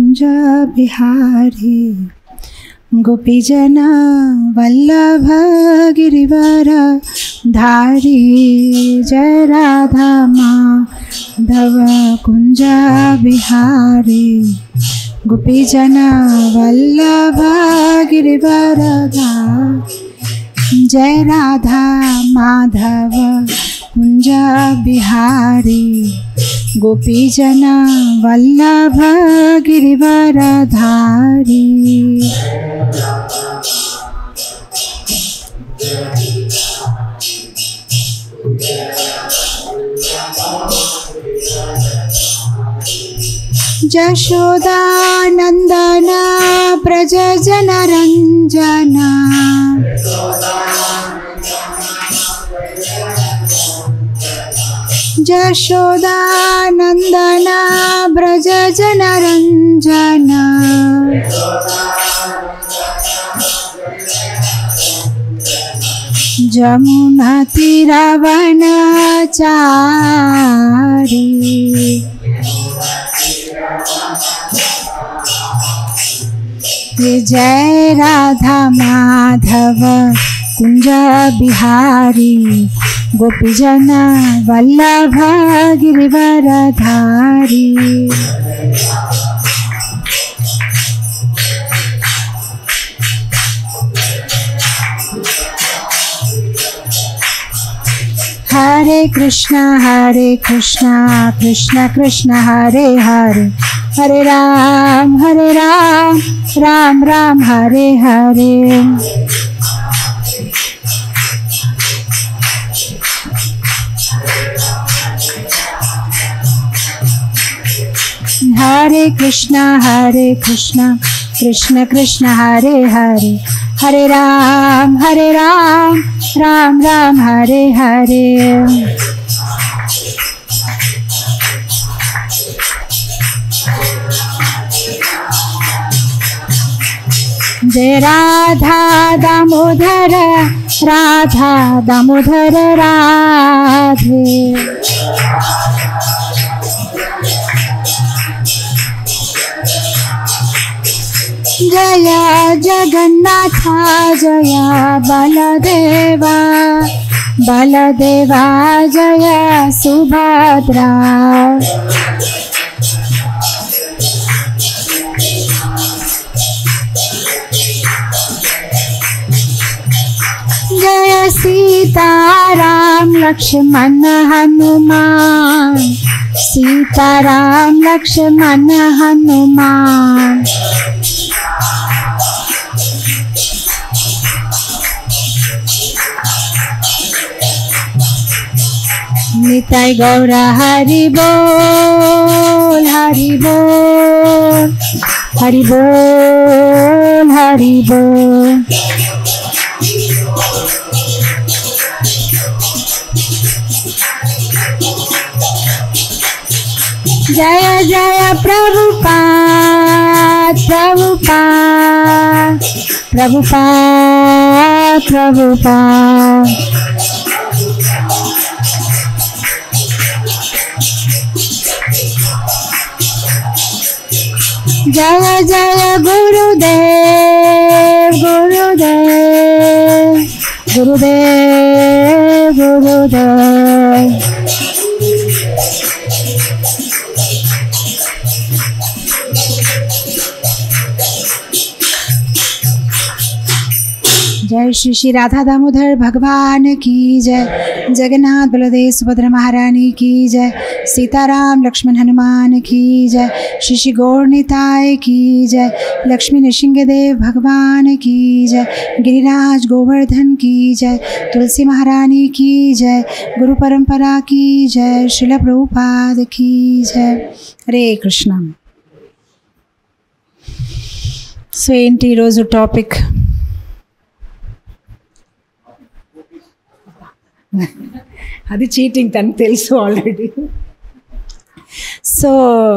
कुञ्ज बिहारी गोपीजन वल्लभ गिरिवर धारी जय राधा माधव कुञ्ज बिहारी गोपीजन वल्लभ गिरिवर जय राधा माधव कुञ्ज बिहारी गोपीजन वल्लभ गिरिवरधारी यशोदानन्दन प्रज जनरञ्जना यशोदानन्दन व्रज जनरञ्जन जमुनतिरवनचारी जय राधा माधव कुञ्ज बिहारी गोपीजन वल्लभ गिरिवरधारी हरे कृष्ण हरे कृष्ण कृष्ण कृष्ण हरे हरे हरे राम हरे राम राम राम हरे हरे हरे कृष्ण हरे कृष्ण कृष्ण कृष्ण हरे हरे हरे राम हरे राम राम राम हरे हरे जय राधा दामोदर राधा दामोदर राधे जय जगन्नाथ जय बलदेवा बलदेवा जय सुभद्रा जय सीताराम लक्ष्मण हनुमान सीताराम लक्ष्मण हनुमान निताय गौर हरि बोल हरि बोल हरि बोल हरि बोल जय जय प्रभुपाद प्रभुपाद प्रभुपाद प्रभुपाद जय जय गुरुदेव गुरुदेव गुरुदेव गुरुदेव जय श्री श्री राधा दामोदर भगवान की जय जगन्नाथ बलदेव सुभद्रा महारानी की जय सीताराम लक्ष्मण हनुमान की जय श्री श्री गौर निताय की जय लक्ष्मी नृसिंहदेव भगवान की जय गिरिराज गोवर्धन की जय तुलसी महारानी की जय गुरु परंपरा की जय शिल प्रभुपाद की जय హరే కృష్ణ సో ఏంటి ఈరోజు టాపిక్ అది చీటింగ్ తనకు తెలుసు ఆల్రెడీ సో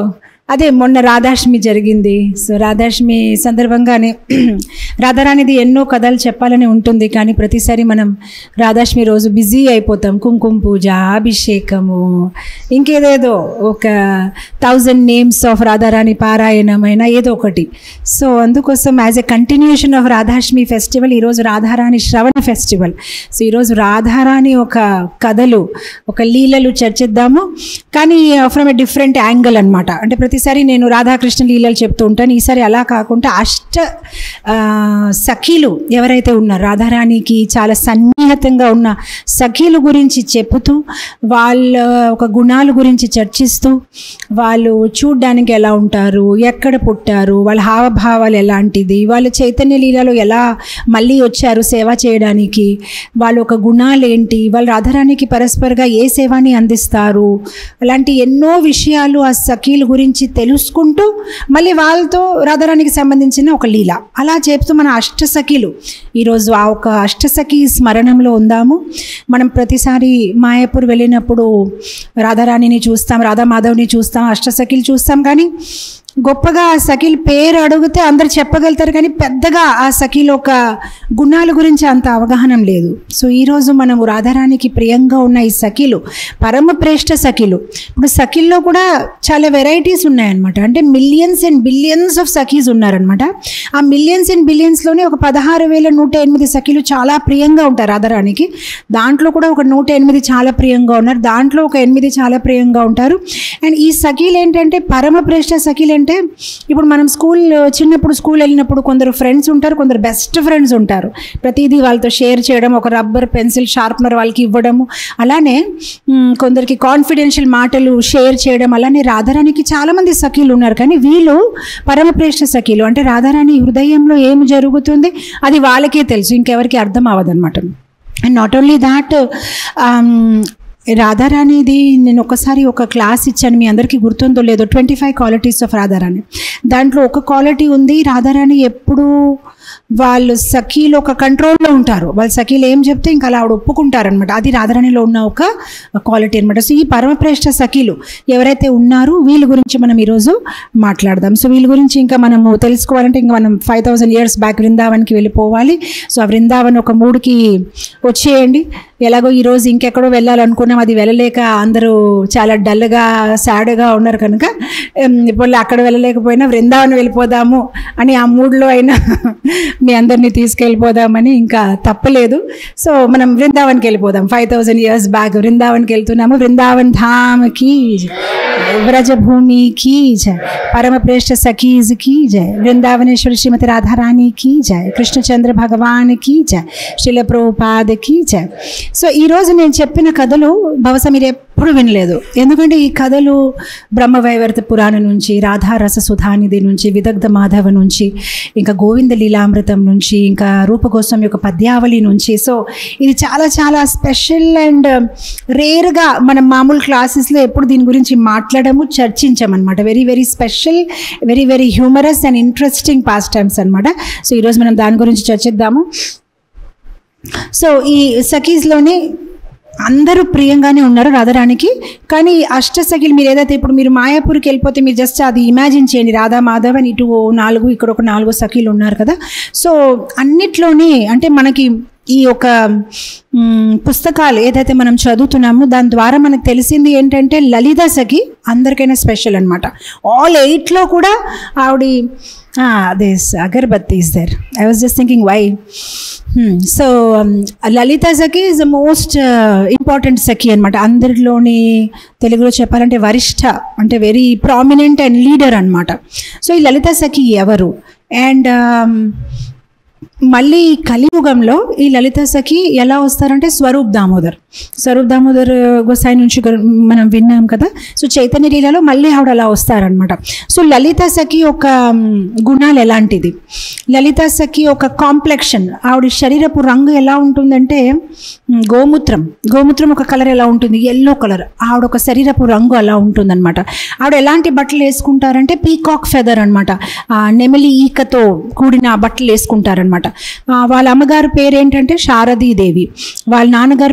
అదే మొన్న రాధాష్టమి జరిగింది సో రాధాష్టమి సందర్భంగానే రాధారాణిది ఎన్నో కథలు చెప్పాలని ఉంటుంది కానీ ప్రతిసారి మనం రాధాష్టమి రోజు బిజీ అయిపోతాం కుంకుమ పూజ అభిషేకము ఇంకేదేదో ఒక థౌజండ్ నేమ్స్ ఆఫ్ రాధారాణి పారాయణమైన ఏదో ఒకటి సో అందుకోసం as a continuation of Radhashtami festival ఈరోజు రాధారాణి శ్రవణ ఫెస్టివల్ సో ఈరోజు రాధారాణి ఒక కథలు ఒక లీలలు చర్చిద్దాము కానీ ఫ్రమ్ ఎ డిఫరెంట్ యాంగిల్ అనమాట అంటే ప్రతిసారి నేను రాధాకృష్ణ లీలలు చెప్తూ ఉంటాను ఈసారి అలా కాకుండా అష్ట ఆ, సఖీలు ఎవరైతే ఉన్నారో రాధారాణికి చాలా సన్నిహితంగా ఉన్న సఖీలు గురించి చెబుతూ వాళ్ళ ఒక గుణాల గురించి చర్చిస్తూ వాళ్ళు చూడ్డానికి ఎలా ఉంటారు ఎక్కడ పుట్టారు వాళ్ళ హావభావాలు ఎలాంటిది వాళ్ళ చైతన్య లీలలో ఎలా మళ్ళీ వచ్చారు సేవ చేయడానికి వాళ్ళ ఒక గుణాలు ఏంటి వాళ్ళు రాధారాణికి పరస్పరగా ఏ సేవని అందిస్తారు అలాంటి ఎన్నో విషయాలు ఆ సఖీల గురించి తెలుసుకుంటూ మళ్ళీ వాళ్ళతో రాధారాణికి సంబంధించిన ఒక లీల అలా చెప్తూ మన అష్టసఖీలు ఈరోజు ఆ ఒక అష్టసఖి స్మరణంలో ఉందాము మనం ప్రతిసారి మాయాపూర్ వెళ్ళినప్పుడు రాధారాణిని చూస్తాం రాధామాధవ్ని చూస్తాం అష్టసఖీలు చూస్తాం కానీ గొప్పగా ఆ సఖీల్ పేరు అడిగితే అందరు చెప్పగలుగుతారు కానీ పెద్దగా ఆ సఖీల ఒక గుణాల గురించి అంత అవగాహన లేదు సో ఈరోజు మనము రాధారాణికి ప్రియంగా ఉన్న ఈ సఖీలు పరమ శ్రేష్ఠ సఖీలు ఇప్పుడు సఖీల్లో కూడా చాలా వెరైటీస్ ఉన్నాయన్నమాట అంటే millions and billions of sakhis ఉన్నారనమాట ఆ మిలియన్స్ అండ్ బిలియన్స్లోనే ఒక పదహారు వేల నూట ఎనిమిది సఖీలు చాలా ప్రియంగా ఉంటారు రాధారాణికి దాంట్లో కూడా ఒక నూట ఎనిమిది చాలా ప్రియంగా ఉన్నారు దాంట్లో ఒక ఎనిమిది చాలా ప్రియంగా ఉంటారు అండ్ ఈ సఖీలు ఏంటంటే పరమ శ్రేష్ఠ సఖీలు అంటే ఇప్పుడు మనం స్కూల్ చిన్నప్పుడు స్కూల్ వెళ్ళినప్పుడు కొందరు ఫ్రెండ్స్ ఉంటారు కొందరు బెస్ట్ ఫ్రెండ్స్ ఉంటారు ప్రతిదీ వాళ్ళతో షేర్ చేయడం ఒక రబ్బర్ పెన్సిల్ షార్ప్నర్ వాళ్ళకి ఇవ్వడము అలానే మ్, కొందరికి కాన్ఫిడెన్షియల్ మాటలు షేర్ చేయడం అలానే రాధారాణికి చాలామంది సఖీలు ఉన్నారు కానీ వీళ్ళు పరమప్రేష్ఠ సఖీలు అంటే రాధారాణి హృదయంలో ఏం జరుగుతుంది అది వాళ్ళకే తెలుసు ఇంకెవరికి అర్థం అవ్వదన్నమాట అండ్ నాట్ ఓన్లీ దాట్ రాధారాణిది నేను ఒకసారి ఒక క్లాస్ ఇచ్చాను మీ అందరికీ గుర్తుందో లేదో twenty five qualities of Radharani దాంట్లో ఒక క్వాలిటీ ఉంది రాధారాణి ఎప్పుడు వాళ్ళు సఖీలు ఒక కంట్రోల్లో ఉంటారు వాళ్ళ సఖీలు ఏం చెప్తే ఇంకా అలా ఆవిడ ఒప్పుకుంటారనమాట అది రాధారాణిలో ఉన్న ఒక క్వాలిటీ అనమాట సో ఈ పరమప్రేష్ఠ సఖీలు ఎవరైతే ఉన్నారో వీళ్ళ గురించి మనం ఈరోజు మాట్లాడదాం సో వీళ్ళ గురించి ఇంకా మనము తెలుసుకోవాలంటే ఇంకా మనం ఫైవ్ థౌజండ్ ఇయర్స్ బ్యాక్ వృందావన్కి వెళ్ళిపోవాలి సో ఆ వృందావన్ ఒక మూడుకి వచ్చేయండి ఎలాగో ఈరోజు ఇంకెక్కడో వెళ్ళాలనుకున్నాం అది వెళ్ళలేక అందరూ చాలా డల్గా సాడ్గా ఉన్నారు కనుక ఉమ్, ఇప్పుడు అక్కడ వెళ్ళలేకపోయినా వృందావన్ వెళ్ళిపోదాము అని ఆ మూడ్లో అయినా మీ అందరినీ తీసుకెళ్ళిపోదామని ఇంకా తప్పలేదు సో మనం వృందావన్కి వెళ్ళిపోదాం ఫైవ్ థౌజండ్ ఇయర్స్ బ్యాక్ వృందావన్కి వెళ్తున్నాము వృందావన్ ధామ్కి వ్రజభూమి की जय परम प्रेष्ठ सखीज की जय वृंदावनेश्वर श्रीमती राधा रानी की जय కృష్ణచంద్ర భగవాన్ की जय శిల ప్రభుపాద की जय సో ఈరోజు నేను చెప్పిన కథలు బహుశా మీరు ఎప్పుడు వినలేదు ఎందుకంటే ఈ కథలు బ్రహ్మవైవర్త పురాణం నుంచి రాధారస సుధానిధి నుంచి విదగ్ధ మాధవ నుంచి ఇంకా గోవింద లీలామృతం నుంచి ఇంకా రూపగోస్వం యొక్క పద్యావళి నుంచి సో ఇది చాలా చాలా స్పెషల్ అండ్ రేర్గా మనం మామూలు క్లాసెస్లో ఎప్పుడు దీని గురించి మాట్లాడము చర్చించామన్నమాట very very special very very humorous and interesting pastimes అనమాట సో ఈరోజు మనం దాని గురించి చర్చిద్దాము సో ఈ సఖీస్లోనే అందరూ ప్రియంగానే ఉన్నారు రాధారాణికి కానీ ఈ అష్ట సఖీలు మీరు ఏదైతే ఇప్పుడు మీరు మాయాపూర్కి వెళ్ళిపోతే మీరు జస్ట్ అది ఇమాజిన్ చేయండి రాధా మాధవ్ అని ఇటు ఓ నాలుగు ఇక్కడ ఒక నాలుగు సఖీలు ఉన్నారు కదా సో అన్నిట్లోనే అంటే మనకి ఈ ఒక మ్, పుస్తకాలు ఏదైతే మనం చదువుతున్నామో దాని ద్వారా మనకు తెలిసింది ఏంటంటే లలిత సఖి అందరికైనా స్పెషల్ అనమాట ఆల్ ఎయిట్లో కూడా ఆవిడ this agarbatti is there I was just thinking why so Lalita Sakhi is the most important sakhi అనమాట అందరిలోని తెలుగులో చెప్పాలంటే వరిష్ఠ అంటే వెరీ ప్రామినెంట్ అండ్ లీడర్ అనమాట సో ఈ లలిత సఖి ఎవరు అండ్ మళ్ళీ ఈ కలియుగంలో ఈ లలిత సఖి ఎలా వస్తారంటే స్వరూప్ దామోదర్ స్వరూప్ దామోదర్ గోసాయి నుంచి గ- మనం విన్నాం కదా సో చైతన్య లీలలో మళ్ళీ ఆవిడ అలా వస్తారనమాట సో లలిత సఖి ఒక మ్, గుణాలు ఎలాంటిది లలిత సఖి ఒక కాంప్లెక్షన్ ఆవిడ శరీరపు రంగు ఎలా ఉంటుందంటే మ్, గోమూత్రం గోమూత్రం ఒక కలర్ ఎలా ఉంటుంది ఎల్లో కలర్ ఆవిడ ఒక శరీరపు రంగు అలా ఉంటుందన్నమాట ఆవిడ ఎలాంటి బట్టలు వేసుకుంటారంటే పీకాక్ ఫెదర్ అనమాట నెమలి ఈకతో కూడిన బట్టలు వేసుకుంటారనమాట వాళ్ళ అమ్మగారు పేరు ఏంటంటే శారదీదేవి వాళ్ళ నాన్నగారి పేరు విశ్వ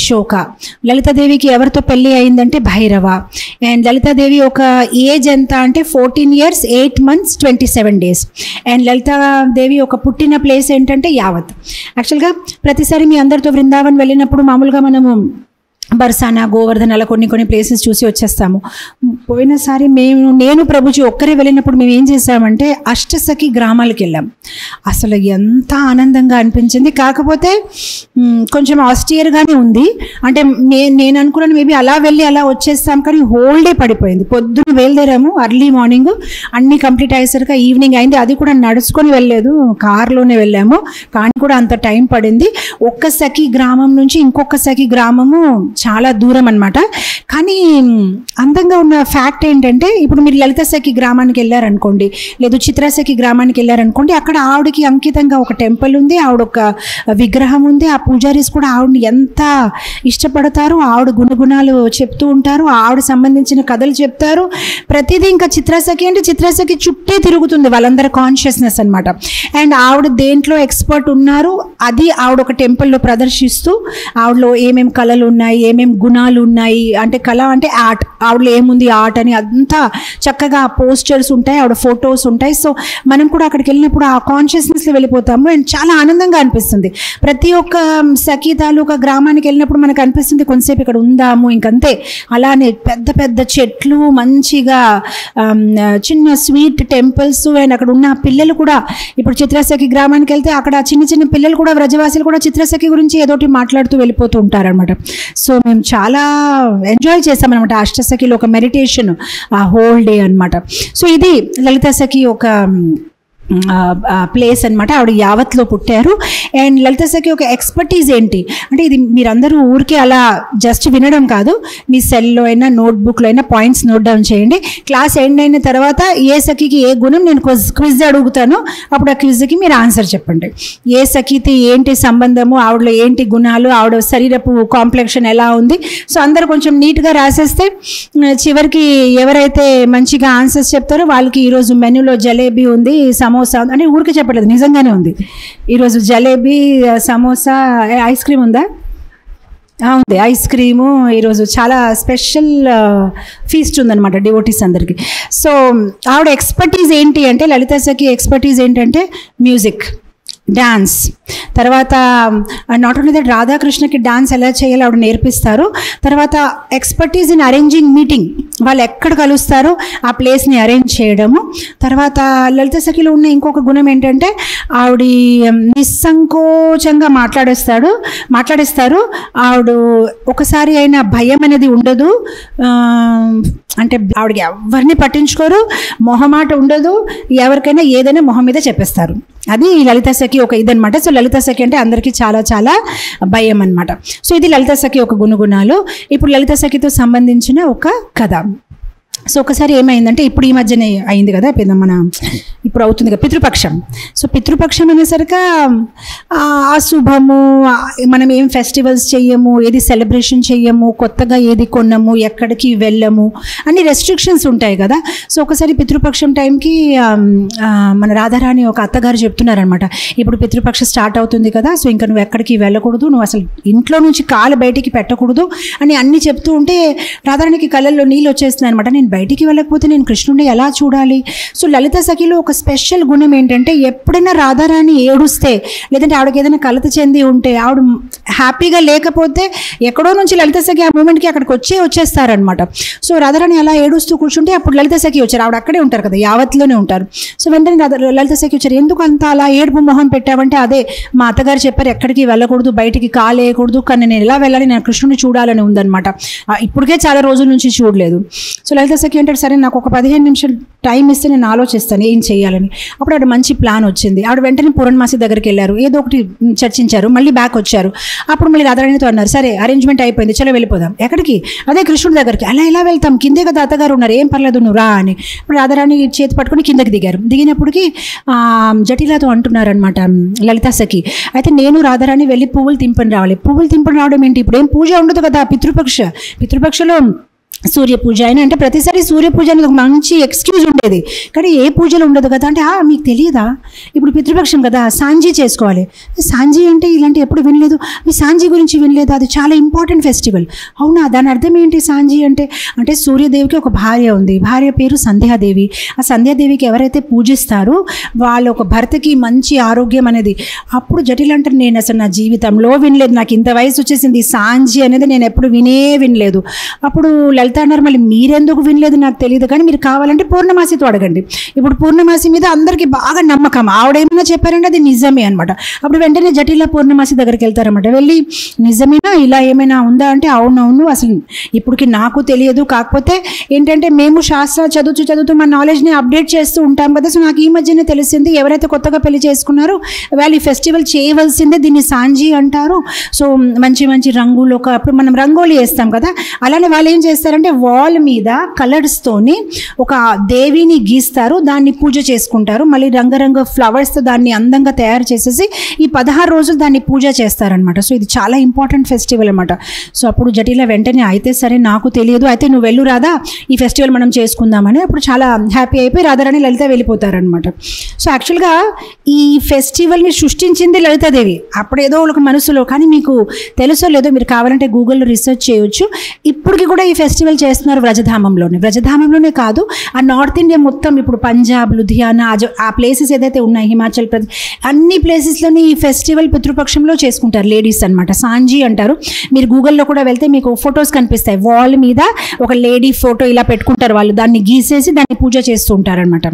శోక లలితాదేవికి ఎవరితో పెళ్ళి అయిందంటే భైరవ అండ్ లలితాదేవి ఒక ఏజ్ ఎంత అంటే fourteen years eight months twenty seven days and Lalitadevi ఒక పుట్టిన ప్లేస్ ఏంటంటే యావత్ యాక్చువల్గా ప్రతిసారి మీ అందరితో బృందావన్ వెళ్ళినప్పుడు మామూలుగా మనము బర్సానా గోవర్ధన్ అలా కొన్ని కొన్ని ప్లేసెస్ చూసి వచ్చేస్తాము పోయినసారి మేము నేను ప్రభుజీ ఒక్కరే వెళ్ళినప్పుడు మేము ఏం చేసామంటే అష్టసఖి గ్రామాలకు వెళ్ళాం అసలు ఎంత ఆనందంగా అనిపించింది కాకపోతే మ్, కొంచెం ఆస్టియర్గానే ఉంది అంటే నే నేను అనుకున్నాను మేబీ అలా వెళ్ళి అలా వచ్చేస్తాం కానీ హోల్ డే పడిపోయింది పొద్దున్న బయలుదేరాము అర్లీ మార్నింగ్ అన్నీ కంప్లీట్ అయ్యేసరికి ఈవినింగ్ అయింది అది కూడా నడుచుకొని వెళ్ళలేదు కార్లోనే వెళ్ళాము కానీ కూడా అంత టైం పడింది ఒక్క సఖి గ్రామం నుంచి ఇంకొక సఖి గ్రామము చాలా దూరం అన్నమాట కానీ మ్, అందంగా ఉన్న ఫ్యాక్ట్ ఏంటంటే ఇప్పుడు మీరు లలిత సఖి గ్రామానికి వెళ్ళారనుకోండి లేదు చిత్రసఖి గ్రామానికి వెళ్ళారనుకోండి అక్కడ ఆవిడకి అంకితంగా ఒక టెంపుల్ ఉంది ఆవిడ ఒక విగ్రహం ఉంది ఆ పూజారీస్ కూడా ఆవిడని ఎంత ఇష్టపడతారు ఆవిడ గుణగుణాలు చెప్తూ ఉంటారు ఆవిడ సంబంధించిన కథలు చెప్తారు ప్రతిదీ ఇంకా చిత్రసఖి అంటే చిత్రసఖి చుట్టే తిరుగుతుంది వాళ్ళందరి కాన్షియస్నెస్ అన్నమాట అండ్ ఆవిడ దేంట్లో ఎక్స్పర్ట్ ఉన్నారు అది ఆవిడ ఒక టెంపుల్లో ప్రదర్శిస్తూ ఆవిడలో ఏమేం కళలు ఉన్నాయి ఏమేం గుణాలు ఉన్నాయి అంటే కళ అంటే ఆర్ట్ ఆవిడలో ఏముంది ఆర్ట్ అని అంతా చక్కగా పోస్టర్స్ ఉంటాయి ఆవిడ ఫొటోస్ ఉంటాయి సో మనం కూడా అక్కడికి వెళ్ళినప్పుడు ఆ కాన్షియస్నెస్లో వెళ్ళిపోతాము అండ్ చాలా ఆనందంగా అనిపిస్తుంది ప్రతి ఒక్క సఖీ తాలూకా గ్రామానికి వెళ్ళినప్పుడు మనకు అనిపిస్తుంది కొంతసేపు ఇక్కడ ఉందాము ఇంకంతే అలానే పెద్ద పెద్ద చెట్లు మంచిగా ఆమ్, చిన్న స్వీట్ టెంపుల్స్ అండ్ అక్కడ ఉన్న పిల్లలు కూడా ఇప్పుడు చిత్రసఖి గ్రామానికి వెళ్తే అక్కడ చిన్న చిన్న పిల్లలు కూడా వ్రజవాసులు కూడా చిత్రసఖి గురించి ఏదోటి మాట్లాడుతూ వెళ్ళిపోతూ ఉంటారనమాట సో మేము చాలా ఎంజాయ్ చేసామన్నమాట అష్టసఖిలో ఒక మెడిటేషన్ ఆ హోల్ డే అన్నమాట సో ఇది లలిత సఖి ఒక ప్లేస్ అన్నమాట ఆవిడ యావత్లో పుట్టారు అండ్ లలిత సఖి ఒక ఎక్స్పర్టీజ్ ఏంటి అంటే ఇది మీరందరూ ఊరికే అలా జస్ట్ వినడం కాదు మీ సెల్లో అయినా నోట్బుక్లో అయినా పాయింట్స్ నోట్ డౌన్ చేయండి క్లాస్ ఎండ్ అయిన తర్వాత ఏ సఖికి ఏ గుణం నేను క్విజ్ క్విజ్ అడుగుతాను అప్పుడు ఆ క్విజ్కి మీరు ఆన్సర్ చెప్పండి ఏ సఖితి ఏంటి సంబంధము ఆవిడలో ఏంటి గుణాలు ఆవిడ శరీరపు కాంప్లెక్షన్ ఎలా ఉంది సో అందరూ కొంచెం నీట్గా రాసేస్తే ఆ, చివరికి ఎవరైతే మంచిగా ఆన్సర్స్ చెప్తారో వాళ్ళకి ఈరోజు మెనూలో జలేబీ ఉంది సమోసా ఉంది అంటే ఊరికే చెప్పట్లేదు నిజంగానే ఉంది ఈరోజు జలేబీ ఆ, సమోసా ఏ, ఐస్ క్రీమ్ ఉందా ఆ, ఉంది ఐస్ క్రీము ఈరోజు చాలా స్పెషల్ ఫీస్ట్ ఉందన్నమాట డివోటీస్ అందరికి సో ఆవిడ ఎక్స్పర్టీజ్ ఏంటి అంటే లలిత సఖి ఎక్స్పర్టీజ్ ఏంటంటే మ్యూజిక్ డాన్స్ తర్వాత నాట్ ఓన్లీ దట్ రాధాకృష్ణకి డాన్స్ ఎలా చేయాలో ఆవిడ నేర్పిస్తారు తర్వాత ఎక్స్పర్టీజ్ ఇన్ అరేంజింగ్ మీటింగ్ వాళ్ళు ఎక్కడ కలుస్తారో ఆ ప్లేస్ని అరేంజ్ చేయడము తర్వాత లలిత సఖిలో ఉన్న ఇంకొక గుణం ఏంటంటే ఆవిడ నిస్సంకోచంగా మాట్లాడేస్తాడు మాట్లాడేస్తారు ఆవిడ ఒకసారి అయినా భయం అనేది ఉండదు ఆ, అంటే ఆవిడకి ఎవరిని పట్టించుకోరు మొహమాట ఉండదు ఎవరికైనా ఏదైనా మొహం మీద చెప్పేస్తారు అది లలిత సఖి ఒక ఇదనమాట సో లలిత సఖి అంటే అందరికీ చాలా చాలా భయం అనమాట సో ఇది లలిత సఖి ఒక గుణగుణాలు ఇప్పుడు లలిత సఖితో సంబంధించిన ఒక కథ సో ఒకసారి ఏమైందంటే ఇప్పుడు ఈ మధ్యనే అయింది కదా పెద్ద మన ఇప్పుడు అవుతుంది కదా పితృపక్షం సో పితృపక్షం అనేసరికి ఆ, అశుభము ఆ, మనం ఏం ఫెస్టివల్స్ చెయ్యము ఏది సెలబ్రేషన్ చెయ్యము కొత్తగా ఏది కొన్నము ఎక్కడికి వెళ్ళము అన్ని రెస్ట్రిక్షన్స్ ఉంటాయి కదా సో ఒకసారి పితృపక్షం టైంకి ఆమ్, ఆ, మన రాధారాణి ఒక అత్తగారు చెప్తున్నారనమాట ఇప్పుడు పితృపక్ష స్టార్ట్ అవుతుంది కదా సో ఇంకా నువ్వు ఎక్కడికి వెళ్ళకూడదు నువ్వు అసలు ఇంట్లో నుంచి కాలు బయటికి పెట్టకూడదు అని అన్ని చెప్తూ ఉంటే రాధారాణికి కళ్ళల్లో నీళ్ళు వచ్చేస్తున్నాయి అనమాట నేను బయటికి వెళ్ళకపోతే నేను కృష్ణుడిని ఎలా చూడాలి సో లలిత సఖిలో ఒక స్పెషల్ గుణం ఏంటంటే ఎప్పుడైనా రాధారాణి ఏడుస్తే లేదంటే ఆవిడకి ఏదైనా కలత చెంది ఉంటే ఆవిడ హ్యాపీగా లేకపోతే ఎక్కడో నుంచి లలిత సఖి ఆ మూమెంట్కి అక్కడికి వచ్చే వచ్చేస్తారనమాట సో రాధారాణి అలా ఏడుస్తూ కూర్చుంటే అప్పుడు లలిత సఖి వచ్చారు ఆవిడ అక్కడే ఉంటారు కదా యావత్లోనే ఉంటారు సో వెంటనే రాధ లలిత సఖి వచ్చారు ఎందుకు అంత అలా ఏడుపు మొహం పెట్టావంటే అదే మా అత్తగారు చెప్పారు ఎక్కడికి వెళ్ళకూడదు బయటికి కాలు వేయకూడదు కానీ నేను ఎలా వెళ్ళాలి నేను కృష్ణుని చూడాలని ఉందన్నమాట ఆ, ఇప్పటికే చాలా రోజుల నుంచి చూడలేదు సో లలిత సఖి అంటాడు సరే నాకు ఒక పదిహేను నిమిషాలు టైం ఇస్తే నేను ఆలోచిస్తాను ఏం చేయాలని అప్పుడు ఆవిడ మంచి ప్లాన్ వచ్చింది ఆవిడ వెంటనే పూర్ణమాసి దగ్గరికి వెళ్ళారు ఏదో ఒకటి చర్చించారు మళ్ళీ బ్యాక్ వచ్చారు అప్పుడు మళ్ళీ రాధారాణితో అన్నారు సరే అరేంజ్మెంట్ అయిపోయింది చలో వెళ్ళిపోదాం ఎక్కడికి అదే కృష్ణుడి దగ్గరికి అలా ఎలా వెళ్తాం కిందే కదా అత్తగారు ఉన్నారు ఏం పర్లేదు నువ్వు రా అని ఇప్పుడు రాధారాణి చేతి పట్టుకొని కిందకి దిగారు దిగినప్పటికి ఆ, జటిలతో అంటున్నారనమాట లలిత సఖి అయితే నేను రాధారాణి వెళ్ళి పువ్వులు తింపని రావాలి పువ్వులు తింపని రావడం ఏంటి ఇప్పుడు ఏం పూజ ఉండదు కదా పితృపక్ష పితృపక్షలో సూర్య పూజ అయినా అంటే ప్రతిసారి సూర్య పూజ అనేది ఒక మంచి ఎక్స్క్యూజ్ ఉండేది కానీ ఏ పూజలు ఉండదు కదా అంటే "ఆ, మీకు తెలియదా ఇప్పుడు పితృపక్షం కదా సాంజీ చేసుకోవాలి సాంజీ అంటే ఇలాంటి ఎప్పుడు వినలేదు మీ సాంజీ గురించి వినలేదు అది చాలా ఇంపార్టెంట్ ఫెస్టివల్ అవునా దాని అర్థం ఏంటి సాంజీ అంటే అంటే సూర్యదేవికి ఒక భార్య ఉంది భార్య పేరు సంధ్యాదేవి ఆ సంధ్యాదేవికి ఎవరైతే పూజిస్తారో వాళ్ళ ఒక భర్తకి మంచి ఆరోగ్యం అనేది అప్పుడు జటిల్ అంటారు నేను అసలు నా జీవితంలో వినలేదు నాకు ఇంత వయసు వచ్చేసింది ఈ సాంజీ అనేది నేను ఎప్పుడు వినే వినలేదు అప్పుడు లలిత అన్నారు మళ్ళీ మీరెందుకు వినలేదు నాకు తెలియదు కానీ మీరు కావాలంటే పూర్ణమాసితో అడగండి ఇప్పుడు పూర్ణమాసి మీద అందరికీ బాగా నమ్మకం ఆవిడేమైనా చెప్పారంటే అది నిజమే అనమాట అప్పుడు వెంటనే జటిల పూర్ణమాసి దగ్గరికి వెళ్తారన్నమాట వెళ్ళి నిజమేనా ఇలా ఏమైనా ఉందా అంటే అవునవును అసలు ఇప్పటికి నాకు తెలియదు కాకపోతే ఏంటంటే మేము శాస్త్రాలు చదువుతూ చదువుతూ మా నాలెడ్జ్ని అప్డేట్ చేస్తూ ఉంటాం కదా సో నాకు ఈ మధ్యనే తెలిసింది ఎవరైతే కొత్తగా పెళ్లి చేసుకున్నారో వాళ్ళు ఈ ఫెస్టివల్ చేయవలసిందే దీన్ని సాంజీ అంటారు సో మంచి మంచి రంగులు ఒక అప్పుడు మనం రంగోలి వేస్తాం కదా అలానే వాళ్ళు ఏం చేస్తారంటే వాల్ మీద కలర్స్తోని ఒక దేవిని గీస్తారు దాన్ని పూజ చేసుకుంటారు మళ్ళీ రంగురంగు ఫ్లవర్స్తో దాన్ని అందంగా తయారు చేసేసి ఈ పదహారు రోజులు దాన్ని పూజ చేస్తారనమాట సో ఇది చాలా ఇంపార్టెంట్ ఫెస్టివల్ అనమాట సో అప్పుడు జటిల వెంటనే అయితే సరే నాకు తెలియదు అయితే నువ్వు వెళ్ళు రాదా ఈ ఫెస్టివల్ మనం చేసుకుందామని అప్పుడు చాలా హ్యాపీ అయిపోయి రాధారాణి లలిత వెళ్ళిపోతారనమాట సో యాక్చువల్గా ఈ ఫెస్టివల్ని సృష్టించింది లలితాదేవి అప్పుడు ఏదో ఒక మనసులో కానీ మీకు తెలుసో లేదో మీరు కావాలంటే గూగుల్లో రీసెర్చ్ చేయొచ్చు ఇప్పటికి కూడా ఈ ఫెస్టివల్ చేస్తున్నారు వ్రజధామంలోనే వ్రజధామంలోనే కాదు ఆ నార్త్ ఇండియా మొత్తం ఇప్పుడు పంజాబ్ లుధియానా ఆ జ- ఆ ప్లేసెస్ ఏదైతే ఉన్నాయి హిమాచల్ ప్రదేశ్ అన్ని ప్లేసెస్లోని ఈ ఫెస్టివల్ పితృపక్షంలో చేసుకుంటారు లేడీస్ అన్నమాట సాంజీ అంటారు మీరు గూగుల్లో కూడా వెళ్తే మీకు ఫొటోస్ కనిపిస్తాయి వాల్ మీద ఒక లేడీ ఫోటో ఇలా పెట్టుకుంటారు వాళ్ళు దాన్ని గీసేసి దాన్ని పూజ చేస్తూ ఉంటారనమాట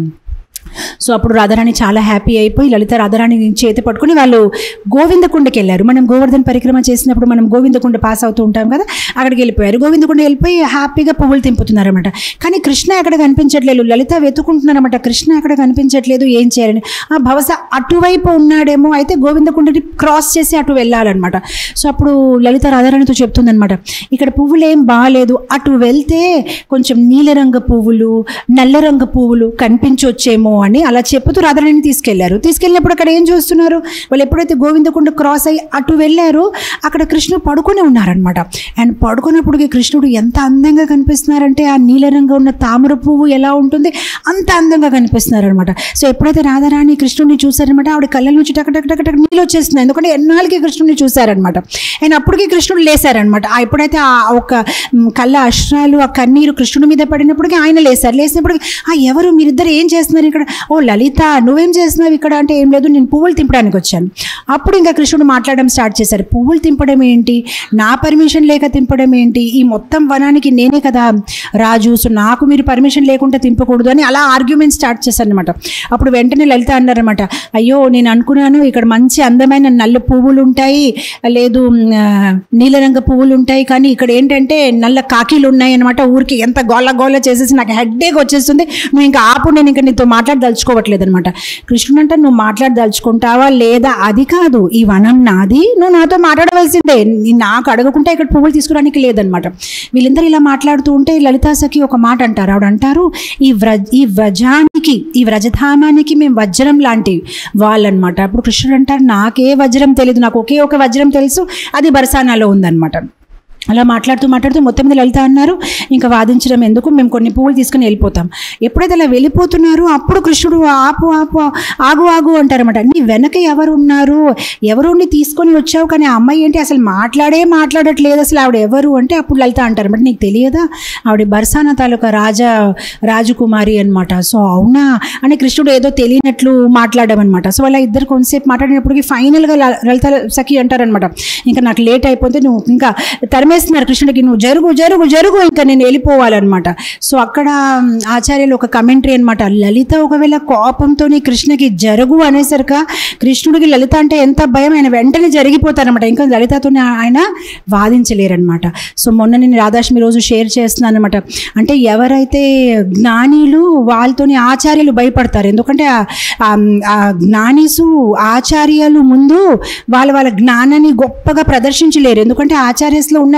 సో అప్పుడు రాధారాణి చాలా హ్యాపీ అయిపోయి లలిత రాధారాణి చేతి పట్టుకుని వాళ్ళు గోవిందకుండకి వెళ్ళారు మనం గోవర్ధన్ పరిక్రమ చేసినప్పుడు మనం గోవిందకుండ పాస్ అవుతూ ఉంటాం కదా అక్కడికి వెళ్ళిపోయారు గోవిందకుండ వెళ్ళిపోయి హ్యాపీగా పువ్వులు తింపుతున్నారన్నమాట కానీ కృష్ణ ఎక్కడ కనిపించట్లేదు లలిత వెతుకుంటున్నారన్నమాట కృష్ణ ఎక్కడ కనిపించట్లేదు ఏం చేయాలని ఆ బహుశా అటువైపు ఉన్నాడేమో అయితే గోవిందకుండని క్రాస్ చేసి అటు వెళ్ళాలన్నమాట సో అప్పుడు లలిత రాధారాణితో చెప్తుందన్నమాట ఇక్కడ పువ్వులు ఏం బాగాలేదు అటు వెళ్తే కొంచెం నీలరంగు పువ్వులు నల్ల రంగు పువ్వులు కనిపించొచ్చేమో అని అలా చెప్పుతూ రాధారాణిని తీసుకెళ్లారు తీసుకెళ్ళినప్పుడు అక్కడ ఏం చూస్తున్నారు వాళ్ళు ఎప్పుడైతే గోవిందకుండ క్రాస్ అయ్యి అటు వెళ్ళారో అక్కడ కృష్ణుడు పడుకొని ఉన్నారనమాట అండ్ పడుకున్నప్పటికీ కృష్ణుడు ఎంత అందంగా కనిపిస్తున్నారంటే ఆ నీలరంగా ఉన్న తామర పువ్వు ఎలా ఉంటుంది అంత అందంగా కనిపిస్తున్నారనమాట సో ఎప్పుడైతే రాధారాణి కృష్ణుడిని చూసారనమాట ఆవిడ కళ్ళ నుంచి టక టక టక టక నీళ్ళు వచ్చేస్తున్నాయి ఎందుకంటే ఎన్నాళ్ళకి కృష్ణుడిని చూశారనమాట అండ్ అప్పటికి కృష్ణుడు లేశారనమాట ఆ ఎప్పుడైతే ఆ ఒక మ్, కళ్ళ అశ్రాలు ఆ కన్నీరు కృష్ణుడి మీద పడినప్పటికీ ఆయన లేశారు లేచినప్పటికీ ఆ ఎవరు మీరిద్దరు ఏం చేస్తున్నారు ఇక్కడ ఓ లలిత నువ్వేం చేస్తున్నావు ఇక్కడ అంటే ఏం లేదు నేను పువ్వులు తింపడానికి వచ్చాను అప్పుడు ఇంకా కృష్ణుడు మాట్లాడడం స్టార్ట్ చేశారు పువ్వులు తింపడం ఏంటి నా పర్మిషన్ లేక తింపడం ఏంటి ఈ మొత్తం వనానికి నేనే కదా రాజు సో నాకు మీరు పర్మిషన్ లేకుండా తింపకూడదు అని అలా ఆర్గ్యుమెంట్ స్టార్ట్ చేశారు అనమాట అప్పుడు వెంటనే లలిత అన్నారనమాట అయ్యో నేను అనుకున్నాను ఇక్కడ మంచి అందమైన నల్ల పువ్వులు ఉంటాయి లేదు మ్, ఆ, నీలరంగ పువ్వులు ఉంటాయి కానీ ఇక్కడ ఏంటంటే నల్ల కాకీలు ఉన్నాయి అనమాట ఊరికి ఎంత గోళ్ళ గోళ్ళ చేసేసి నాకు హెడ్ఏక్ వచ్చేస్తుంది నువ్వు ఇంకా ఆపు నేను ఇంకా నీతో మాట్లాడదలుచుకోవట్లేదు అనమాట కృష్ణుడు అంటే నువ్వు మాట్లాడదలుచుకుంటావా లేదా అది కాదు ఈ వనం నాది నువ్వు నాతో మాట్లాడవలసిందే నీ- నాకు అడగకుండా ఇక్కడ పువ్వులు తీసుకురానికి లేదనమాట వీళ్ళందరూ ఇలా మాట్లాడుతూ ఉంటే లలితాసకి ఒక మాట అంటారు ఆవిడ అంటారు ఈ వ్ర ఈ వ్రజానికి ఈ వ్రజధామానికి మేము వజ్రం లాంటివి వాళ్ళనమాట అప్పుడు కృష్ణుడు అంటారు నాకే వజ్రం తెలియదు నాకు ఒకే ఒక వజ్రం తెలుసు అది బరసానాలో ఉందన్నమాట అలా మాట్లాడుతూ మాట్లాడుతూ మొత్తం మీద లలిత అన్నారు ఇంకా వాదించడం ఎందుకు మేము కొన్ని పువ్వులు తీసుకుని వెళ్ళిపోతాం ఎప్పుడైతే అలా వెళ్ళిపోతున్నారో అప్పుడు కృష్ణుడు ఆపు ఆపు ఆగు ఆగు అంటారన్నమాట నీ వెనక ఎవరు ఉన్నారు ఎవరు నీ తీసుకొని వచ్చావు కానీ ఆ అమ్మాయి ఏంటి అసలు మాట్లాడే మాట్లాడట్లేదు అసలు ఆవిడ ఎవరు అంటే అప్పుడు లలిత అంటారు అంటే నీకు తెలియదా ఆవిడ బర్సానా తాలూకా రాజా రాజకుమారి అనమాట సో అవునా అని కృష్ణుడు ఏదో తెలియనట్లు మాట్లాడమన్నమాట సో వాళ్ళ ఇద్దరు కొంతసేపు మాట్లాడినప్పటికీ ఫైనల్గా ల- లలిత సఖి అంటారనమాట ఇంకా నాకు లేట్ అయిపోతే నువ్వు ఇంకా తరిమేస్తున్నారు కృష్ణుడికి నువ్వు జరుగు జరుగు జరుగు ఇంకా నేను వెళ్ళిపోవాలన్నమాట సో అక్కడ మ్, ఆచార్యులు ఒక కమెంటరీ అనమాట లలిత ఒకవేళ కోపంతో కృష్ణకి జరుగు అనేసరిక కృష్ణుడికి లలిత అంటే ఎంత భయం ఆయన వెంటనే జరిగిపోతారనమాట ఇంకా లలితతో ఆయన వాదించలేరనమాట సో మొన్న నేను రాధాష్మి రోజు షేర్ చేస్తున్నాను అనమాట అంటే ఎవరైతే జ్ఞానీలు వాళ్ళతోని ఆచార్యులు భయపడతారు ఎందుకంటే ఆ- ఆ- ఆ జ్ఞానీసు ఆచార్యులు ముందు వాళ్ళ వాళ్ళ జ్ఞానాన్ని గొప్పగా ప్రదర్శించలేరు ఎందుకంటే ఆచార్యస్లో ఉన్న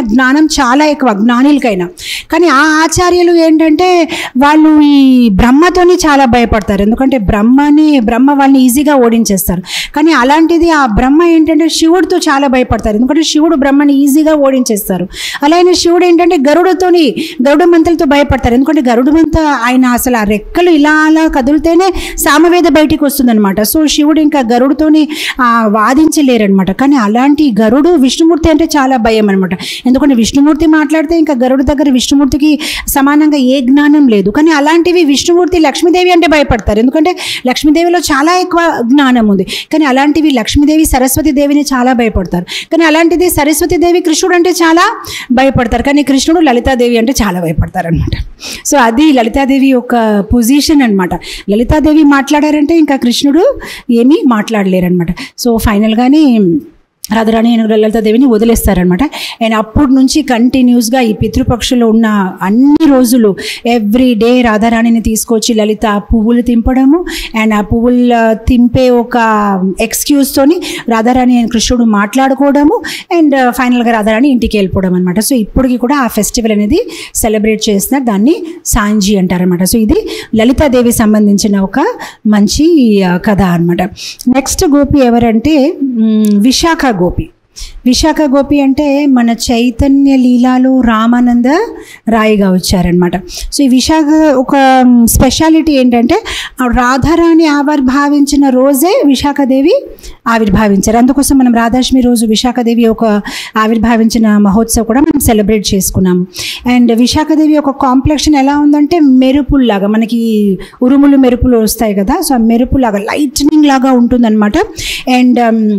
జ్ఞానం చాలా ఎక్కువ జ్ఞానులకైనా కానీ ఆ ఆచార్యులు ఏంటంటే వాళ్ళు ఈ బ్రహ్మతోని చాలా భయపడతారు ఎందుకంటే బ్రహ్మని బ్రహ్మ వాళ్ళని ఈజీగా ఓడించేస్తారు కానీ అలాంటిది ఆ బ్రహ్మ ఏంటంటే శివుడితో చాలా భయపడతారు ఎందుకంటే శివుడు బ్రహ్మని ఈజీగా ఓడించేస్తారు అలాగే శివుడు ఏంటంటే గరుడుతోని గరుడ మంత్రులతో భయపడతారు ఎందుకంటే గరుడు మంత ఆయన అసలు ఆ రెక్కలు ఇలా అలా కదిలితేనే సామవేద బయటికి వస్తుందన్నమాట సో శివుడు ఇంకా గరుడుతోని ఆ, వాదించలేరనమాట కానీ అలాంటి గరుడు విష్ణుమూర్తి అంటే చాలా భయం అనమాట ఎందుకంటే విష్ణుమూర్తి మాట్లాడితే ఇంకా గరుడు దగ్గర విష్ణుమూర్తికి సమానంగా ఏ జ్ఞానం లేదు కానీ అలాంటివి విష్ణుమూర్తి లక్ష్మీదేవి అంటే భయపడతారు ఎందుకంటే లక్ష్మీదేవిలో చాలా ఎక్కువ జ్ఞానం ఉంది కానీ అలాంటివి లక్ష్మీదేవి సరస్వతి దేవిని చాలా భయపడతారు కానీ అలాంటిది సరస్వతి దేవి కృష్ణుడు అంటే చాలా భయపడతారు కానీ కృష్ణుడు లలితాదేవి అంటే చాలా భయపడతారు అనమాట సో అది లలితాదేవి యొక్క పొజిషన్ అనమాట లలితాదేవి మాట్లాడారంటే ఇంకా కృష్ణుడు ఏమీ మాట్లాడలేరనమాట సో ఫైనల్గానే రాధారాణి అండ్ లలితాదేవిని వదిలేస్తారనమాట అండ్ అప్పటి నుంచి కంటిన్యూస్గా ఈ పితృపక్షులు ఉన్న అన్ని రోజులు ఎవ్రీ డే రాధారాణిని తీసుకొచ్చి లలిత పువ్వులు తింపడము అండ్ ఆ పువ్వులు తింపే ఒక ఎక్స్క్యూజ్తోని రాధారాణి అండ్ కృష్ణుడు మాట్లాడుకోవడము అండ్ ఫైనల్గా రాధారాణి ఇంటికి వెళ్ళిపోవడం అనమాట సో ఇప్పటికి కూడా ఆ ఫెస్టివల్ అనేది సెలబ్రేట్ చేస్తున్నారు దాన్ని సాంజీ అంటారనమాట సో ఇది లలితాదేవి సంబంధించిన ఒక మంచి ఆ, కథ అనమాట నెక్స్ట్ గోపి ఎవరంటే మ్, విశాఖ గోపి విశాఖ గోపి అంటే మన చైతన్య లీలాలు రామానంద రాయిగా వచ్చారనమాట సో ఈ విశాఖ ఒక స్పెషాలిటీ ఏంటంటే ఆ రాధారాణి ఆవిర్భావించిన రోజే విశాఖదేవి ఆవిర్భావించారు అందుకోసం మనం రాధాష్మి రోజు విశాఖదేవి ఒక ఆవిర్భావించిన మహోత్సవం కూడా మనం సెలబ్రేట్ చేసుకున్నాము అండ్ విశాఖదేవి యొక్క కాంప్లెక్షన్ ఎలా ఉందంటే మెరుపుల్లాగా మనకి ఉరుములు మెరుపులు వస్తాయి కదా సో ఆ మెరుపులాగా లైట్నింగ్ లాగా ఉంటుందన్నమాట అండ్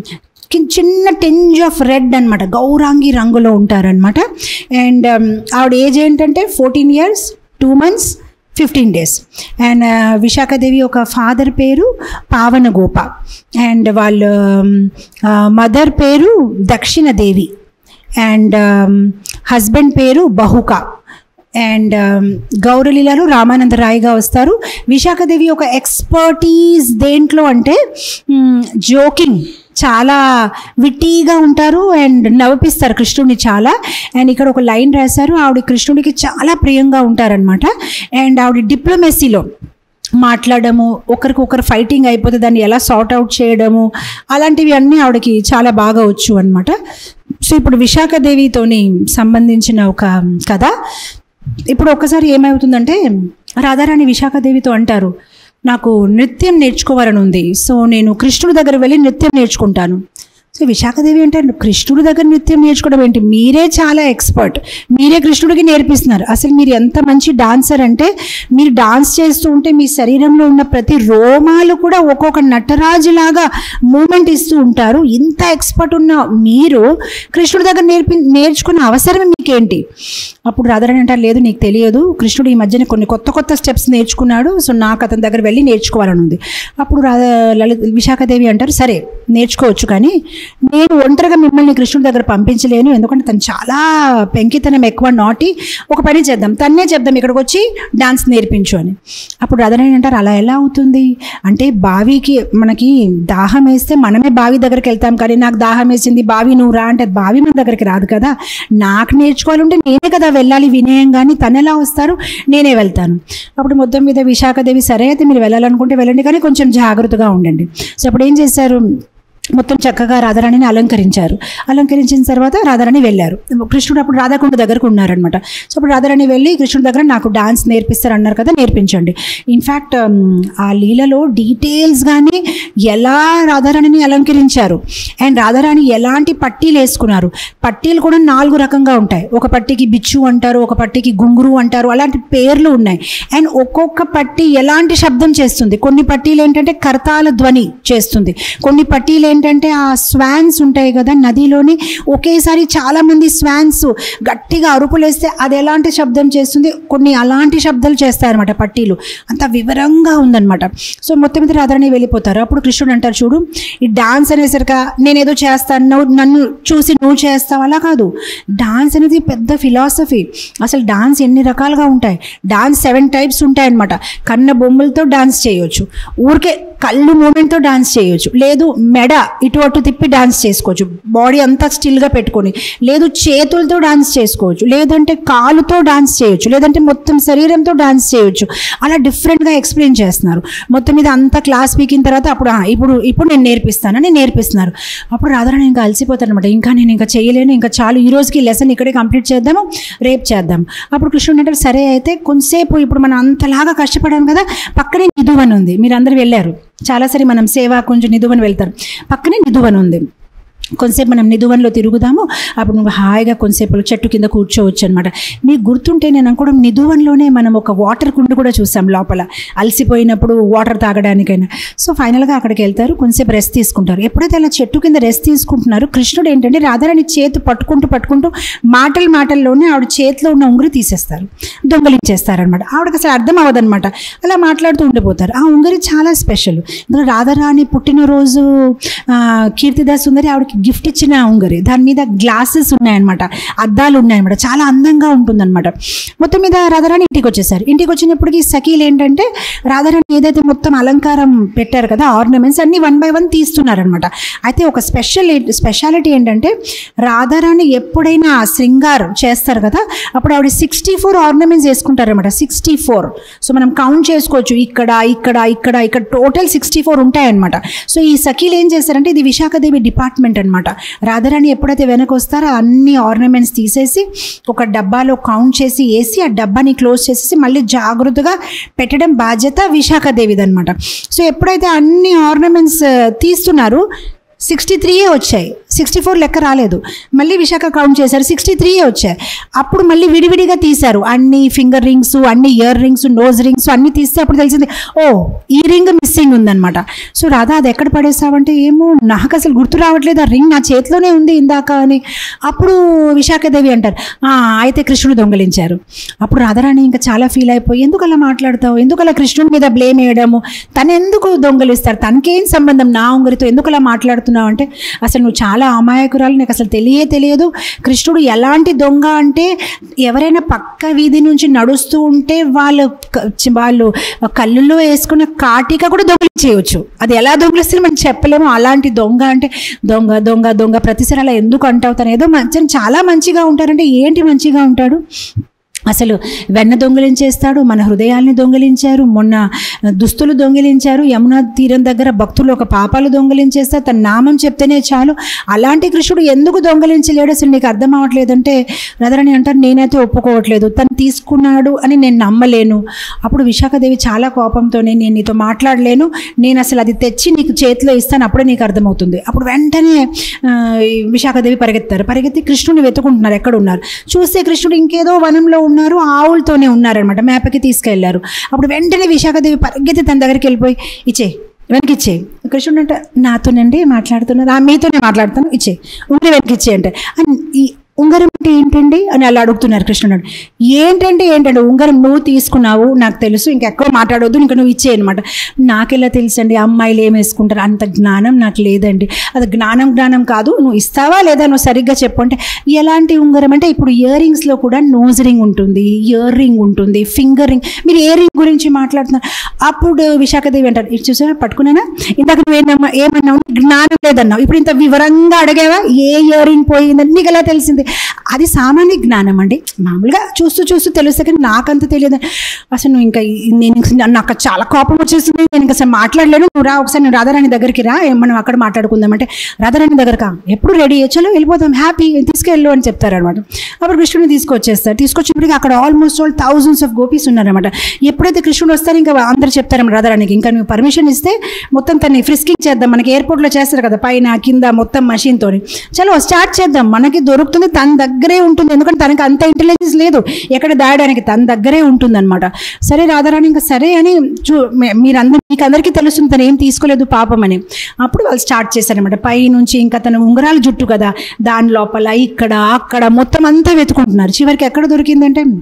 కి- చిన్న టెంజ్ ఆఫ్ రెడ్ అనమాట గౌరాంగి రంగులో ఉంటారనమాట అండ్ ఆవిడ ఏజ్ ఏంటంటే fourteen years two months fifteen days and Vishakhadevi ఒక ఫాదర్ పేరు పావన గోప అండ్ వాళ్ళ మదర్ పేరు దక్షిణదేవి అండ్ హస్బెండ్ పేరు బహుక అండ్ గౌరలీలలో రామానంద రాయ్గా వస్తారు విశాఖదేవి ఒక ఎక్స్పర్టీస్ దేంట్లో అంటే జోకింగ్ చాలా విట్టీగా ఉంటారు అండ్ నవ్విస్తారు కృష్ణుడిని చాలా అండ్ ఇక్కడ ఒక లైన్ రాశారు ఆవిడ కృష్ణుడికి చాలా ప్రియంగా ఉంటారనమాట అండ్ ఆవిడ డిప్లొమసీలో మాట్లాడము ఒకరికొకరు ఫైటింగ్ అయిపోతే దాన్ని ఎలా సార్ట్ అవుట్ చేయడము అలాంటివి అన్నీ ఆవిడకి చాలా బాగా వచ్చు అనమాట సో ఇప్పుడు విశాఖదేవితోని సంబంధించిన ఒక కథ ఇప్పుడు ఒక్కసారి ఏమవుతుందంటే రాధారాణి విశాఖదేవితో అంటారు నాకు నృత్యం నేర్చుకోవాలని ఉంది సో నేను కృష్ణుడి దగ్గర వెళ్ళి నృత్యం నేర్చుకుంటాను సో విశాఖదేవి అంటే కృష్ణుడి దగ్గర నృత్యం నేర్చుకోవడం ఏంటి మీరే చాలా ఎక్స్పర్ట్ మీరే కృష్ణుడికి నేర్పిస్తున్నారు అసలు మీరు ఎంత మంచి డాన్సర్ అంటే మీరు డాన్స్ చేస్తూ ఉంటే మీ శరీరంలో ఉన్న ప్రతి రోమాలు కూడా ఒక్కొక్క నటరాజులాగా మూమెంట్ ఇస్తూ ఉంటారు ఇంత ఎక్స్పర్ట్ ఉన్న మీరు కృష్ణుడి దగ్గర నేర్పి నేర్చుకున్న అవసరం మీకేంటి అప్పుడు రాధారాణి అంటారు లేదు నీకు తెలియదు కృష్ణుడు ఈ మధ్యన కొన్ని కొత్త కొత్త స్టెప్స్ నేర్చుకున్నాడు సో నాకు అతని దగ్గర వెళ్ళి నేర్చుకోవాలని ఉంది అప్పుడు రాధా లలిత విశాఖదేవి అంటారు సరే నేర్చుకోవచ్చు కానీ నేను ఒంటరిగా మిమ్మల్ని కృష్ణుడి దగ్గర పంపించలేను ఎందుకంటే తను చాలా పెంకితనం ఎక్కువ నాటి ఒక పని చేద్దాం తన్నే చెప్దాం ఇక్కడికి వచ్చి డాన్స్ నేర్పించు అని అప్పుడు రాధారాణి అంటారు అలా ఎలా అవుతుంది అంటే బావికి మనకి దాహం వేస్తే మనమే బావి దగ్గరికి వెళ్తాం కానీ నాకు దాహం వేసింది బావి నువ్వు రా అంటే బావి మన దగ్గరికి రాదు కదా నాకు నేర్చుకోవాలంటే నేనే కదా వెళ్ళాలి వినయం కానీ తను ఎలా వస్తారు నేనే వెళ్తాను అప్పుడు మొత్తం మీద విశాఖదేవి సరే అయితే మీరు వెళ్ళాలనుకుంటే వెళ్ళండి కానీ కొంచెం జాగ్రత్తగా ఉండండి సో అప్పుడు ఏం చేశారు మొత్తం చక్కగా రాధారాణిని అలంకరించారు అలంకరించిన తర్వాత రాధారాణి వెళ్ళారు కృష్ణుడు అప్పుడు రాధాకుండ దగ్గరకు ఉన్నారనమాట సో అప్పుడు రాధారాణి వెళ్ళి కృష్ణుడి దగ్గర నాకు డాన్స్ నేర్పిస్తారు అన్నారు కదా నేర్పించండి ఇన్ఫ్యాక్ట్ ఆ లీలలో డీటెయిల్స్ కానీ ఎలా రాధారాణిని అలంకరించారు అండ్ రాధారాణి ఎలాంటి పట్టీలు వేసుకున్నారు పట్టీలు కూడా నాలుగు రకంగా ఉంటాయి ఒక పట్టీకి బిచ్చు అంటారు ఒక పట్టీకి గుంగురు అంటారు అలాంటి పేర్లు ఉన్నాయి అండ్ ఒక్కొక్క పట్టీ ఎలాంటి శబ్దం చేస్తుంది కొన్ని పట్టీలు ఏంటంటే కర్తాల ధ్వని చేస్తుంది కొన్ని పట్టీలు ఏంటంటే ఆ స్వాన్స్ ఉంటాయి కదా నదిలోని ఒకేసారి చాలా మంది స్వాన్స్ గట్టిగా అరుపులేస్తే అది ఎలాంటి శబ్దం చేస్తుంది కొన్ని అలాంటి శబ్దాలు చేస్తారన్నమాట పట్టీలు అంత వివరంగా ఉందన్నమాట సో మొత్తం మీద రాధారాణి వెళ్ళిపోతారు అప్పుడు కృష్ణుడు అంటారు చూడు ఈ డాన్స్ అనేసరిగా నేనేదో చేస్తాను నువ్వు నన్ను చూసి నువ్వు చేస్తావు అలా కాదు డాన్స్ అనేది పెద్ద ఫిలాసఫీ అసలు డాన్స్ ఎన్ని రకాలుగా ఉంటాయి డాన్స్ సెవెన్ టైప్స్ ఉంటాయి అనమాట కన్న బొమ్మలతో డాన్స్ చేయొచ్చు ఊరికే కళ్ళు మూమెంట్తో డాన్స్ చేయొచ్చు లేదు మెడ ఇటు అటు తిప్పి డాన్స్ చేసుకోవచ్చు బాడీ అంతా స్టిల్గా పెట్టుకొని లేదు చేతులతో డాన్స్ చేసుకోవచ్చు లేదంటే కాలుతో డాన్స్ చేయొచ్చు లేదంటే మొత్తం శరీరంతో డాన్స్ చేయొచ్చు అలా డిఫరెంట్గా ఎక్స్ప్లెయిన్ చేస్తున్నారు మొత్తం మీద అంతా క్లాస్ పీకిన తర్వాత అప్పుడు "ఆ, ఇప్పుడు ఇప్పుడు నేను నేర్పిస్తానని నేర్పిస్తున్నారు అప్పుడు రాధారాణి ఇంకా అలసిపోతాను అనమాట ఇంకా నేను ఇంకా చేయలేను ఇంకా చాలు ఈ రోజుకి లెసన్ ఇక్కడే కంప్లీట్ చేద్దాము రేపు చేద్దాం అప్పుడు కృష్ణుడు అంటే సరే అయితే కొంతసేపు ఇప్పుడు మనం అంతలాగా కష్టపడాం కదా పక్కనే నిధువన్ ఉంది మీరు అందరు వెళ్ళారు చాలాసారి మనం సేవ కొంచెం నిధువన్ వెళ్తారు పక్కనే నిధువన్ ఉంది కొంతసేపు మనం నిధువన్లో తిరుగుదాము అప్పుడు నువ్వు హాయిగా కొంతసేపు చెట్టు కింద కూర్చోవచ్చు అనమాట మీకు గుర్తుంటే నేను అనుకోవడం నిధువన్లోనే మనం ఒక వాటర్ కుండ కూడా చూసాం లోపల అలసిపోయినప్పుడు వాటర్ తాగడానికైనా సో ఫైనల్గా అక్కడికి వెళ్తారు కొంతసేపు రెస్ట్ తీసుకుంటారు ఎప్పుడైతే అలా చెట్టు కింద రెస్ట్ తీసుకుంటున్నారో కృష్ణుడు ఏంటంటే రాధారాణి చేతి పట్టుకుంటూ పట్టుకుంటూ మాటలు మాటల్లోనే ఆవిడ చేతిలో ఉన్న ఉంగరి తీసేస్తారు దొంగలించేస్తారనమాట ఆవిడకి అసలు అర్థం అవ్వదన్నమాట అలా మాట్లాడుతూ ఉండిపోతారు ఆ ఉంగరి చాలా స్పెషల్ ఇందులో రాధారాణి పుట్టినరోజు ఆ, కీర్తిదాస్ సుందరి ఆవిడకి గిఫ్ట్ ఇచ్చిన ఉంగరి దాని మీద గ్లాసెస్ ఉన్నాయన్నమాట అద్దాలు ఉన్నాయన్నమాట చాలా అందంగా ఉంటుందన్నమాట మొత్తం మీద రాధారాణి ఇంటికి వచ్చేసారు ఇంటికి వచ్చినప్పటికీ సఖీలు ఏంటంటే రాధారాణి ఏదైతే మొత్తం అలంకారం పెట్టారు కదా ఆర్నమెంట్స్ అన్ని వన్ బై వన్ తీస్తున్నారనమాట అయితే ఒక స్పెషల్ స్పెషాలిటీ ఏంటంటే రాధారాణి ఎప్పుడైనా శృంగారం చేస్తారు కదా అప్పుడు ఆవిడ సిక్స్టీ ఫోర్ ఆర్నమెంట్స్ వేసుకుంటారనమాట సిక్స్టీ ఫోర్ సో మనం కౌంట్ చేసుకోవచ్చు ఇక్కడ ఇక్కడ ఇక్కడ ఇక్కడ టోటల్ సిక్స్టీ ఫోర్ ఉంటాయన్నమాట సో ఈ సఖీలు ఏం చేస్తారంటే ఇది విశాఖదేవి డిపార్ట్మెంట్ అనమాట రాధారాణి ఎప్పుడైతే వెనక వస్తారో అన్ని ఆర్నమెంట్స్ తీసేసి ఒక డబ్బాలో కౌంట్ చేసి వేసి ఆ డబ్బాని క్లోజ్ చేసేసి మళ్ళీ జాగ్రత్తగా పెట్టడం బాధ్యత విశాఖదేవిది అనమాట సో ఎప్పుడైతే అన్ని ఆర్నమెంట్స్ తీస్తున్నారు సిక్స్టీ త్రీయే వచ్చాయి సిక్స్టీ ఫోర్ లెక్క రాలేదు మళ్ళీ విశాఖ కౌంట్ చేశారు సిక్స్టీ త్రీయే వచ్చాయి అప్పుడు మళ్ళీ విడివిడిగా తీశారు అన్ని ఫింగర్ రింగ్స్ అన్ని ఇయర్ రింగ్స్ నోజ్ రింగ్స్ అన్ని తీస్తే అప్పుడు తెలిసింది ఓ ఈ రింగ్ మిస్సింగ్ ఉందన్నమాట సో రాధా అది ఎక్కడ పడేసావంటే ఏమో నాకు అసలు గుర్తు రావట్లేదు ఆ రింగ్ నా చేతిలోనే ఉంది ఇందాక అని అప్పుడు విశాఖదేవి అంటారు "ఆ, అయితే కృష్ణుడు దొంగలించారు అప్పుడు రాధారాణి ఇంకా చాలా ఫీల్ అయిపోయి ఎందుకు అలా మాట్లాడతావు ఎందుకు అలా కృష్ణుడి మీద బ్లేమ్ వేయడము తను ఎందుకు దొంగలిస్తారు తనకేం సంబంధం నా ఉంగరితో ఎందుకు అలా మాట్లాడుతున్నావు అంటే అసలు నువ్వు చాలా అమాయకురాలు నాకు అసలు తెలియే తెలియదు కృష్ణుడు ఎలాంటి దొంగ అంటే ఎవరైనా పక్క వీధి నుంచి నడుస్తూ ఉంటే వాళ్ళు క- వాళ్ళు కళ్ళులో వేసుకున్న కాటిక కూడా దొంగలించేయచ్చు అది ఎలా దొంగలిస్తే మనం చెప్పలేము అలాంటి దొంగ అంటే దొంగ దొంగ దొంగ ప్రతిసారి అలా ఎందుకు అంటావు తను ఏదో మంచి చాలా మంచిగా ఉంటారంటే ఏంటి మంచిగా ఉంటాడు అసలు వెన్న దొంగిలించేస్తాడు మన హృదయాల్ని దొంగిలించారు మొన్న దుస్తులు దొంగిలించారు యమునా తీరం దగ్గర భక్తులు ఒక పాపాలు దొంగిలించేస్తారు తన నామం చెప్తేనే చాలు అలాంటి కృష్ణుడు ఎందుకు దొంగిలించలేడు అసలు నీకు అర్థం అవ్వట్లేదంటే రదరని అంటారు నేనైతే ఒప్పుకోవట్లేదు తను తీసుకున్నాడు అని నేను నమ్మలేను అప్పుడు విశాఖదేవి చాలా కోపంతోనే నేను నీతో మాట్లాడలేను నేను అసలు అది తెచ్చి నీకు చేతిలో ఇస్తాను అప్పుడే నీకు అర్థమవుతుంది అప్పుడు వెంటనే ఆ, ఈ విశాఖదేవి పరిగెత్తారు పరిగెత్తి కృష్ణుని వెతుకుంటున్నారు ఎక్కడ ఉన్నారు చూస్తే కృష్ణుడు ఇంకేదో వనంలో ఉన్నారు ఆవులతోనే ఉన్నారనమాట మేపకి తీసుకెళ్లారు అప్పుడు వెంటనే విశాఖదేవి పరిగెత్తి తన దగ్గరికి వెళ్ళిపోయి ఇచ్చే వెనకిచ్చే కృష్ణుడు అంటే నాతోనండి మాట్లాడుతున్నారు "ఆ, మీతోనే మాట్లాడుతాను ఇచ్చే ఉంగరం వెనకిచ్చే అంటే "అన్ ఈ ఉంగరం అంటే ఏంటండి అని అలా అడుగుతున్నారు కృష్ణుడు ఏంటంటే ఏంటంటే ఉంగరం నువ్వు తీసుకున్నావు నాకు తెలుసు ఇంకెక్కువ మాట్లాడొద్దు ఇంకా నువ్వు ఇచ్చే అనమాట నాకెలా తెలుసండి అమ్మాయిలు ఏం వేసుకుంటారు అంత జ్ఞానం నాకు లేదండి అది జ్ఞానం జ్ఞానం కాదు నువ్వు ఇస్తావా లేదా నువ్వు సరిగ్గా చెప్పు అంటే ఎలాంటి ఉంగరం అంటే ఇప్పుడు ఇయర్ రింగ్స్లో కూడా నోజ్ రింగ్ ఉంటుంది ఇయర్ రింగ్ ఉంటుంది ఫింగర్ రింగ్ మీరు ఏ రింగ్ గురించి మాట్లాడుతున్నారు అప్పుడు విశాఖదేవి అంటారు ఇది చూసావా పట్టుకున్నానా ఇందాక నువ్వేనమ్మా ఏమన్నావు జ్ఞానం లేదన్నావు ఇప్పుడు ఇంత వివరంగా అడిగావా ఏ ఇయర్ రింగ్ పోయిందని నీకు ఎలా తెలిసింది అది సామాన్య జ్ఞానం అండి మామూలుగా చూస్తూ చూస్తూ తెలుస్తే కానీ నాకంత తెలియదు అసలు నువ్వు ఇంకా ఈ- నేను ఇంక- నాకు చాలా కోపం వచ్చేసింది నేను ఇంకా అసలు మాట్లాడలేను నువ్వు రా ఒకసారి నువ్వు రాధారాణి దగ్గరికి రా ఏ- మనం అక్కడ మాట్లాడుకుందాం అంటే రాధారాణి దగ్గరకా ఎప్పుడు రెడీ చలో వెళ్ళిపోతాం హ్యాపీ తీసుకెళ్ళు అని చెప్తారనమాట అప్పుడు కృష్ణుని తీసుకొచ్చేస్తారు తీసుకొచ్చినప్పటికీ అక్కడ almost all thousands of gopis ఉన్నారనమాట ఎప్పుడైతే కృష్ణుడు వస్తారో ఇంకా అందరు చెప్తారన్నమాట రాధారానికి ఇంకా నువ్వు పర్మిషన్ ఇస్తే మొత్తం తన్ని ఫ్రిస్కింగ్ చేద్దాం మనకి ఎయిర్పోర్ట్లో చేస్తారు కదా పైన కింద మొత్తం మషిన్తో చలో స్టార్ట్ చేద్దాం మనకి దొరుకుతుంది తన దగ్గరే ఉంటుంది ఎందుకంటే తనకి అంత ఇంటెలిజెన్స్ లేదు ఎక్కడ దాయడానికి తన దగ్గరే ఉంటుంది అనమాట సరే రాధారాణి ఇంకా సరే అని చూ మీ- మీరందరూ మీకు అందరికీ తెలుస్తుంది తను ఏం తీసుకోలేదు పాపం అని అప్పుడు వాళ్ళు స్టార్ట్ చేశారనమాట పై నుంచి ఇంకా తన ఉంగరాల జుట్టు కదా దాని లోపల ఇక్కడ అక్కడ మొత్తం అంతా వెతుకుంటున్నారు చివరికి ఎక్కడ దొరికిందంటే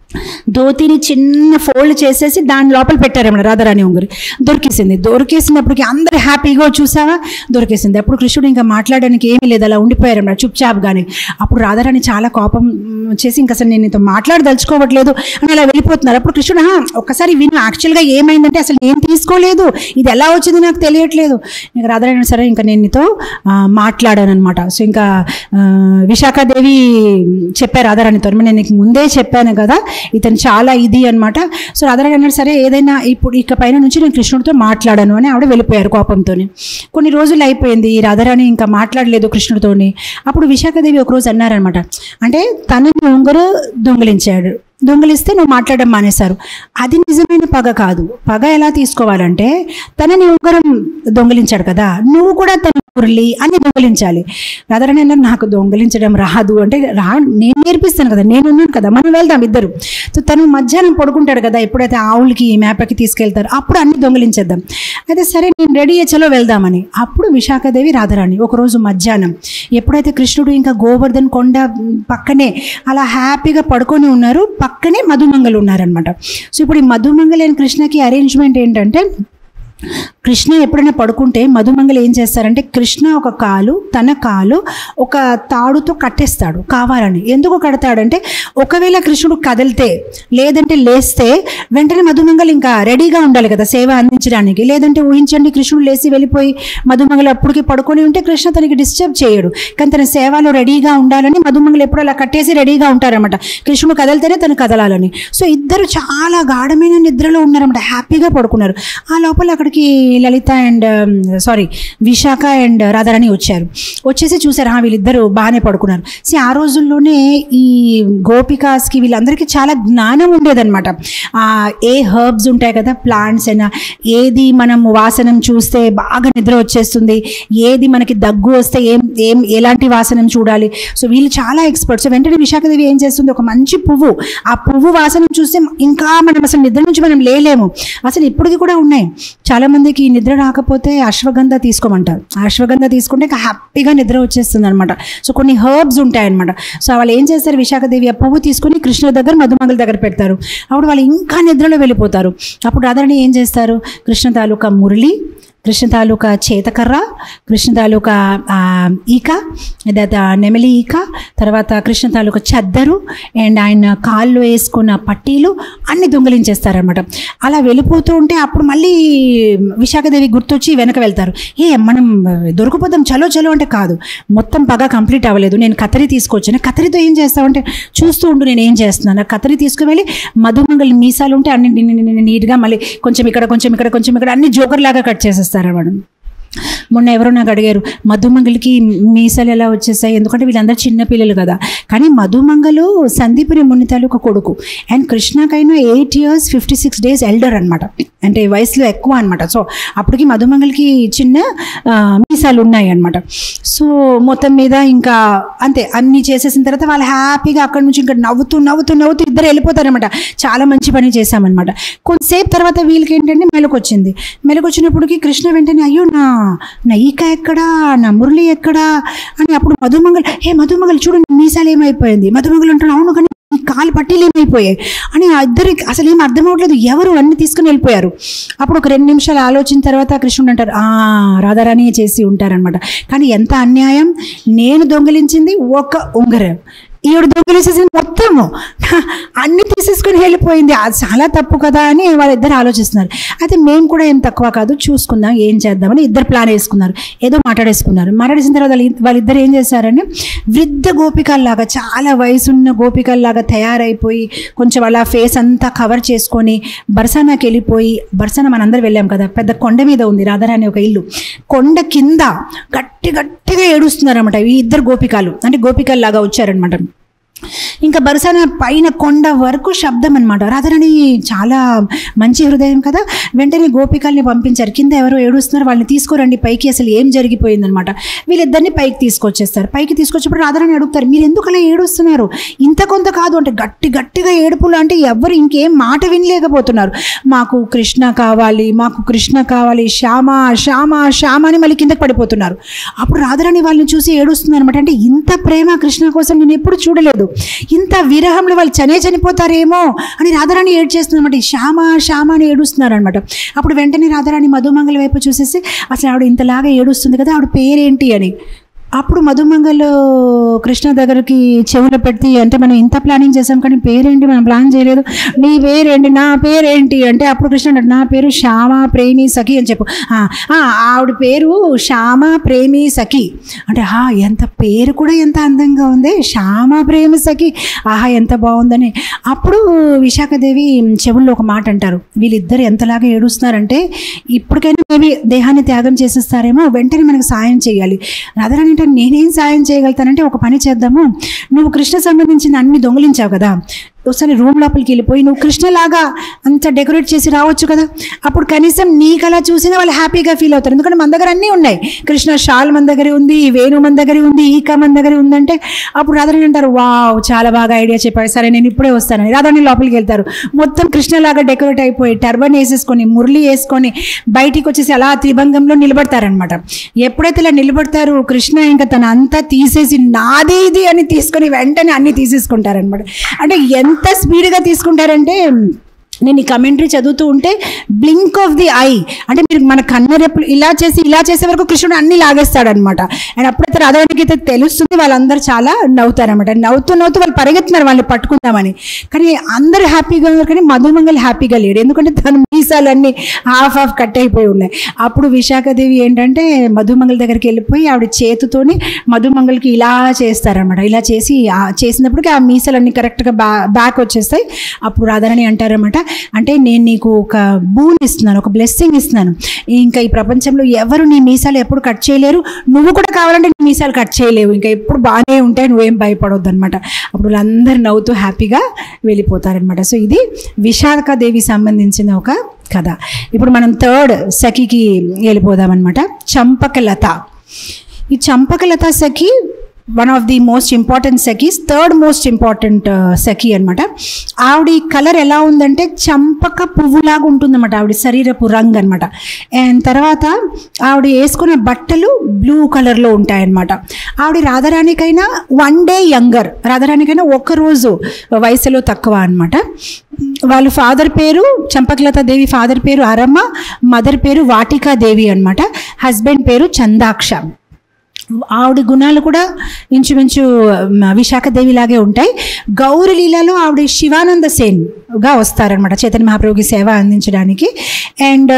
ధోతిని చిన్న ఫోల్డ్ చేసేసి దాని లోపల పెట్టారేమో రాధారాణి ఉంగరి దొరికేసింది దొరికేసినప్పటికి అందరు హ్యాపీగా చూసావా దొరికేసింది అప్పుడు కృష్ణుడు ఇంకా మాట్లాడడానికి ఏమీ లేదు అలా ఉండిపోయారన్నమాట చుప్చాప్ కానీ అప్పుడు రాధారాణి చాలా కోపం మ్, చేసి ఇంకా అసలు నేను నీతో మాట్లాడదలుచుకోవట్లేదు అని అలా వెళ్ళిపోతున్నారు అప్పుడు కృష్ణుడు "ఆహా, ఒక్కసారి విను యాక్చువల్గా ఏమైందంటే అసలు నేను తీసుకోలేదు ఇది ఎలా వచ్చింది నాకు తెలియట్లేదు ఇంకా రాధారాణి సరే ఇంకా నేను నీతో ఆ, మాట్లాడాను అనమాట సో ఇంకా ఆ, విశాఖాదేవి చెప్పారు రాధారాణితో నేను నీకు ముందే చెప్పాను కదా ఇతను చాలా ఇది అనమాట సో రాధారాణి అన్నారు సరే ఏదైనా ఇప్పుడు ఇక పైన నుంచి నేను కృష్ణుడితో మాట్లాడాను అని ఆవిడ వెళ్ళిపోయారు కోపంతో కొన్ని రోజులు అయిపోయింది ఈ రాధారాణి ఇంకా మాట్లాడలేదు కృష్ణుడితోని అప్పుడు విశాఖదేవి ఒక రోజు అన్నారనమాట అంటే తనని ఉంగరు దొంగిలించాడు దొంగిలిస్తే నువ్వు మాట్లాడడం మానేశారు అది నిజమైన పగ కాదు పగ ఎలా తీసుకోవాలంటే తనని ఉంగరం దొంగిలించాడు కదా నువ్వు కూడా తన మురళి అని దొంగిలించాలి రాధారాణి అన్నారు నాకు దొంగిలించడం రాదు అంటే రా నేను నేర్పిస్తాను కదా నేను ఉన్నాను కదా మనం వెళ్దాం ఇద్దరు సో తను మధ్యాహ్నం పడుకుంటాడు కదా ఎప్పుడైతే ఆవులకి మేపకి తీసుకెళ్తారు అప్పుడు అన్ని దొంగిలించేద్దాం అయితే సరే నేను రెడీ చలో వెళ్దామని అప్పుడు విశాఖదేవి రాధారాణి ఒకరోజు మధ్యాహ్నం ఎప్పుడైతే కృష్ణుడు ఇంకా గోవర్ధన్ కొండ పక్కనే అలా హ్యాపీగా పడుకొని ఉన్నారు పక్కనే మధుమంగలు ఉన్నారనమాట సో ఇప్పుడు ఈ మధుమంగలి అండ్ కృష్ణకి అరేంజ్మెంట్ ఏంటంటే కృష్ణ ఎప్పుడైనా పడుకుంటే మధుమంగలు ఏం చేస్తారంటే కృష్ణ ఒక కాలు తన కాలు ఒక తాడుతో కట్టేస్తాడు కావాలని ఎందుకు కడతాడంటే ఒకవేళ కృష్ణుడు కదిలితే లేదంటే లేస్తే వెంటనే మధుమంగలు ఇంకా రెడీగా ఉండాలి కదా సేవ అందించడానికి లేదంటే ఊహించండి కృష్ణుడు లేచి వెళ్ళిపోయి మధుమంగలు అప్పటికి పడుకొని ఉంటే కృష్ణ తనకి డిస్టర్బ్ చేయడు కానీ తన సేవలో రెడీగా ఉండాలని మధుమంగలు ఎప్పుడు అలా కట్టేసి రెడీగా ఉంటారన్నమాట కృష్ణుడు కదిలితేనే తను కదలాలని సో ఇద్దరు చాలా గాఢమైన నిద్రలో ఉన్నారన్నమాట హ్యాపీగా పడుకున్నారు ఆ లోపల అక్కడికి Lalita and sorry Vishakha and Radharani వచ్చారు వచ్చేసి చూసారు "ఆ, వీళ్ళిద్దరూ బాగానే పడుకున్నారు సి ఆ రోజుల్లోనే ఈ గోపికాస్కి వీళ్ళందరికీ చాలా జ్ఞానం ఉండేదన్నమాట ఆ, ఏ హర్బ్స్ ఉంటాయి కదా ప్లాంట్స్ అయినా ఏది మనం వాసనం చూస్తే బాగా నిద్ర వచ్చేస్తుంది ఏది మనకి దగ్గు వస్తే ఏం ఏం ఎలాంటి వాసనం చూడాలి సో వీళ్ళు చాలా ఎక్స్పర్ట్స్ వెంటనే విశాఖదేవి ఏం చేస్తుంది ఒక మంచి పువ్వు ఆ పువ్వు వాసన చూస్తే ఇంకా మనం అసలు నిద్ర నుంచి మనం లేలేము అసలు ఇప్పటికి కూడా ఉన్నాయి చాలా మందికి ఈ నిద్ర రాకపోతే అశ్వగంధ తీసుకోమంటారు ఆ అశ్వగంధ తీసుకుంటే ఇంకా హ్యాపీగా నిద్ర వచ్చేస్తుంది అనమాట సో కొన్ని హర్బ్స్ ఉంటాయన్నమాట సో వాళ్ళు ఏం చేస్తారు విశాఖదేవి ఆ పువ్వు తీసుకుని కృష్ణ దగ్గర మధుమంగళ దగ్గర పెడతారు అప్పుడు వాళ్ళు ఇంకా నిద్రలో వెళ్ళిపోతారు అప్పుడు రాధారాణి ఏం చేస్తారు కృష్ణ తాలూకా మురళి కృష్ణ తాలూకా చేతకర్ర కృష్ణ తాలూకా ఆ, ఈక తర్వాత నెమలి ఈక తర్వాత కృష్ణ తాలూకా చద్దరు అండ్ ఆయన కాళ్ళు వేసుకున్న పట్టీలు అన్ని దొంగిలించేస్తారనమాట అలా వెళ్ళిపోతూ ఉంటే అప్పుడు మళ్ళీ విశాఖదేవి గుర్తొచ్చి వెనక వెళ్తారు ఏ మనం దొరికిపోదాం చలో చలో అంటే కాదు మొత్తం పగ కంప్లీట్ అవ్వలేదు నేను కత్తరి తీసుకొచ్చాను కత్తరితో ఏం చేస్తావంటే చూస్తూ ఉండు నేను ఏం చేస్తున్నాను ఆ కత్తరి తీసుకువెళ్ళి మధుమంగళి మీసాలు ఉంటే అన్ని ని- ని- ని- నీట్గా మళ్ళీ కొంచెం ఇక్కడ కొంచెం ఇక్కడ కొంచెం ఇక్కడ అన్ని జోకర్ లాగా కట్ చేసేస్తారు మేడం మొన్న ఎవరో నాకు అడిగారు మధుమంగలికి మీసాలు ఎలా వచ్చేసాయి ఎందుకంటే వీళ్ళందరూ చిన్న పిల్లలు కదా కానీ మధుమంగలు సందీపురి ముని తాలూకా కొడుకు అండ్ కృష్ణకైనా eight years fifty six days elder అనమాట అంటే వయసులో ఎక్కువ అనమాట సో అప్పటికి మధుమంగలికి చిన్న ఆ, మీసాలు ఉన్నాయి అనమాట సో మొత్తం మీద ఇంకా అంతే అన్నీ చేసేసిన తర్వాత వాళ్ళు హ్యాపీగా అక్కడి నుంచి ఇంకా నవ్వుతూ నవ్వుతూ నవ్వుతూ ఇద్దరు వెళ్ళిపోతారనమాట చాలా మంచి పని చేశామన్నమాట కొంతసేపు తర్వాత వీళ్ళకి ఏంటంటే మెలకు వచ్చింది మెలకు వచ్చినప్పటికి కృష్ణ వెంటనే అయ్యో నా నా ఈక ఎక్కడా నా మురళి ఎక్కడా అని అప్పుడు మధుమంగల్ హే మధుమంగల్ చూడు నీ మీసాలు ఏమైపోయింది మధుమంగల్ అంటాడు అవును కానీ ఈ కాలు పట్టీలు ఏమైపోయాయి అని ఆ ఇద్దరికి అసలు ఏం అర్థం అవ్వట్లేదు ఎవరు అన్ని తీసుకుని వెళ్ళిపోయారు అప్పుడు ఒక రెండు నిమిషాలు ఆలోచించిన తర్వాత కృష్ణుడు అంటారు ఆ రాధారాణి చేసి ఉంటారనమాట కానీ ఎంత అన్యాయం నేను దొంగిలించింది ఒక ఉంగరం ఈవిడ దొంగిలించేసింది మొత్తము అన్ని తీసేసుకొని వెళ్ళిపోయింది అది చాలా తప్పు కదా అని వాళ్ళిద్దరు ఆలోచిస్తున్నారు అయితే మేము కూడా ఏం తక్కువ కాదు చూసుకుందాం ఏం చేద్దామని ఇద్దరు ప్లాన్ వేసుకున్నారు ఏదో మాట్లాడేసుకున్నారు మాట్లాడేసిన తర్వాత వాళ్ళ- వాళ్ళిద్దరు ఏం చేశారంటే వృద్ధ గోపికల్లాగా చాలా వయసున్న గోపికల్లాగా తయారైపోయి కొంచెం అలా ఫేస్ అంతా కవర్ చేసుకొని బర్సానాకి వెళ్ళిపోయి బర్సానా మనందరం వెళ్ళాం కదా పెద్ద కొండ మీద ఉంది రాధారాణి ఒక ఇల్లు కొండ కింద గట్టి గట్టిగా ఏడుస్తున్నారన్నమాట ఈ ఇద్దరు గోపికలు అంటే గోపికల్లాగా వచ్చారనమాట ఇంకా బరుసన పైన కొండ వరకు శబ్దం అనమాట రాధారాణి చాలా మంచి హృదయం కదా వెంటనే గోపికల్ని పంపించారు కింద ఎవరో ఏడుస్తున్నారు వాళ్ళని తీసుకురండి పైకి అసలు ఏం జరిగిపోయిందనమాట వీళ్ళిద్దరిని పైకి తీసుకొచ్చేస్తారు పైకి తీసుకొచ్చినప్పుడు రాధారాణి అడుగుతారు మీరు ఎందుకు అలా ఏడుస్తున్నారు ఇంత కొంత కాదు అంటే గట్టి గట్టిగా ఏడుపులు అంటే ఎవరు ఇంకేం మాట వినలేకపోతున్నారు మాకు కృష్ణ కావాలి మాకు కృష్ణ కావాలి శ్యామ శ్యామ శ్యామ అని మళ్ళీ కిందకి పడిపోతున్నారు అప్పుడు రాధారాణి వాళ్ళని చూసి ఏడుస్తుంది అనమాట అంటే ఇంత ప్రేమ కృష్ణ కోసం నేను ఎప్పుడు చూడలేదు ఇంత విరహంలో వాళ్ళు చనే చనిపోతారేమో అని రాధారాణి ఏడ్ చేస్తుందన్నమాట శ్యామ శ్యామ అని ఏడుస్తున్నారు అనమాట అప్పుడు వెంటనే రాధారాణి మధుమంగళ వైపు చూసేసి అసలు ఆవిడ ఇంతలాగా ఏడుస్తుంది కదా ఆవిడ పేరేంటి అని అప్పుడు మధుమంగల్ కృష్ణ దగ్గరికి చెవులో పెట్టి అంటే మనం ఇంత ప్లానింగ్ చేసాం కానీ పేరేంటి మనం ప్లాన్ చేయలేదు నీ పేరేంటి నా పేరేంటి అంటే అప్పుడు కృష్ణ అన్నాడు నా పేరు శ్యామ ప్రేమి సఖి అని చెప్పు "ఆ, ఆ, ఆవిడ పేరు శ్యామ ప్రేమి సఖి అంటే ఆహా ఎంత పేరు కూడా ఎంత అందంగా ఉంది శ్యామ ప్రేమి సఖి ఆహా ఎంత బాగుందని అప్పుడు విశాఖదేవి చెవుల్లో ఒక మాట అంటారు వీళ్ళిద్దరు ఎంతలాగా ఏడుస్తున్నారంటే ఇప్పటికైనా మేబీ దేహాన్ని త్యాగం చేసేస్తారేమో వెంటనే మనకు సాయం చేయాలి రాధారాణి అంటే నేనేం సాయం చేయగలుగుతానంటే ఒక పని చేద్దాము నువ్వు కృష్ణ సంబంధించిన అన్ని దొంగిలించావు కదా ఒకసారి రూమ్ లోపలికి వెళ్ళిపోయి నువ్వు కృష్ణలాగా అంత డెకరేట్ చేసి రావచ్చు కదా అప్పుడు కనీసం నీకు అలా చూసినా వాళ్ళు హ్యాపీగా ఫీల్ అవుతారు ఎందుకంటే మన దగ్గర అన్నీ ఉన్నాయి కృష్ణ షాల్ మన దగ్గర ఉంది వేణు మన దగ్గర ఉంది ఈక మన దగ్గర ఉందంటే అప్పుడు రాధారాణి అంటారు వావ్ చాలా బాగా ఐడియా చెప్పారు సరే నేను ఇప్పుడే వస్తానని రాధారాణి లోపలికి వెళ్తారు మొత్తం కృష్ణలాగా డెకరేట్ అయిపోయి టర్బన్ వేసేసుకొని మురళి వేసుకొని బయటికి వచ్చేసి అలా త్రిభంగంలో నిలబడతారనమాట ఎప్పుడైతే ఇలా నిలబడతారు కృష్ణ ఇంకా తన అంతా తీసేసి నాదే ఇది అని తీసుకొని వెంటనే అన్ని తీసేసుకుంటారనమాట అంటే ఎంత స్పీడ్గా తీసుకుంటారంటే నేను ఈ కమెంటరీ చదువుతూ ఉంటే బ్లింక్ ఆఫ్ ది ఐ అంటే మీరు మన కన్నరెప్పుడు ఇలా చేసి ఇలా చేసే వరకు కృష్ణుడు అన్ని లాగేస్తాడనమాట అండ్ అప్పుడైతే రాధవానికి అయితే తెలుస్తుంది వాళ్ళందరూ చాలా నవ్వుతారనమాట నవ్వుతూ నవ్వుతూ వాళ్ళు పరిగెత్తున్నారు వాళ్ళని పట్టుకుందామని కానీ అందరూ హ్యాపీగా ఉన్నారు కానీ మధుమంగల్ హ్యాపీగా లేడు ఎందుకంటే తన మీసాలన్నీ హాఫ్ హాఫ్ కట్ అయిపోయి ఉన్నాయి అప్పుడు విశాఖదేవి ఏంటంటే మధుమంగల్ దగ్గరికి వెళ్ళిపోయి ఆవిడ చేతితోని మధుమంగల్కి ఇలా చేస్తారనమాట ఇలా చేసి ఆ చేసినప్పటికీ ఆ మీసాలన్నీ కరెక్ట్గా బ్యా బ్యాక్ వచ్చేస్తాయి అప్పుడు రాధారాణి అంటారనమాట అంటే నేను నీకు ఒక బూన్ ఇస్తున్నాను ఒక బ్లెస్సింగ్ ఇస్తున్నాను ఇంకా ఈ ప్రపంచంలో ఎవరు నీ మీసాలు ఎప్పుడు కట్ చేయలేరు నువ్వు కూడా కావాలంటే నీ మీసాలు కట్ చేయలేవు ఇంకా ఎప్పుడు బాగానే ఉంటాయి నువ్వేం భయపడవద్దు అనమాట అప్పుడు వాళ్ళందరూ నవ్వుతూ హ్యాపీగా వెళ్ళిపోతారనమాట సో ఇది విశాఖదేవి సంబంధించిన ఒక కథ ఇప్పుడు మనం థర్డ్ సఖికి వెళ్ళిపోదామన్నమాట చంపకలత ఈ Champakalata Sakhi one of the most important sakhis third most important sakhi అనమాట ఆవిడ కలర్ ఎలా ఉందంటే చంపక పువ్వులాగా ఉంటుందన్నమాట ఆవిడ శరీరపు రంగు అనమాట అండ్ తర్వాత ఆవిడ వేసుకున్న బట్టలు బ్లూ కలర్లో ఉంటాయన్నమాట ఆవిడ రాధారాణికైనా వన్ డే యంగర్ రాధారాణికైనా ఒక రోజు వయసులో తక్కువ అనమాట వాళ్ళ ఫాదర్ పేరు చంపకలత దేవి ఫాదర్ పేరు అరమ్మ మదర్ పేరు వాటికా దేవి అనమాట హస్బెండ్ పేరు చందాక్ష ఆవిడ గుణాలు కూడా ఇంచుమించు మ, విశాఖదేవి లాగే ఉంటాయి గౌరి లీలలో ఆవిడ శివానంద సేన్గా వస్తారనమాట చైతన్య మహాప్రభుకి సేవ అందించడానికి అండ్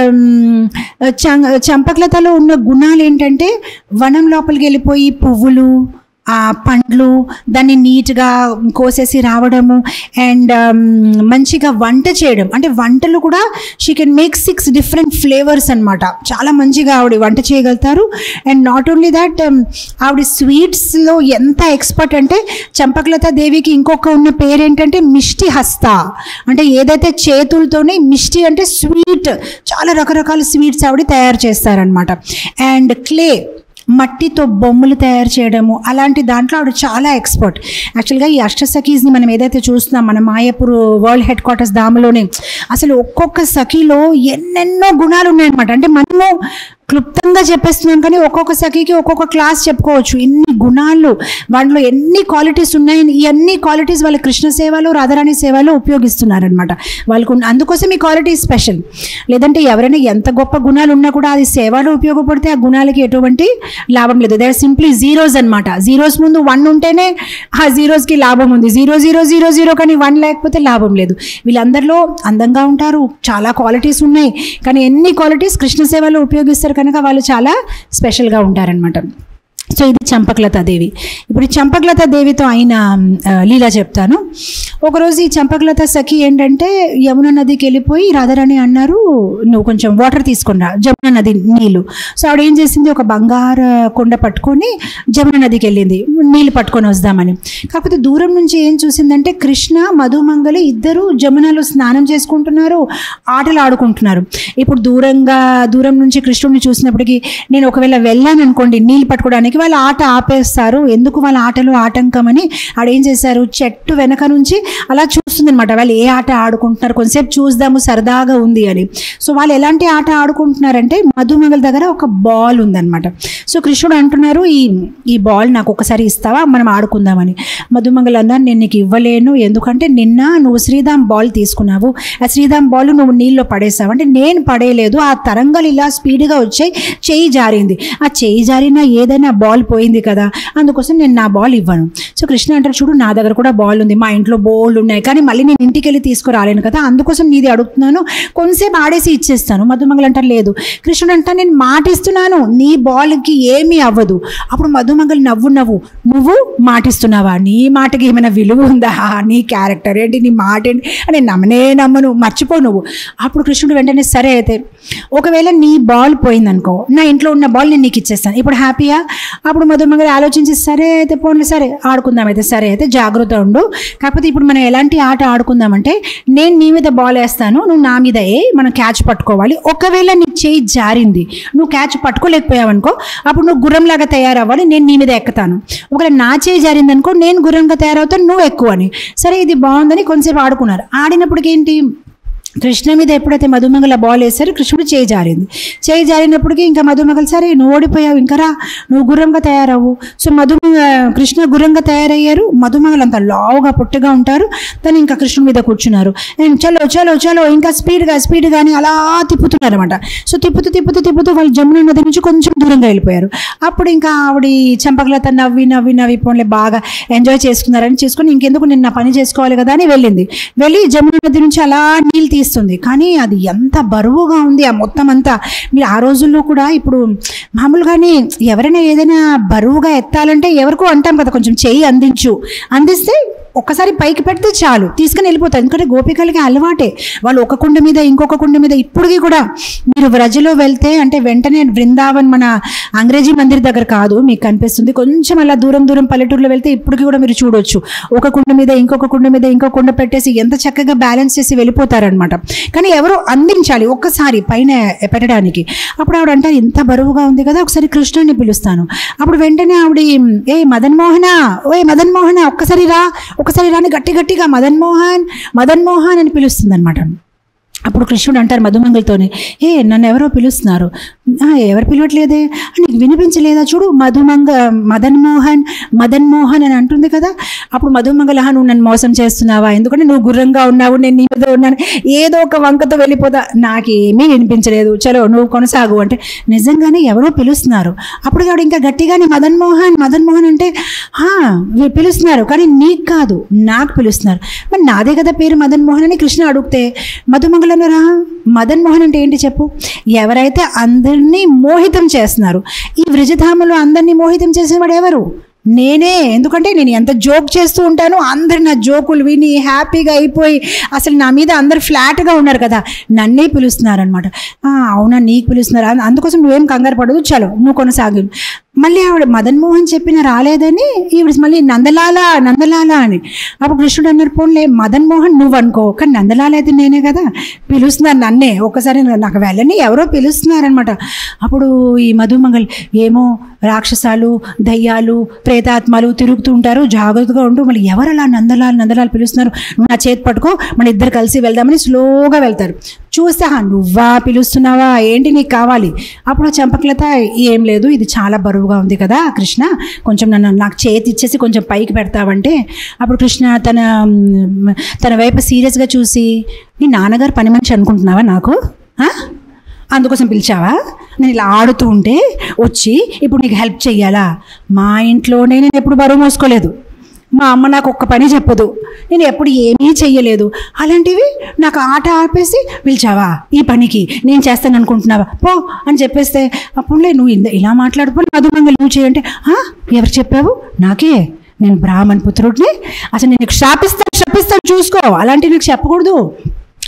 చం చంపకలతలో ఉన్న గుణాలు ఏంటంటే వనం లోపలికి వెళ్ళిపోయి పువ్వులు ఆ పండ్లు దాన్ని నీట్గా కోసేసి రావడము అండ్ మంచిగా వంట చేయడం అంటే వంటలు కూడా she can make six different flavours అనమాట చాలా మంచిగా ఆవిడ వంట చేయగలుగుతారు అండ్ నాట్ ఓన్లీ దట్ ఆవిడ స్వీట్స్లో ఎంత ఎక్స్పర్ట్ అంటే చంపకలత దేవికి ఇంకొక ఉన్న పేరు ఏంటంటే మిష్టి హస్త అంటే ఏదైతే చేతులతోనే మిష్టి అంటే స్వీట్ చాలా రకరకాల స్వీట్స్ ఆవిడ తయారు చేస్తారనమాట అండ్ క్లే మట్టితో బొమ్మలు తయారు చేయడము అలాంటి దాంట్లో ఆవిడ చాలా ఎక్స్పర్ట్ యాక్చువల్గా ఈ అష్టసఖీస్ని మనం ఏదైతే చూస్తున్నాం మన మాయాపూర్ వరల్డ్ హెడ్ క్వార్టర్స్ దామలోనే అసలు ఒక్కొక్క సఖీలో ఎన్నెన్నో గుణాలు ఉన్నాయన్నమాట అంటే మనము క్లుప్తంగా చెప్పేస్తున్నాం కానీ ఒక్కొక్క సఖీకి ఒక్కొక్క క్లాస్ చెప్పుకోవచ్చు ఎన్ని గుణాలు వాటిలో ఎన్ని క్వాలిటీస్ ఉన్నాయని ఈ అన్ని క్వాలిటీస్ వాళ్ళ కృష్ణ సేవలో రాధారాణి సేవలో ఉపయోగిస్తున్నారనమాట వాళ్ళకు ఉన్న- అందుకోసం ఈ క్వాలిటీ స్పెషల్ లేదంటే ఎవరైనా ఎంత గొప్ప గుణాలు ఉన్నా కూడా అది సేవలో ఉపయోగపడితే ఆ గుణాలకి ఎటువంటి లాభం లేదు దే ఆర్ సింప్లీ జీరోస్ అనమాట జీరోస్ ముందు వన్ ఉంటేనే ఆ జీరోస్కి లాభం ఉంది జీరో జీరో జీరో జీరో కానీ వన్ లేకపోతే లాభం లేదు వీళ్ళందరిలో అందంగా ఉంటారు చాలా క్వాలిటీస్ ఉన్నాయి కానీ ఎన్ని క్వాలిటీస్ కృష్ణ సేవలో ఉపయోగిస్తారు కనుక వాళ్ళు చాలా స్పెషల్గా ఉంటారనమాట సో ఇది చంపకలత దేవి ఇప్పుడు ఈ చంపకలత దేవితో అయిన ఆ, లీల చెప్తాను ఒకరోజు ఈ చంపకలత సఖి ఏంటంటే యమున నదికి వెళ్ళిపోయి రాధారాణి అన్నారు నువ్వు కొంచెం వాటర్ తీసుకుని రా జమున నది నీళ్ళు సో ఆవిడ ఏం చేసింది ఒక బంగారు కొండ పట్టుకొని జమున నదికి వెళ్ళింది నీళ్ళు పట్టుకొని వద్దామని కాకపోతే దూరం నుంచి ఏం చూసిందంటే కృష్ణ మధుమంగలి ఇద్దరు జమునలో స్నానం చేసుకుంటున్నారు ఆటలు ఆడుకుంటున్నారు ఇప్పుడు దూరంగా దూరం నుంచి కృష్ణుడిని చూసినప్పటికీ నేను ఒకవేళ వెళ్ళాను అనుకోండి నీళ్ళు పట్టుకోవడానికి వాళ్ళ ఆట ఆపేస్తారు ఎందుకు వాళ్ళ ఆటలు ఆటంకమని ఆడేం చేశారు చెట్టు వెనక నుంచి అలా చూస్తుంది అనమాట వాళ్ళు ఏ ఆట ఆడుకుంటున్నారు కొంతసేపు చూద్దాము సరదాగా ఉంది అని సో వాళ్ళు ఎలాంటి ఆట ఆడుకుంటున్నారంటే మధుమగల దగ్గర ఒక బాల్ ఉందన్నమాట సో కృష్ణుడు అంటున్నారు ఈ ఈ బాల్ నాకు ఒకసారి ఇస్తావా మనం ఆడుకుందామని మధుమంగల్ అన్నారు నేను నీకు ఇవ్వలేను ఎందుకంటే నిన్న నువ్వు శ్రీధామ్ బాల్ తీసుకున్నావు ఆ శ్రీధామ్ బాల్ నువ్వు నీళ్ళలో పడేసావు అంటే నేను పడేయలేదు ఆ తరంగాలు ఇలా స్పీడ్గా వచ్చాయి చెయ్యి జారింది ఆ చెయ్యి జారినా ఏదైనా బాల్ పోయింది కదా అందుకోసం నేను నా బాల్ ఇవ్వను సో కృష్ణ అంటారు చూడు నా దగ్గర కూడా బాల్ ఉంది మా ఇంట్లో బోల్డ్ ఉన్నాయి కానీ మళ్ళీ నేను ఇంటికి వెళ్ళి తీసుకురాలేను కదా అందుకోసం నీది అడుగుతున్నాను కొంతసేపు ఆడేసి ఇచ్చేస్తాను మధుమంగల్ అంటారు లేదు కృష్ణుడు అంటా నేను మాట ఇస్తున్నాను నీ బాల్కి ఏమీ అవ్వదు అప్పుడు మధుమంగల్ నవ్వు నవ్వు నువ్వు మాటిస్తున్నావా నీ మాటకి ఏమైనా విలువ ఉందా నీ క్యారెక్టర్ ఏంటి నీ మాట ఏంటి అని నమ్మనే నమ్మను మర్చిపో నువ్వు అప్పుడు కృష్ణుడు వెంటనే సరే అయితే ఒకవేళ నీ బాల్ పోయిందనుకో నా ఇంట్లో ఉన్న బాల్ నేను నీకు ఇచ్చేస్తాను ఇప్పుడు హ్యాపీయా అప్పుడు మధుమంగల్ ఆలోచించి సరే అయితే పోన్లే సరే ఆడుకుందాం అయితే సరే అయితే జాగ్రత్త ఉండు కాకపోతే ఇప్పుడు మనం ఎలాంటి ఆట ఆడుకుందామంటే నేను నీ మీద బాల్ వేస్తాను నువ్వు నా మీద ఏ మనం క్యాచ్ పట్టుకోవాలి ఒకవేళ నీ చేయి జారింది నువ్వు క్యాచ్ పట్టుకోలేకపోయావు అనుకో అప్పుడు నువ్వు గుర్రంలాగా తయారవ్వాలి నేను నీ మీద ఎక్కుతాను ఒకవేళ నా చేయి జారింది అనుకో నేను గుర్రంగా తయారవుతాను నువ్వు ఎక్కువ అని సరే ఇది బాగుందని కొంతసేపు ఆడుకున్నారు ఆడినప్పటికి ఏంటి కృష్ణ మీద ఎప్పుడైతే మధుమంగల బాల్ వేసారో కృష్ణుడు చేయి జారింది చేయి జారినప్పటికీ ఇంకా మధుమంగల్ సరే నువ్వు ఓడిపోయావు ఇంకా రా నువ్వు గుర్రంగా తయారవు సో మధు కృష్ణ గుర్రంగా తయారయ్యారు మధుమంగల్ అంత లావుగా పొట్టుగా ఉంటారు తను ఇంకా కృష్ణుడి మీద కూర్చున్నారు "ఏం, చలో చలో చలో ఇంకా స్పీడ్గా స్పీడ్గా అని అలా తిప్పుతున్నారు అనమాట సో తిప్పుతూ తిప్పుతూ తిప్పుతూ వాళ్ళు జమున నది నుంచి కొంచెం దూరంగా వెళ్ళిపోయారు అప్పుడు ఇంకా ఆవిడ చంపకలత నవ్వి నవ్వి నవ్వి పోన్లే బాగా ఎంజాయ్ చేసుకున్నారని చేసుకుని ఇంకెందుకు నేను నా పని చేసుకోవాలి కదా అని వెళ్ళింది వెళ్ళి జమున నది నుంచి అలా నీళ్ళు తీస్తుంది కానీ అది ఎంత బరువుగా ఉంది ఆ మొత్తం అంతా మీరు ఆ రోజుల్లో కూడా ఇప్పుడు మామూలుగానే ఎవరైనా ఏదైనా బరువుగా ఎత్తాలంటే ఎవరికో అంటాం కదా కొంచెం చెయ్యి అందించు అందిస్తే ఒక్కసారి పైకి పెడితే చాలు తీసుకుని వెళ్ళిపోతారు ఎందుకంటే గోపికలకి అలవాటే వాళ్ళు ఒక కుండ మీద ఇంకొక కుండ మీద ఇప్పటికీ కూడా మీరు వ్రజలో వెళ్తే అంటే వెంటనే బృందావన్ మన అంగ్రేజీ మందిర్ దగ్గర కాదు మీకు కనిపిస్తుంది కొంచెం అలా దూరం దూరం పల్లెటూరులో వెళ్తే ఇప్పటికీ కూడా మీరు చూడొచ్చు ఒక కుండ మీద ఇంకొక కుండ మీద ఇంకొక కుండ పెట్టేసి ఎంత చక్కగా బ్యాలెన్స్ చేసి వెళ్ళిపోతారనమాట కానీ ఎవరో అందించాలి ఒక్కసారి పైన పెట్టడానికి అప్పుడు ఆవిడ అంటారు ఇంత బరువుగా ఉంది కదా ఒకసారి కృష్ణుడిని పిలుస్తాను అప్పుడు వెంటనే ఆవిడ ఏ మదన్ మోహన ఓ మదన్ మోహన ఒక్కసారి రా ఒకసారి రాని గట్టి గట్టిగా మదన్ మోహన్ మదన్ మోహన్ అని పిలుస్తుంది అనమాట అప్పుడు కృష్ణుడు అంటారు మధుమంగలతోనే ఏ నన్ను ఎవరో పిలుస్తున్నారు "ఆ, ఎవరు పిలవట్లేదే నీకు వినిపించలేదా చూడు మధుమంగ మదన్ మోహన్ మదన్ మోహన్ అని అంటుంది కదా అప్పుడు మధుమంగళ "ఆ, నువ్వు నన్ను మోసం చేస్తున్నావా ఎందుకంటే నువ్వు గుర్రంగా ఉన్నావు నేను నీ మీద ఉన్నాను ఏదో ఒక వంకతో వెళ్ళిపోతా నాకేమీ వినిపించలేదు చలో నువ్వు కొనసాగు అంటే నిజంగానే ఎవరో పిలుస్తున్నారు అప్పుడు ఆవిడ ఇంకా గట్టిగానే మదన్ మోహన్ మదన్ మోహన్ అంటే "ఆ, వీ- పిలుస్తున్నారు కానీ నీకు కాదు నాకు పిలుస్తున్నారు మరి నాదే కదా పేరు మదన్ మోహన్ అని కృష్ణ అడిగితే మధుమంగళనరా మదన్ మోహన్ అంటే ఏంటి చెప్పు ఎవరైతే అందరినీ మోహితం చేస్తున్నారు ఈ వ్రజధామలో అందరినీ మోహితం చేసేవాడు ఎవరు నేనే ఎందుకంటే నేను ఎంత జోక్ చేస్తూ ఉంటాను అందరు నా జోకులు విని హ్యాపీగా అయిపోయి అసలు నా మీద అందరు ఫ్లాట్గా ఉన్నారు కదా నన్నే పిలుస్తున్నారు అనమాట అవునా నీకు పిలుస్తున్నారు అం- అందుకోసం నువ్వేం కంగారు పడదు చలో నువ్వు కొనసాగు మళ్ళీ ఆవిడ మదన్ మోహన్ చెప్పిన రాలేదని ఈవిడ మళ్ళీ నందలాల నందలాల అని అప్పుడు కృష్ణుడు అన్నారు పోన్లే మదన్ మోహన్ నువ్వు అనుకో కానీ నందలాల అయితే నేనే కదా పిలుస్తున్నారు నన్నే ఒక్కసారి నాకు వెళ్ళని ఎవరో పిలుస్తున్నారనమాట అప్పుడు ఈ మధుమంగల్ ఏమో రాక్షసాలు దయ్యాలు ప్రేతాత్మలు తిరుగుతూ ఉంటారు జాగ్రత్తగా ఉంటూ మళ్ళీ ఎవరు అలా నందలాలు నందలాలు పిలుస్తున్నారు నువ్వు నా చేతి పట్టుకో మన ఇద్దరు కలిసి వెళ్దామని స్లోగా వెళ్తారు చూస్తే "హా, నువ్వా పిలుస్తున్నావా ఏంటి నీకు కావాలి అప్పుడు చంపకలత ఏం లేదు ఇది చాలా బరువుగా ఉంది కదా కృష్ణ కొంచెం నన్ను నాకు చేతి ఇచ్చేసి కొంచెం పైకి పెడతావంటే అప్పుడు కృష్ణ తన మ్, తన వైపు సీరియస్గా చూసి నీ నాన్నగారు పని మనిషి అనుకుంటున్నావా నాకు ఆ? అందుకోసం పిలిచావా నేను ఇలా ఆడుతూ ఉంటే వచ్చి ఇప్పుడు నీకు హెల్ప్ చెయ్యాలా మా ఇంట్లోనే నేను ఎప్పుడు బరువు మోసుకోలేదు మా అమ్మ నాకు ఒక్క పని చెప్పదు నేను ఎప్పుడు ఏమీ చెయ్యలేదు అలాంటివి నాకు ఆట ఆపేసి పిలిచావా ఈ పనికి నేను చేస్తాను అనుకుంటున్నావా పో అని చెప్పేస్తే అప్పుడులే నువ్వు ఇంద- ఇలా మాట్లాడుకో మధుమంగలు నువ్వు చేయంటే "ఆ? ఎవరు చెప్పావు నాకే నేను బ్రాహ్మణ్ పుత్రుడిని అసలు నేను నీకు శాపిస్తాను శపిస్తాను చూసుకో అలాంటివి నీకు చెప్పకూడదు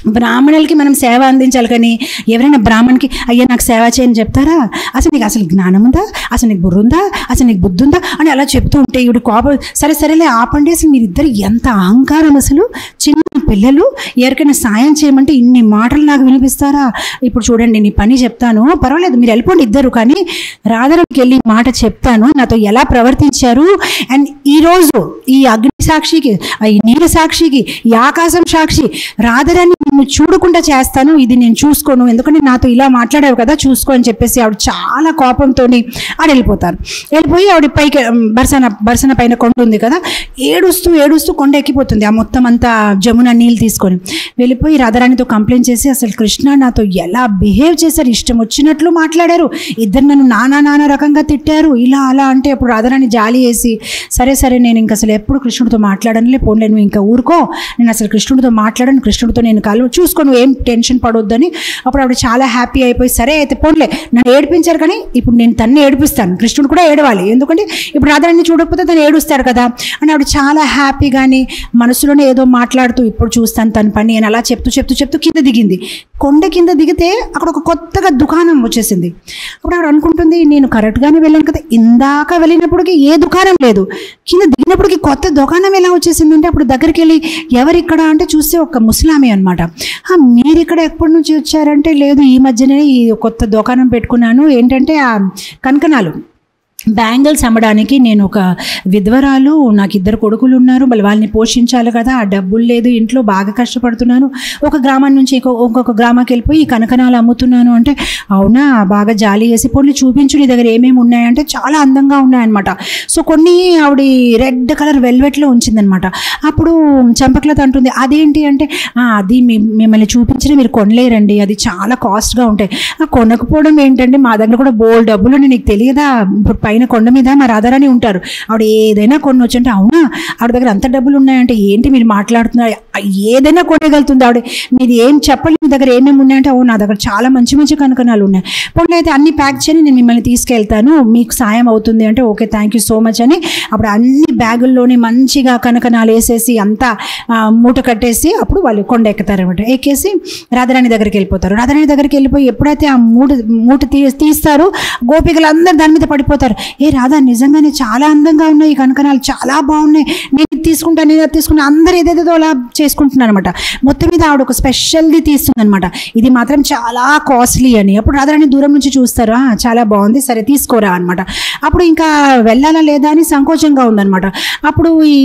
బ్రాహ్మణులకి మనం సేవ అందించాలి కానీ ఎవరైనా బ్రాహ్మణ్కి అయ్యా నాకు సేవ చేయని చెప్తారా అసలు నీకు అసలు జ్ఞానం ఉందా అసలు నీకు బుర్ర ఉందా అసలు నీకు బుద్ధి ఉందా అని అలా చెప్తూ ఉంటే ఇవి కోపం సరే సరేలే ఆపండి అసలు మీరిద్దరు ఎంత అహంకారం అసలు చిన్న పిల్లలు ఎవరికైనా సాయం చేయమంటే ఇన్ని మాటలు నాకు వినిపిస్తారా ఇప్పుడు చూడండి నీ పని చెప్తాను పర్వాలేదు మీరు వెళ్ళిపోండి ఇద్దరు కానీ రాధరానికి వెళ్ళి ఈ మాట చెప్తాను నాతో ఎలా ప్రవర్తించారు అండ్ ఈరోజు ఈ అగ్ని సాక్షికి ఈ నీల సాక్షికి ఈ ఆకాశం సాక్షి రాధరాన్ని నిన్ను చూడకుండా చేస్తాను ఇది నేను చూసుకోను ఎందుకంటే నాతో ఇలా మాట్లాడావు కదా చూసుకో అని చెప్పేసి ఆవిడ చాలా కోపంతో ఆడ వెళ్ళిపోతారు వెళ్ళిపోయి ఆవిడ పైకి ఉమ్, బర్సన బర్సన పైన కొండ ఉంది కదా ఏడుస్తూ ఏడుస్తూ కొండ ఎక్కిపోతుంది ఆ మొత్తం అంతా జమున నీళ్ళు తీసుకొని వెళ్ళిపోయి రాధారాణితో కంప్లైంట్ చేసి అసలు కృష్ణ నాతో ఎలా బిహేవ్ చేశారు ఇష్టం వచ్చినట్లు మాట్లాడారు ఇద్దరు నన్ను నానా నానా రకంగా తిట్టారు ఇలా అలా అంటే అప్పుడు రాధారాణి జాలి వేసి సరే సరే నేను ఇంక అసలు ఎప్పుడు కృష్ణుడితో మాట్లాడనులే పోన్లే నువ్వు ఇంకా ఊరుకో నేను అసలు కృష్ణుడితో మాట్లాడను కృష్ణుడితో నేను కలు చూసుకో నువ్వు ఏం టెన్షన్ పడొద్దని అప్పుడు ఆవిడ చాలా హ్యాపీ అయిపోయి సరే అయితే పోన్లే నన్ను ఏడిపించారు కానీ ఇప్పుడు నేను తన్ని ఏడిపిస్తాను కృష్ణుడు కూడా ఏడవాలి ఎందుకంటే ఇప్పుడు రాధారాణి చూడకపోతే తను ఏడుస్తాడు కదా అని ఆవిడ చాలా హ్యాపీగాని మనసులోనే ఏదో మాట్లాడుతూ ఇప్పుడు చూస్తాను తన పని అని అలా చెప్తూ చెప్తూ చెప్తూ కింద దిగింది కొండ కింద దిగితే అక్కడ ఒక కొత్తగా దుకాణం వచ్చేసింది అప్పుడు ఆవిడ అనుకుంటుంది నేను కరెక్ట్గానే వెళ్ళాను కదా ఇందాక వెళ్ళినప్పటికీ ఏ దుకాణం లేదు కింద దిగినప్పటికీ కొత్త దుకాణం ఎలా వచ్చేసింది అంటే అప్పుడు దగ్గరికి వెళ్ళి ఎవరిక్కడ అంటే చూస్తే ఒక ముస్లామే అనమాట మీరు ఇక్కడ ఎప్పటి నుంచి వచ్చారంటే లేదు ఈ మధ్యనే ఈ కొత్త దుకాణం పెట్టుకున్నాను ఏంటంటే ఆ కనకనాలు బ్యాంగిల్స్ అమ్మడానికి నేను ఒక విధ్వరాలు నాకు ఇద్దరు కొడుకులు ఉన్నారు మళ్ళీ వాళ్ళని పోషించాలి కదా ఆ డబ్బులు లేదు ఇంట్లో బాగా కష్టపడుతున్నాను ఒక గ్రామం నుంచి ఇంకో ఇంకొక గ్రామానికి వెళ్ళిపోయి ఈ కనకనాలు అమ్ముతున్నాను అంటే అవునా బాగా జాలి వేసి పొన్ని చూపించు నీ దగ్గర ఏమేమి ఉన్నాయంటే చాలా అందంగా ఉన్నాయన్నమాట సో కొన్ని ఆవిడ రెడ్ కలర్ వెల్వెట్లో ఉంచిందనమాట అప్పుడు చంపకలత అంటుంది అదేంటి అంటే "ఆ, అది మీ మిమ్మల్ని చూపించిన మీరు కొనలేరండి అది చాలా కాస్ట్గా ఉంటాయి "ఆ, కొనకపోవడం ఏంటంటే మా దగ్గర కూడా బోల్ డబ్బులు ఉన్నాయి, నీకు తెలియదా ఇప్పుడు పైన కొండ మీద మా రాధారాణి ఉంటారు ఆవిడ ఏదైనా కొనవచ్చు అంటే అవునా ఆవిడ దగ్గర అంత డబ్బులు ఉన్నాయంటే ఏంటి మీరు మాట్లాడుతున్నారు "ఆ, ఏదైనా కొనగలుగుతుంది ఆవిడ మీరు ఏం చెప్పండి మీ దగ్గర ఏమేమి ఉన్నాయంటే ఓ నా దగ్గర చాలా మంచి మంచి కనకనాలు ఉన్నాయి పోనీ అయితే అన్ని ప్యాక్ చేయని నేను మిమ్మల్ని తీసుకెళ్తాను మీకు సాయం అవుతుంది అంటే okay thank you so much అని అప్పుడు అన్ని బ్యాగుల్లోని మంచిగా కనకనాలు వేసేసి అంతా ఆ, మూట కట్టేసి అప్పుడు వాళ్ళు కొండ ఎక్కుతారనమాట ఎక్కేసి రాధారాణి దగ్గరికి వెళ్ళిపోతారు రాధారాణి దగ్గరికి వెళ్ళిపోయి ఎప్పుడైతే ఆ మూట మూట తీ తీస్తారో గోపికలు అందరు దాని మీద పడిపోతారు ఏ రాధా నిజంగానే చాలా అందంగా ఉన్నాయి ఈ కనకనాలు చాలా బాగున్నాయి నేను ఇది తీసుకుంటాను నేను అది తీసుకుంటాను అందరు ఏదేదో అలా చేసుకుంటున్నారు అనమాట మొత్తం మీద ఆవిడ ఒక స్పెషల్ది తీస్తుందన్నమాట ఇది మాత్రం చాలా కాస్ట్లీ అని అప్పుడు రాధారాణి దూరం నుంచి చూస్తారు "ఆ, చాలా బాగుంది సరే తీసుకోరా అనమాట అప్పుడు ఇంకా వెళ్ళాలా లేదా అని సంకోచంగా ఉందన్నమాట అప్పుడు ఈ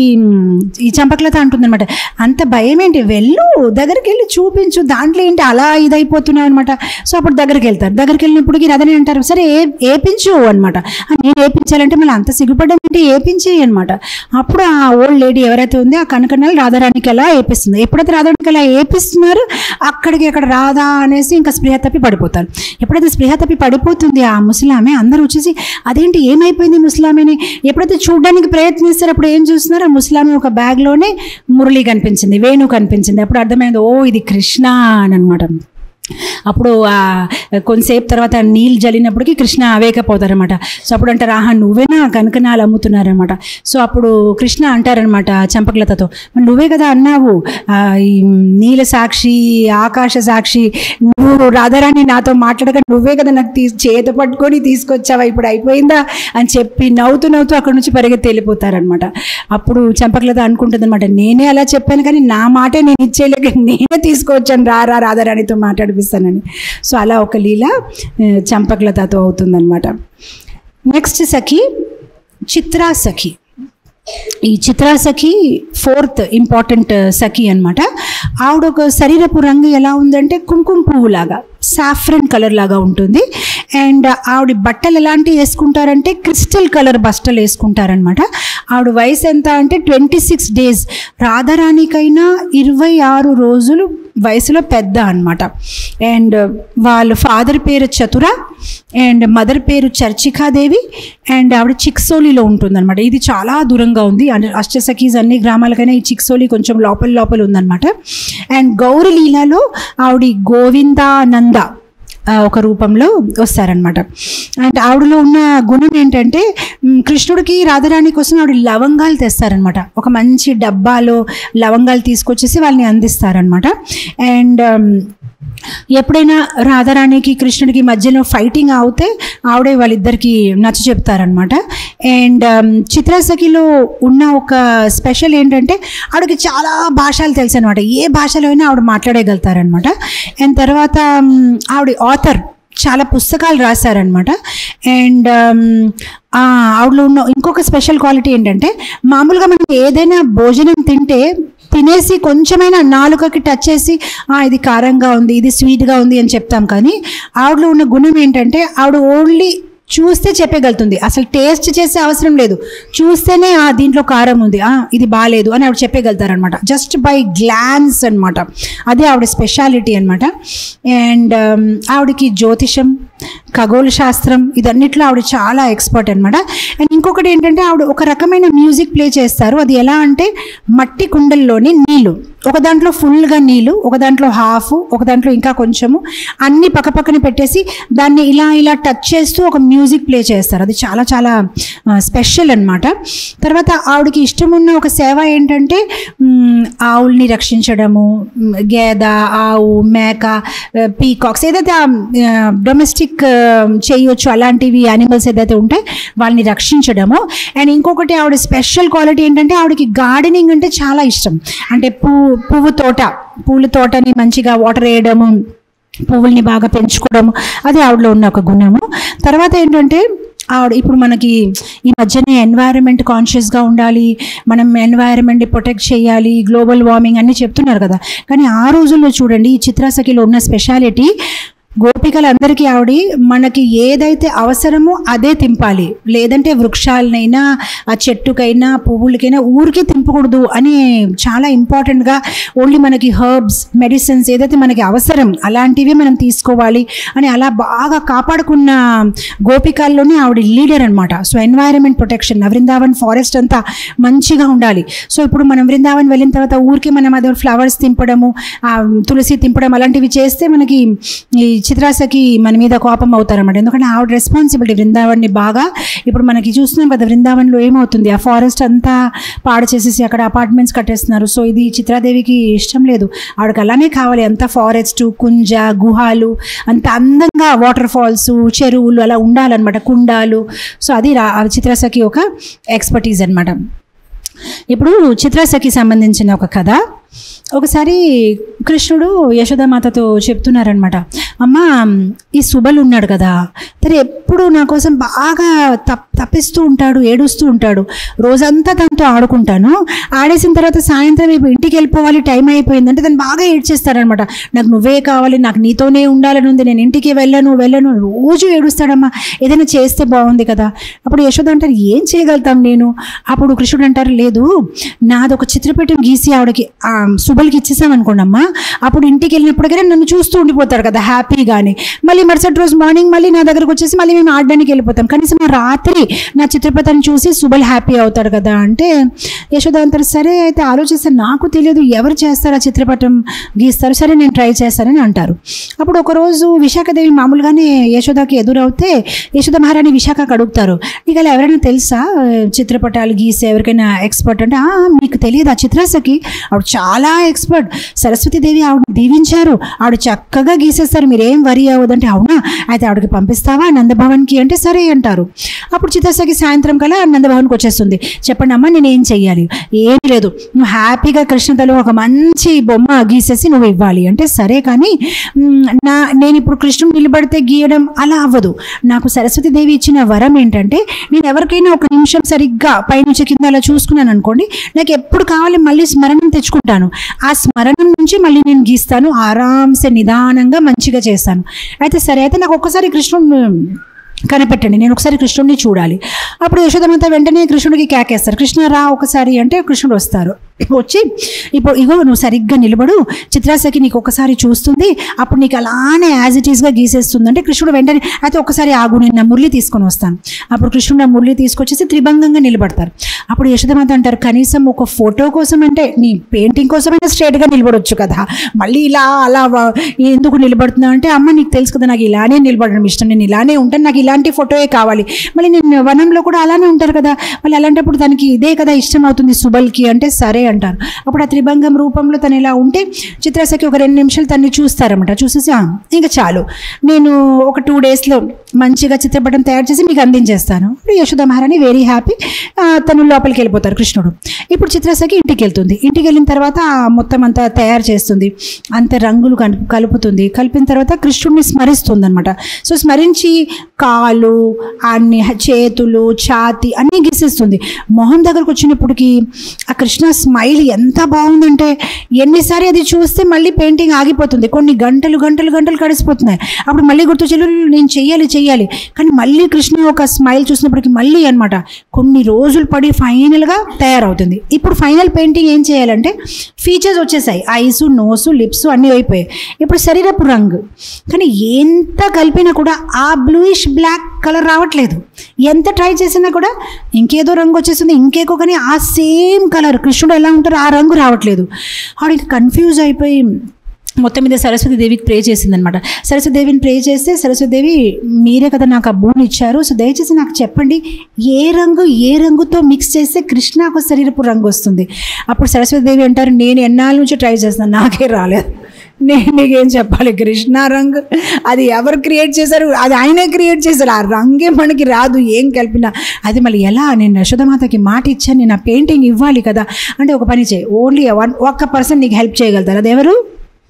ఈ చంపకలత అంటుందన్నమాట అంత భయం ఏంటి వెళ్ళు దగ్గరికి వెళ్ళి చూపించు దాంట్లో ఏంటి అలా ఇదైపోతున్నావు అనమాట సో అప్పుడు దగ్గరికి వెళ్తారు దగ్గరికి వెళ్ళినప్పటికి రదని అంటారు సరే ఏ ఏపించు అనమాట నేను ఏపించాలంటే మళ్ళీ అంత సిగ్గుపడ్డం ఏంటి ఏపించి అనమాట అప్పుడు ఆ ఓల్డ్ లేడీ ఎవరైతే ఉందో ఆ కనకనాలు రాధారాణికి అలా ఏపిస్తుంది ఎప్పుడైతే రాధారాణికి అలా ఏపిస్తున్నారు అక్కడికి అక్కడ రాధా అనేసి ఇంకా స్పృహ తప్పి పడిపోతారు ఎప్పుడైతే స్పృహ తప్పి పడిపోతుంది ఆ ముసలామె అందరూ వచ్చేసి అదేంటి ఏమైపోయింది ముసలామెని ఎప్పుడైతే చూడడానికి ప్రయత్నిస్తారు అప్పుడు ఏం చూస్తున్నారు ఆ ముసలామె ఒక బ్యాగ్లోనే మురళి కనిపించింది వేణు కనిపించింది అప్పుడు అర్థమైంది ఓ ఇది కృష్ణ అని అనమాట అప్పుడు ఆ కొంతసేపు తర్వాత నీళ్ళు జల్లినప్పటికీ కృష్ణ అవేకపోతారనమాట సో అప్పుడు అంటారు ఆహా నువ్వేనా కనకనాలు అమ్ముతున్నారనమాట సో అప్పుడు కృష్ణ అంటారనమాట చంపకలతతో "మరి నువ్వే కదా అన్నావు ఆ, ఈ నీల సాక్షి ఆకాశ సాక్షి నువ్వు రాధారాణి నాతో మాట్లాడక నువ్వే కదా నాకు తీ చేత పట్టుకొని తీసుకొచ్చావా ఇప్పుడు అయిపోయిందా అని చెప్పి నవ్వుతూ నవ్వుతూ అక్కడ నుంచి పరిగెత్తి వెళ్ళిపోతారనమాట అప్పుడు చంపకలత అనుకుంటుంది అనమాట నేనే అలా చెప్పాను కానీ నా మాటే నేను ఇచ్చేయలేక నేనే తీసుకొచ్చాను రా రా రాధారాణితో మాట్లాడిపిస్తానని సో అలా ఒక లీల ఆ, చంపకలతతో అవుతుందన్నమాట నెక్స్ట్ సఖి చిత్రా సఖి ఈ చిత్రా సఖి ఫోర్త్ ఇంపార్టెంట్ సఖి అన్నమాట ఆవిడ ఒక శరీరపు రంగు ఎలా ఉందంటే కుంకుమ పువ్వు లాగా సాఫ్రన్ కలర్ లాగా ఉంటుంది అండ్ ఆవిడ బట్టలు ఎలాంటివి వేసుకుంటారంటే క్రిస్టల్ కలర్ బట్టలు వేసుకుంటారనమాట ఆవిడ వయసు ఎంత అంటే ట్వంటీ సిక్స్ డేస్ రాధారాణికైనా ఇరవై ఆరు రోజులు వయసులో పెద్ద అన్నమాట అండ్ వాళ్ళ ఫాదర్ పేరు చతుర అండ్ మదర్ పేరు చర్చికాదేవి అండ్ ఆవిడ చిక్సోలిలో ఉంటుందన్నమాట ఇది చాలా దూరంగా ఉంది అంటే అష్టసఖీస్ అన్ని గ్రామాలకైనా ఈ చిక్సోలి కొంచెం లోపల లోపల ఉందన్నమాట అండ్ గౌరీ లీలాలో ఆవిడ గోవిందానంద ఆ, ఒక రూపంలో వస్తారనమాట అండ్ ఆవిడలో ఉన్న గుణం ఏంటంటే మ్, కృష్ణుడికి రాధారాణి కోసం ఆవిడ లవంగాలు తెస్తారనమాట ఒక మంచి డబ్బాలో లవంగాలు తీసుకొచ్చేసి వాళ్ళని అందిస్తారనమాట అండ్ ఎప్పుడైనా రాధారాణికి కృష్ణుడికి మధ్యలో ఫైటింగ్ అవుతే ఆవిడే వాళ్ళిద్దరికి నచ్చ చెప్తారనమాట అండ్ చిత్రసఖిలో ఉన్న ఒక స్పెషల్ ఏంటంటే ఆవిడకి చాలా భాషలు తెలుసు అనమాట ఏ భాషలో అయినా ఆవిడ మాట్లాడగలుగుతారనమాట అండ్ తర్వాత మ్, ఆవిడ ఆథర్ చాలా పుస్తకాలు రాశారనమాట అండ్ ఆవిడలో ఉన్న ఇంకొక స్పెషల్ క్వాలిటీ ఏంటంటే మామూలుగా మనం ఏదైనా భోజనం తింటే తినేసి కొంచెమైనా నాలుకకి టచ్ చేసి "ఆ, ఇది కారంగా ఉంది ఇది స్వీట్గా ఉంది అని చెప్తాం కానీ ఆవిడలో ఉన్న గుణం ఏంటంటే ఆవిడ ఓన్లీ చూస్తే చెప్పగలుగుతుంది అసలు టేస్ట్ చేసే అవసరం లేదు చూస్తేనే "ఆ, దీంట్లో కారం ఉంది ఆ, ఇది బాగాలేదు అని ఆవిడ చెప్పగలుగుతారనమాట జస్ట్ బై గ్లాన్స్ అనమాట అదే ఆవిడ స్పెషాలిటీ అనమాట అండ్ ఆవిడకి జ్యోతిషం ఖగోళ శాస్త్రం ఇదన్నిట్లో ఆవిడ చాలా ఎక్స్పర్ట్ అనమాట అండ్ ఇంకొకటి ఏంటంటే ఆవిడ ఒక రకమైన మ్యూజిక్ ప్లే చేస్తారు అది ఎలా అంటే మట్టి కుండల్లోని నీళ్ళు ఒక దాంట్లో ఫుల్గా నీళ్ళు ఒక దాంట్లో హాఫ్ ఒక దాంట్లో ఇంకా కొంచెము అన్ని పక్కపక్కన పెట్టేసి దాన్ని ఇలా ఇలా టచ్ చేస్తూ ఒక మ్యూజిక్ ప్లే చేస్తారు అది చాలా చాలా స్పెషల్ అనమాట తర్వాత ఆవిడకి ఇష్టం ఉన్న ఒక సేవ ఏంటంటే మ్, ఆవుల్ని రక్షించడము మ్, గేద ఆవు మేక పీకాక్స్ ఏదైతే డొమెస్టిక్ చేయొచ్చు అలాంటివి యానిమల్స్ ఏదైతే ఉంటాయి వాళ్ళని రక్షించడము అండ్ ఇంకొకటి ఆవిడ స్పెషల్ క్వాలిటీ ఏంటంటే ఆవిడకి గార్డెనింగ్ అంటే చాలా ఇష్టం అంటే పువ్వు పువ్వు తోట పూల తోటని మంచిగా వాటర్ వేయడము పువ్వుల్ని బాగా పెంచుకోవడము అది ఆవిడలో ఉన్న ఒక గుణము తర్వాత ఏంటంటే ఆవిడ ఇప్పుడు మనకి ఈ మధ్యనే ఎన్వైరన్మెంట్ కాన్షియస్గా ఉండాలి మనం ఎన్వైరన్మెంట్ని ప్రొటెక్ట్ చేయాలి గ్లోబల్ వార్మింగ్ అన్నీ చెప్తున్నారు కదా కానీ ఆ రోజుల్లో చూడండి ఈ చిత్రాసఖిలో ఉన్న స్పెషాలిటీ గోపికలందరికీ ఆవిడ మనకి ఏదైతే అవసరమో అదే తింపాలి లేదంటే వృక్షాలనైనా ఆ చెట్టుకైనా పువ్వులకైనా ఊరికే తింపకూడదు అని చాలా ఇంపార్టెంట్గా ఓన్లీ మనకి హర్బ్స్ మెడిసిన్స్ ఏదైతే మనకి అవసరం అలాంటివి మనం తీసుకోవాలి అని అలా బాగా కాపాడుకున్న గోపికల్లోనే ఆవిడ లీడర్ అనమాట so environment protection Vrindavan forest అంతా మంచిగా ఉండాలి సో ఇప్పుడు మనం వృందావన్ వెళ్ళిన తర్వాత ఊరికే మనం అదే ఫ్లవర్స్ తింపడము ఆ తులసి తింపడం అలాంటివి చేస్తే మనకి ఈ చిత్రాసకి మన మీద కోపం అవుతారన్నమాట ఎందుకంటే ఆవిడ రెస్పాన్సిబిలిటీ వృందావన్ని బాగా ఇప్పుడు మనకి చూస్తున్నాం కదా వృందావన్లో ఏమవుతుంది ఆ ఫారెస్ట్ అంతా పాడు చేసేసి అక్కడ అపార్ట్మెంట్స్ కట్టేస్తున్నారు సో ఇది చిత్రాదేవికి ఇష్టం లేదు ఆవిడకి అలానే కావాలి అంత ఫారెస్ట్ కుంజ గుహాలు అంత అందంగా వాటర్ ఫాల్స్ చెరువులు అలా ఉండాలన్నమాట కుండాలు సో అది రా చిత్రసఖి ఒక ఎక్స్పర్టీస్ అన్నమాట ఇప్పుడు చిత్రసఖి సంబంధించిన ఒక కథ ఒకసారి కృష్ణుడు యశోదామాతతో చెప్తున్నారనమాట అమ్మ ఈ సుబలు ఉన్నాడు కదా తను ఎప్పుడు నా కోసం బాగా తప్ తప్పిస్తూ ఉంటాడు ఏడుస్తూ ఉంటాడు రోజంతా తనతో ఆడుకుంటాను ఆడేసిన తర్వాత సాయంత్రం ఇప్పుడు ఇంటికి వెళ్ళిపోవాలి టైం అయిపోయిందంటే తను బాగా ఏడ్చేస్తాడనమాట నాకు నువ్వే కావాలి నాకు నీతోనే ఉండాలని ఉంది నేను ఇంటికి వెళ్ళను వెళ్ళను రోజు ఏడుస్తాడమ్మా ఏదైనా చేస్తే బాగుంది కదా అప్పుడు యశోద అంటారు ఏం చేయగలుగుతాం నేను అప్పుడు కృష్ణుడు అంటారు లేదు నాది ఒక చిత్రపటం గీసి ఆవిడకి ఆ, సుబలికి ఇచ్చేసాం అనుకోండమ్మా అప్పుడు ఇంటికి వెళ్ళినప్పటికైనా నన్ను చూస్తూ ఉండిపోతాడు కదా హ్యాపీగానే మళ్ళీ మరుసటి రోజు మార్నింగ్ మళ్ళీ నా దగ్గరకు వచ్చేసి మళ్ళీ మేము ఆడడానికి వెళ్ళిపోతాం కనీసం ఆ రాత్రి నా చిత్రపటాన్ని చూసి సుబల్ హ్యాపీ అవుతాడు కదా అంటే యశోద అంటారు సరే అయితే ఆలోచిస్తే నాకు తెలియదు ఎవరు చేస్తారు ఆ చిత్రపటం గీస్తారు సరే నేను ట్రై చేస్తానని అంటారు అప్పుడు ఒకరోజు విశాఖదేవి మామూలుగానే యశోదకి ఎదురవుతే యశోద మహారాణి విశాఖకు అడుగుతారు నీకు అలా ఎవరైనా తెలుసా చిత్రపటాలు గీసే ఎవరికైనా ఎక్స్పర్ట్ అంటే "ఆ, మీకు తెలియదు ఆ చిత్రాసకి ఆవిడ చాలా ఎక్స్పర్ట్ సరస్వతీదేవి ఆవిడ దీవించారు ఆవిడ చక్కగా గీసేస్తారు మీరేం వరి అవ్వదంటే అవునా అయితే ఆవిడకి పంపిస్తావా నందభవన్కి అంటే సరే అంటారు అప్పుడు చిత్రసఖి సాయంత్రం కల్లా నందభవన్కి వచ్చేస్తుంది చెప్పండి అమ్మా నేను ఏం చెయ్యాలి ఏమీ లేదు నువ్వు హ్యాపీగా కృష్ణతలో ఒక మంచి బొమ్మ గీసేసి నువ్వు ఇవ్వాలి అంటే సరే కానీ మ్, నా నేను ఇప్పుడు కృష్ణుడు నిలబడితే గీయడం అలా అవ్వదు నాకు సరస్వతీదేవి ఇచ్చిన వరం ఏంటంటే నేను ఎవరికైనా ఒక నిమిషం సరిగ్గా పైనుంచి కింద అలా చూసుకున్నాను అనుకోండి నాకు ఎప్పుడు కావాలి మళ్ళీ స్మరణం తెచ్చుకుంటాను ఆ స్మరణం నుంచి మళ్ళీ నేను గీస్తాను ఆరాంసే నిదానంగా మంచిగా చేస్తాను అయితే సరే అయితే నాకు ఒక్కసారి కృష్ణుడు కనిపెట్టండి నేను ఒకసారి కృష్ణుడిని చూడాలి అప్పుడు యశోదమాత వెంటనే కృష్ణుడికి కేకేస్తారు కృష్ణ రా ఒకసారి అంటే కృష్ణుడు వస్తారు వచ్చి ఇప్పుడు ఇగో నువ్వు సరిగ్గా నిలబడు చిత్రాసకి నీకు ఒకసారి చూస్తుంది అప్పుడు నీకు అలానే యాజ్ ఇట్ ఈస్గా గీసేస్తుంది అంటే కృష్ణుడు వెంటనే అయితే ఒకసారి ఆగు నేను నా మురళి తీసుకొని వస్తాను అప్పుడు కృష్ణుడు నా మురళి తీసుకొచ్చేసి త్రిభంగంగా నిలబడతారు అప్పుడు యశోదమాత అంటారు కనీసం ఒక ఫోటో కోసం అంటే నీ పెయింటింగ్ కోసమైనా స్ట్రేట్గా నిలబడొచ్చు కదా మళ్ళీ ఇలా అలా వ- ఎందుకు నిలబడుతున్నావు అంటే అమ్మ నీకు తెలుసు కదా నాకు ఇలానే నిలబడడం ఇష్టం నేను ఇలానే ఉంటాను నాకు ఇలాంటి ఫోటోయే కావాలి మళ్ళీ నేను వనంలో కూడా అలానే ఉంటారు కదా మళ్ళీ అలాంటప్పుడు తనకి ఇదే కదా ఇష్టం అవుతుంది సుబల్కి అంటే సరే అంటారు అప్పుడు ఆ త్రిభంగం రూపంలో తను ఇలా ఉంటే చిత్రాసకి ఒక రెండు నిమిషాలు తన్ని చూస్తారన్నమాట చూసేసి "ఆ, ఇంకా చాలు నేను ఒక టూ డేస్లో మంచిగా చిత్రపటం తయారు చేసి మీకు అందించేస్తాను ఇప్పుడు యశోద మహారాణి వెరీ హ్యాపీ తను లోపలికి వెళ్ళిపోతారు కృష్ణుడు ఇప్పుడు చిత్రసఖి ఇంటికి వెళ్తుంది ఇంటికి వెళ్ళిన తర్వాత ఆ మొత్తం అంతా తయారు చేస్తుంది అంత రంగులు కలుపు కలుపుతుంది కలిపిన తర్వాత కృష్ణుడిని స్మరిస్తుంది అనమాట సో స్మరించి కాలు అన్ని చేతులు ఛాతి అన్నీ గీసేస్తుంది మొహం దగ్గరకు వచ్చినప్పటికి ఆ కృష్ణ స్మైల్ ఎంత బాగుందంటే ఎన్నిసారి అది చూస్తే మళ్ళీ పెయింటింగ్ ఆగిపోతుంది కొన్ని గంటలు గంటలు గంటలు గడిచిపోతున్నాయి అప్పుడు మళ్ళీ గుర్తు చెల్లు నేను చెయ్యాలి చెయ్యాలి కానీ మళ్ళీ కృష్ణ ఒక స్మైల్ చూసినప్పటికి మళ్ళీ అనమాట కొన్ని రోజులు పడి ఫైనల్గా తయారవుతుంది ఇప్పుడు ఫైనల్ పెయింటింగ్ ఏం చేయాలంటే ఫీచర్స్ వచ్చేసాయి ఐసు నోసు లిప్స్ అన్నీ అయిపోయాయి ఇప్పుడు శరీరపు రంగు కానీ ఎంత కలిపినా కూడా ఆ బ్లూయిష్ బ్లాక్ కలర్ రావట్లేదు ఎంత ట్రై చేసినా కూడా ఇంకేదో రంగు వచ్చేసింది ఇంకేకో కానీ ఆ సేమ్ కలర్ కృష్ణుడు ఎలా ఉంటారో ఆ రంగు రావట్లేదు ఆవిడ కన్ఫ్యూజ్ అయిపోయి మొత్తం మీద సరస్వతి దేవికి ప్రే చేసిందనమాట సరస్వతి దేవిని ప్రే చేస్తే సరస్వతి దేవి మీరే కదా నాకు ఆ భూమిని ఇచ్చారు సో దయచేసి నాకు చెప్పండి ఏ రంగు ఏ రంగుతో మిక్స్ చేస్తే కృష్ణకు శరీరపు రంగు వస్తుంది అప్పుడు సరస్వతి దేవి అంటారు నేను ఎన్నాళ్ళ నుంచి ట్రై చేస్తున్నాను నాకే రాలేదు నేను నీకేం చెప్పాలి కృష్ణ రంగు అది ఎవరు క్రియేట్ చేశారు అది ఆయనే క్రియేట్ చేశారు ఆ రంగే మనకి రాదు ఏం కలిపినా అది మళ్ళీ ఎలా నేను యశోదమాతకి మాట ఇచ్చాను నేను ఆ పెయింటింగ్ ఇవ్వాలి కదా అంటే ఒక పని చేయి ఓన్లీ వన్ ఒక్క పర్సన్ నీకు హెల్ప్ చేయగలుగుతారు అది ఎవరు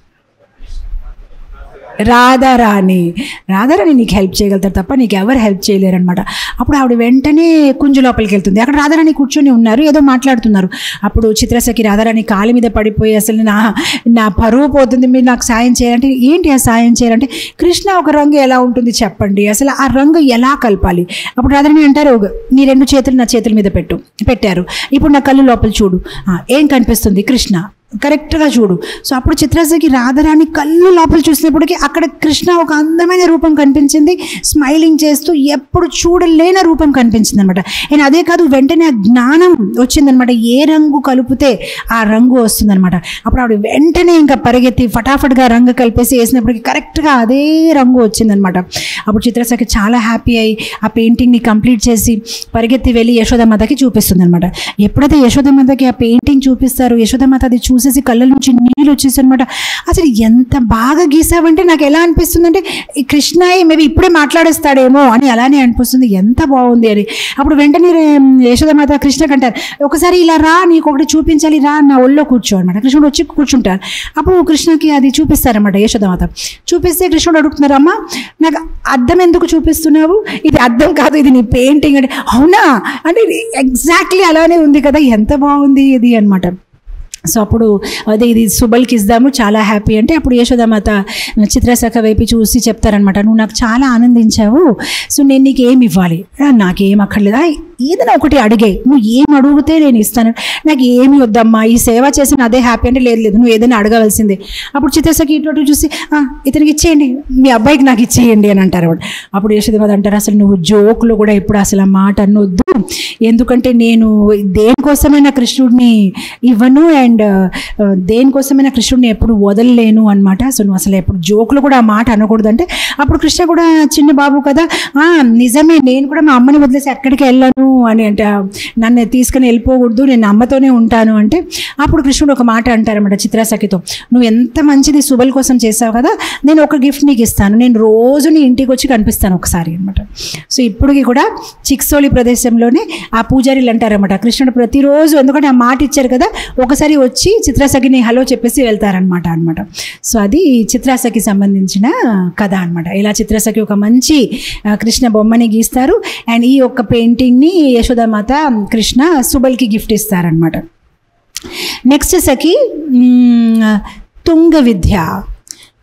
రాధారాణి రాధారాణి నీకు హెల్ప్ చేయగలుగుతారు తప్ప నీకు ఎవరు హెల్ప్ చేయలేరనమాట అప్పుడు ఆవిడ వెంటనే కుంజు లోపలికి వెళ్తుంది అక్కడ రాధారాణి కూర్చొని ఉన్నారు ఏదో మాట్లాడుతున్నారు అప్పుడు చిత్రసఖి రాధారాణి కాలి మీద పడిపోయి అసలు నా నా పరువు పోతుంది మీరు నాకు సాయం చేయాలంటే ఏంటి ఆ సాయం చేయాలంటే కృష్ణ ఒక రంగు ఎలా ఉంటుంది చెప్పండి అసలు ఆ రంగు ఎలా కలపాలి అప్పుడు రాధారాణి అంటారు నీ రెండు చేతులు నా చేతుల మీద పెట్టు పెట్టారు ఇప్పుడు నా కళ్ళు లోపల చూడు ఆ, ఏం కనిపిస్తుంది కృష్ణ కరెక్ట్గా చూడు సో అప్పుడు చిత్రసకి రాధారాణి కళ్ళు లోపల చూసినప్పటికీ అక్కడ కృష్ణ ఒక అందమైన రూపం కనిపించింది స్మైలింగ్ చేస్తూ ఎప్పుడు చూడలేని రూపం కనిపించింది అనమాట అండ్ అదే కాదు వెంటనే ఆ జ్ఞానం వచ్చిందనమాట ఏ రంగు కలిపితే ఆ రంగు వస్తుందన్నమాట అప్పుడు ఆవిడ వెంటనే ఇంకా పరిగెత్తి ఫటాఫట్గా రంగు కలిపేసి వేసినప్పటికీ కరెక్ట్గా అదే రంగు వచ్చిందనమాట అప్పుడు చిత్రసఖి చాలా హ్యాపీ అయ్యి ఆ పెయింటింగ్ని కంప్లీట్ చేసి పరిగెత్తి వెళ్ళి యశోదమాతకి చూపిస్తుంది అనమాట ఎప్పుడైతే యశోదమాతకి ఆ పెయింటింగ్ చూపిస్తారు యశోదమాత అది చూసేసి కళ్ళ నుంచి నీళ్ళు వచ్చేసి అనమాట అసలు ఎంత బాగా గీసావంటే నాకు ఎలా అనిపిస్తుంది అంటే ఈ కృష్ణయ్య మేబీ ఇప్పుడే మాట్లాడేస్తాడేమో అని అలానే అనిపిస్తుంది ఎంత బాగుంది అని అప్పుడు వెంటనే రే- యశోదమాత కృష్ణకి అంటారు ఒకసారి ఇలా రా నీకు ఒకటి చూపించాలి రా నా ఒళ్ళో కూర్చో అనమాట కృష్ణుడు వచ్చి కూర్చుంటారు అప్పుడు కృష్ణకి అది చూపిస్తారన్నమాట యశోదమాత చూపిస్తే కృష్ణుడు అడుగుతున్నారు అమ్మ నాకు అద్దం ఎందుకు చూపిస్తున్నావు ఇది అద్దం కాదు ఇది నీ పెయింటింగ్ అంటే అవునా అంటే ఇది ఎగ్జాక్ట్లీ అలానే ఉంది కదా ఎంత బాగుంది ఇది అనమాట సో అప్పుడు అదే ఇది సుబల్కి ఇద్దాము చాలా హ్యాపీ అంటే అప్పుడు యశోదామాత చిత్రశాఖ వైపు చూసి చెప్తారనమాట నువ్వు నాకు చాలా ఆనందించావు సో నేను నీకు ఏమి ఇవ్వాలి "ఆ, నాకేం అక్కర్లేదా ఏదైనా ఒకటి అడిగే నువ్వు ఏం అడిగితే నేను ఇస్తాను నాకు ఏమి వద్దమ్మా ఈ సేవ చేసిన అదే హ్యాపీ అంటే లేదు లేదు నువ్వు ఏదైనా అడగవలసిందే అప్పుడు చిత్రశాఖ ఇటు అటు చూసి "ఆ, ఇతనికి ఇచ్చేయండి మీ అబ్బాయికి నాకు ఇచ్చేయండి అని అంటారు ఆవిడ. అప్పుడు యశోదామాత అంటారు అసలు నువ్వు జోకులు కూడా ఇప్పుడు అసలు ఆ మాట అనొద్దు ఎందుకంటే నేను దేనికోసమైనా కృష్ణుడిని ఇవ్వను అండ్ దేనికోసమైనా కృష్ణుడిని ఎప్పుడు వదలలేను అనమాట సో నువ్వు అసలు ఎప్పుడు జోకులు కూడా ఆ మాట అనకూడదు అంటే అప్పుడు కృష్ణ కూడా చిన్న బాబు కదా "ఆ, నిజమే నేను కూడా మా అమ్మని వదిలేసి ఎక్కడికి వెళ్ళను అని అంటే "ఆ, నన్ను తీసుకుని వెళ్ళిపోకూడదు నేను అమ్మతోనే ఉంటాను అంటే అప్పుడు కృష్ణుడు ఒక మాట అంటారన్నమాట చిత్రాసఖితో నువ్వు ఎంత మంచిది సుబల్ కోసం చేసావు కదా నేను ఒక గిఫ్ట్ నీకు ఇస్తాను నేను రోజు నీ ఇంటికి వచ్చి కనిపిస్తాను ఒకసారి అనమాట సో ఇప్పటికి కూడా చిక్సోలి ప్రదేశంలోనే ఆ పూజారీలు అంటారన్నమాట కృష్ణుడు ప్రతిరోజు ఎందుకంటే ఆ మాట ఇచ్చారు కదా ఒకసారి వచ్చి చిత్రాసఖిని హలో చెప్పేసి వెళ్తారనమాట అనమాట సో అది చిత్రాసఖి సంబంధించిన కథ అనమాట ఇలా చిత్రాసఖి ఒక మంచి ఆ, కృష్ణ బొమ్మని గీస్తారు అండ్ ఈ యొక్క పెయింటింగ్ని యశోదామాత కృష్ణ సుబల్కి గిఫ్ట్ ఇస్తారనమాట నెక్స్ట్ సఖి మ్, తుంగ విద్య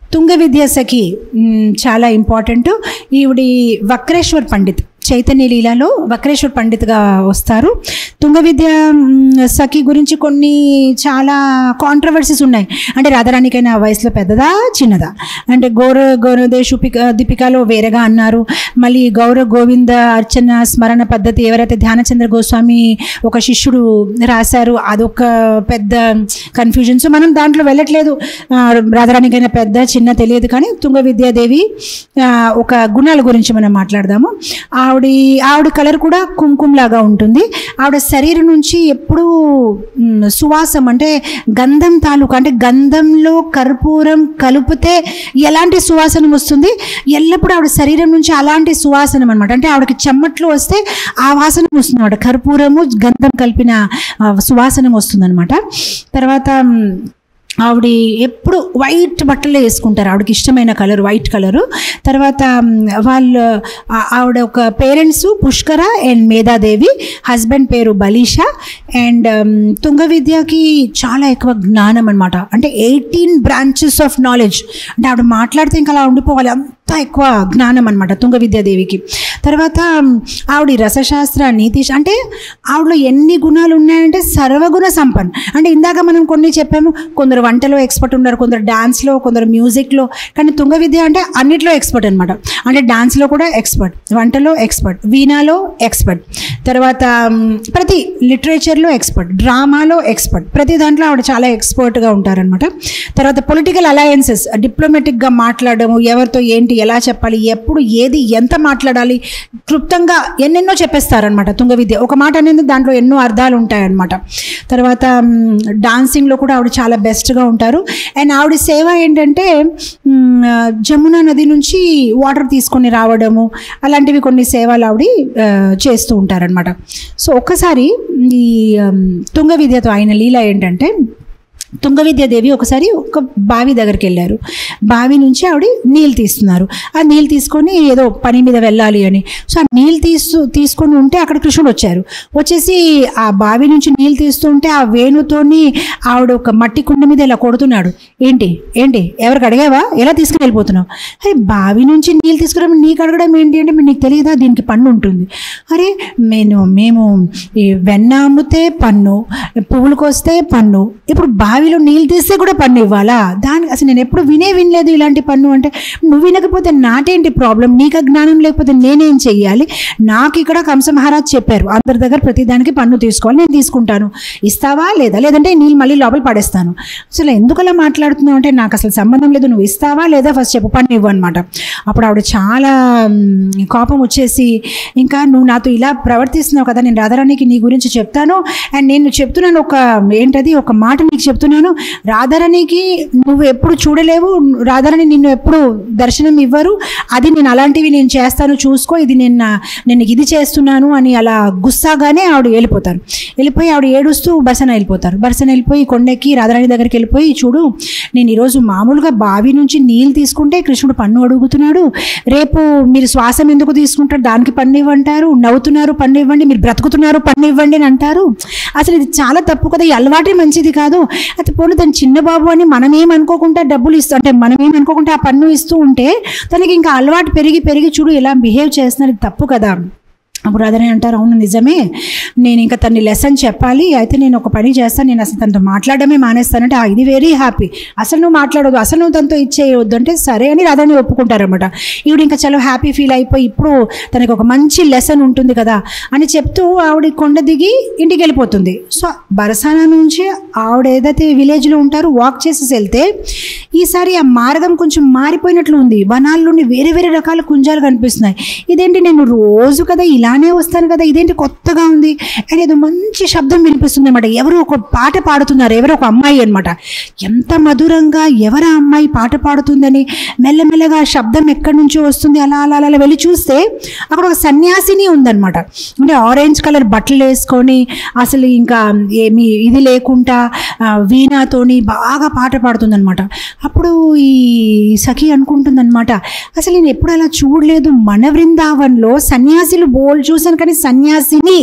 తుంగ విద్య సఖి మ్, చాలా ఇంపార్టెంట్ ఈవిడి వక్రేశ్వర్ పండిత్ చైతన్య లీలలో వక్రేశ్వర్ పండిత్గా వస్తారు తుంగ విద్య మ్, సఖి గురించి కొన్ని చాలా కాంట్రవర్సీస్ ఉన్నాయి అంటే రాధారాణికైనా వయసులో పెద్దదా చిన్నదా అంటే గౌర గౌరవదేశ్ ఉపిక దీపికలో వేరేగా అన్నారు మళ్ళీ గౌరవ గోవింద అర్చన స్మరణ పద్ధతి ఎవరైతే ధ్యానచంద్ర గోస్వామి ఒక శిష్యుడు రాశారు అదొక పెద్ద కన్ఫ్యూజన్ సో మనం దాంట్లో వెళ్ళట్లేదు ఆ, రాధారాణికైనా పెద్ద చిన్న తెలియదు కానీ తుంగ విద్యాదేవి ఆ, ఒక గుణాల గురించి మనం మాట్లాడదాము ఆవిడ ఆవిడ కలర్ కూడా కుంకుమ లాగా ఉంటుంది ఆవిడ శరీరం నుంచి ఎప్పుడూ మ్, సువాసం అంటే గంధం తాలూకు అంటే గంధంలో కర్పూరం కలిపితే ఎలాంటి సువాసనం వస్తుంది ఎల్లప్పుడూ ఆవిడ శరీరం నుంచి అలాంటి సువాసనం అనమాట అంటే ఆవిడకి చెమ్మట్లు వస్తే ఆ వాసన వస్తుంది అనమాట కర్పూరము గంధం కలిపిన ఆ, సువాసనం వస్తుందన్నమాట తర్వాత మ్, ఆవిడ ఎప్పుడు వైట్ బట్టలే వేసుకుంటారు ఆవిడకి ఇష్టమైన కలర్ వైట్ కలరు తర్వాత మ్, వాళ్ళు ఆ- ఆవిడ ఒక parents Pushkara and Medhadevi husband పేరు బలీషా అండ్ తుంగ విద్యకి చాలా ఎక్కువ జ్ఞానం అనమాట అంటే ఎయిటీన్ బ్రాంచెస్ ఆఫ్ నాలెడ్జ్ అంటే ఆవిడ మాట్లాడితే ఇంకా అలా ఉండిపోవాలి అంత ఎక్కువ జ్ఞానం అనమాట తుంగ విద్యాదేవికి తర్వాత మ్, ఆవిడ రసశాస్త్ర నీతి అంటే ఆవిడలో ఎన్ని గుణాలు ఉన్నాయంటే సర్వగుణ సంపన్న అంటే ఇందాక మనం కొన్ని చెప్పాము కొందరు వంటలో ఎక్స్పర్ట్ ఉన్నారు కొందరు డాన్స్లో కొందరు మ్యూజిక్లో కానీ తుంగ విద్య అంటే అన్నిట్లో ఎక్స్పర్ట్ అనమాట అంటే డాన్స్లో కూడా ఎక్స్పర్ట్ వంటలో ఎక్స్పర్ట్ వీణాలో ఎక్స్పర్ట్ తర్వాత మ్, ప్రతి లిటరేచర్లో ఎక్స్పర్ట్ డ్రామాలో ఎక్స్పర్ట్ ప్రతి దాంట్లో ఆవిడ చాలా ఎక్స్పర్ట్గా ఉంటారనమాట తర్వాత పొలిటికల్ అలయన్సెస్ డిప్లొమాటిక్గా మాట్లాడము ఎవరితో ఏంటి ఎలా చెప్పాలి ఎప్పుడు ఏది ఎంత మాట్లాడాలి క్లుప్తంగా ఎన్నెన్నో చెప్పేస్తారనమాట తుంగ విద్య ఒక మాట అనేది దాంట్లో ఎన్నో అర్థాలు ఉంటాయన్నమాట తర్వాత మ్, డాన్సింగ్లో కూడా ఆవిడ చాలా బెస్ట్గా ఉంటారు అండ్ ఆవిడ సేవ ఏంటంటే మ్, జమునా నది నుంచి వాటర్ తీసుకొని రావడము అలాంటివి కొన్ని సేవలు ఆవిడ ఆ, చేస్తూ ఉంటారనమాట సో ఒక్కసారి ఈ ఉమ్, తుంగ విద్యతో ఆయన లీల ఏంటంటే తుంగ విద్యాదేవి ఒకసారి ఒక బావి దగ్గరికి వెళ్ళారు బావి నుంచి ఆవిడ నీళ్ళు తీస్తున్నారు ఆ నీళ్ళు తీసుకొని ఏదో పని మీద వెళ్ళాలి అని సో ఆ నీళ్ళు తీస్తూ తీసుకొని ఉంటే అక్కడ కృష్ణుడు వచ్చారు వచ్చేసి ఆ బావి నుంచి నీళ్ళు తీస్తూ ఉంటే ఆ వేణుతోని ఆవిడ ఒక మట్టి కుండ మీద ఇలా కొడుతున్నాడు ఏంటి ఏంటి ఎవరికి అడిగావా ఎలా తీసుకుని వెళ్ళిపోతున్నావు అరే బావి నుంచి నీళ్ళు తీసుకురావడం నీకు అడగడం ఏంటి అంటే "మరి నీకు తెలియదా దీనికి పన్ను ఉంటుంది అరే నేను మేము ఈ వెన్న అమ్మితే పన్ను పువ్వులకు వస్తే పన్ను ఇప్పుడు బావిలో నీళ్ళు తీస్తే కూడా పన్ను ఇవ్వాలా దానికి అసలు నేను ఎప్పుడు వినే వినలేదు ఇలాంటి పన్ను అంటే నువ్వు వినకపోతే నాటేంటి ప్రాబ్లం నీకు ఆ జ్ఞానం లేకపోతే నేనేం చెయ్యాలి నాకు ఇక్కడ కంస మహారాజ్ చెప్పారు అందరి దగ్గర ప్రతి దానికి పన్ను తీసుకోవాలి నేను తీసుకుంటాను ఇస్తావా లేదా లేదంటే నీళ్ళు మళ్ళీ లోపల పడేస్తాను అసలు ఎందుకు అలా మాట్లాడుతున్నావు అంటే నాకు అసలు సంబంధం లేదు నువ్వు ఇస్తావా లేదా ఫస్ట్ చెప్పు పన్ను ఇవ్వు అనమాట అప్పుడు ఆవిడ చాలా మ్, కోపం వచ్చేసి ఇంకా నువ్వు నాతో ఇలా ప్రవర్తిస్తున్నావు కదా నేను రాధారాణికి నీ గురించి చెప్తాను అండ్ నేను చెప్తున్నాను ఒక ఏంటది ఒక మాట నీకు చెప్తున్నాను రాధారాణికి నువ్వు ఎప్పుడు చూడలేవు రాధారాణి నిన్ను ఎప్పుడు దర్శనం ఇవ్వరు అది నేను అలాంటివి నేను చేస్తాను చూసుకో ఇది నేను నా- నేను ఇది చేస్తున్నాను అని అలా గుస్సాగానే ఆవిడ వెళ్ళిపోతారు వెళ్ళిపోయి ఆవిడ ఏడుస్తూ బర్సన వెళ్ళిపోతారు బర్సన వెళ్ళిపోయి కొండెక్కి రాధారాణి దగ్గరికి వెళ్ళిపోయి చూడు నేను ఈరోజు మామూలుగా బావి నుంచి నీళ్ళు తీసుకుంటే కృష్ణుడు పన్ను అడుగుతున్నాడు రేపు మీరు శ్వాసం ఎందుకు తీసుకుంటారు దానికి పన్ను ఇవ్వంటారు నవ్వుతున్నారు పన్ను ఇవ్వండి మీరు బ్రతుకుతున్నారు పన్ను ఇవ్వండి అని అంటారు అసలు ఇది చాలా తప్పు కదా ఈ అలవాటే మంచిది కాదు అయితే పోనీ తను చిన్న బాబు అని మనం ఏమనుకోకుండా డబ్బులు ఇస్తూ అంటే మనం ఏమనుకోకుండా ఆ పన్ను ఇస్తూ ఉంటే తనకి ఇంకా అలవాటు పెరిగి పెరిగి చూడు ఇలా బిహేవ్ చేస్తున్నారు ఇది తప్పు కదా అప్పుడు అదని అంటారు అవును నిజమే నేను ఇంకా తన్ని లెసన్ చెప్పాలి అయితే నేను ఒక పని చేస్తాను నేను అసలు తనతో మాట్లాడడమే మానేస్తానంటే "ఆ, ఇది వెరీ హ్యాపీ అసలు నువ్వు మాట్లాడదు అసలు నువ్వు తనతో ఇచ్చేయొద్దు అంటే సరే అని రాధాని ఒప్పుకుంటారనమాట ఈవిడ ఇంకా చాలా హ్యాపీ ఫీల్ అయిపోయి ఇప్పుడు తనకి ఒక మంచి లెసన్ ఉంటుంది కదా అని చెప్తూ ఆవిడ కొండ దిగి ఇంటికి వెళ్ళిపోతుంది సో బరసానా నుంచి ఆవిడ ఏదైతే విలేజ్లో ఉంటారో వాక్ చేసేసి వెళ్తే ఈసారి ఆ మార్గం కొంచెం మారిపోయినట్లు ఉంది వనాల నుండి వేరే వేరే రకాల కుంజాలు కనిపిస్తున్నాయి ఇదేంటి నేను రోజు కదా ఇలానే వస్తాను కదా ఇదేంటి కొత్తగా ఉంది అండ్ ఏదో మంచి శబ్దం వినిపిస్తుంది అనమాట ఎవరు ఒక పాట పాడుతున్నారు ఎవరు ఒక అమ్మాయి అనమాట ఎంత మధురంగా ఎవరు ఆ అమ్మాయి పాట పాడుతుందని మెల్లమెల్లగా ఆ శబ్దం ఎక్కడి నుంచో వస్తుంది అలా అలా అలా వెళ్ళి చూస్తే అక్కడ ఒక సన్యాసిని ఉందన్నమాట అంటే ఆరెంజ్ కలర్ బట్టలు వేసుకొని అసలు ఇంకా ఏమి ఇది లేకుండా ఆ, వీణాతోని బాగా పాట పాడుతుందన్నమాట అప్పుడు ఈ సఖి అనుకుంటుందన్నమాట అసలు నేను ఎప్పుడు అలా చూడలేదు మన బృందావన్లో సన్యాసిలు బోల్ చూశాను కానీ సన్యాసిని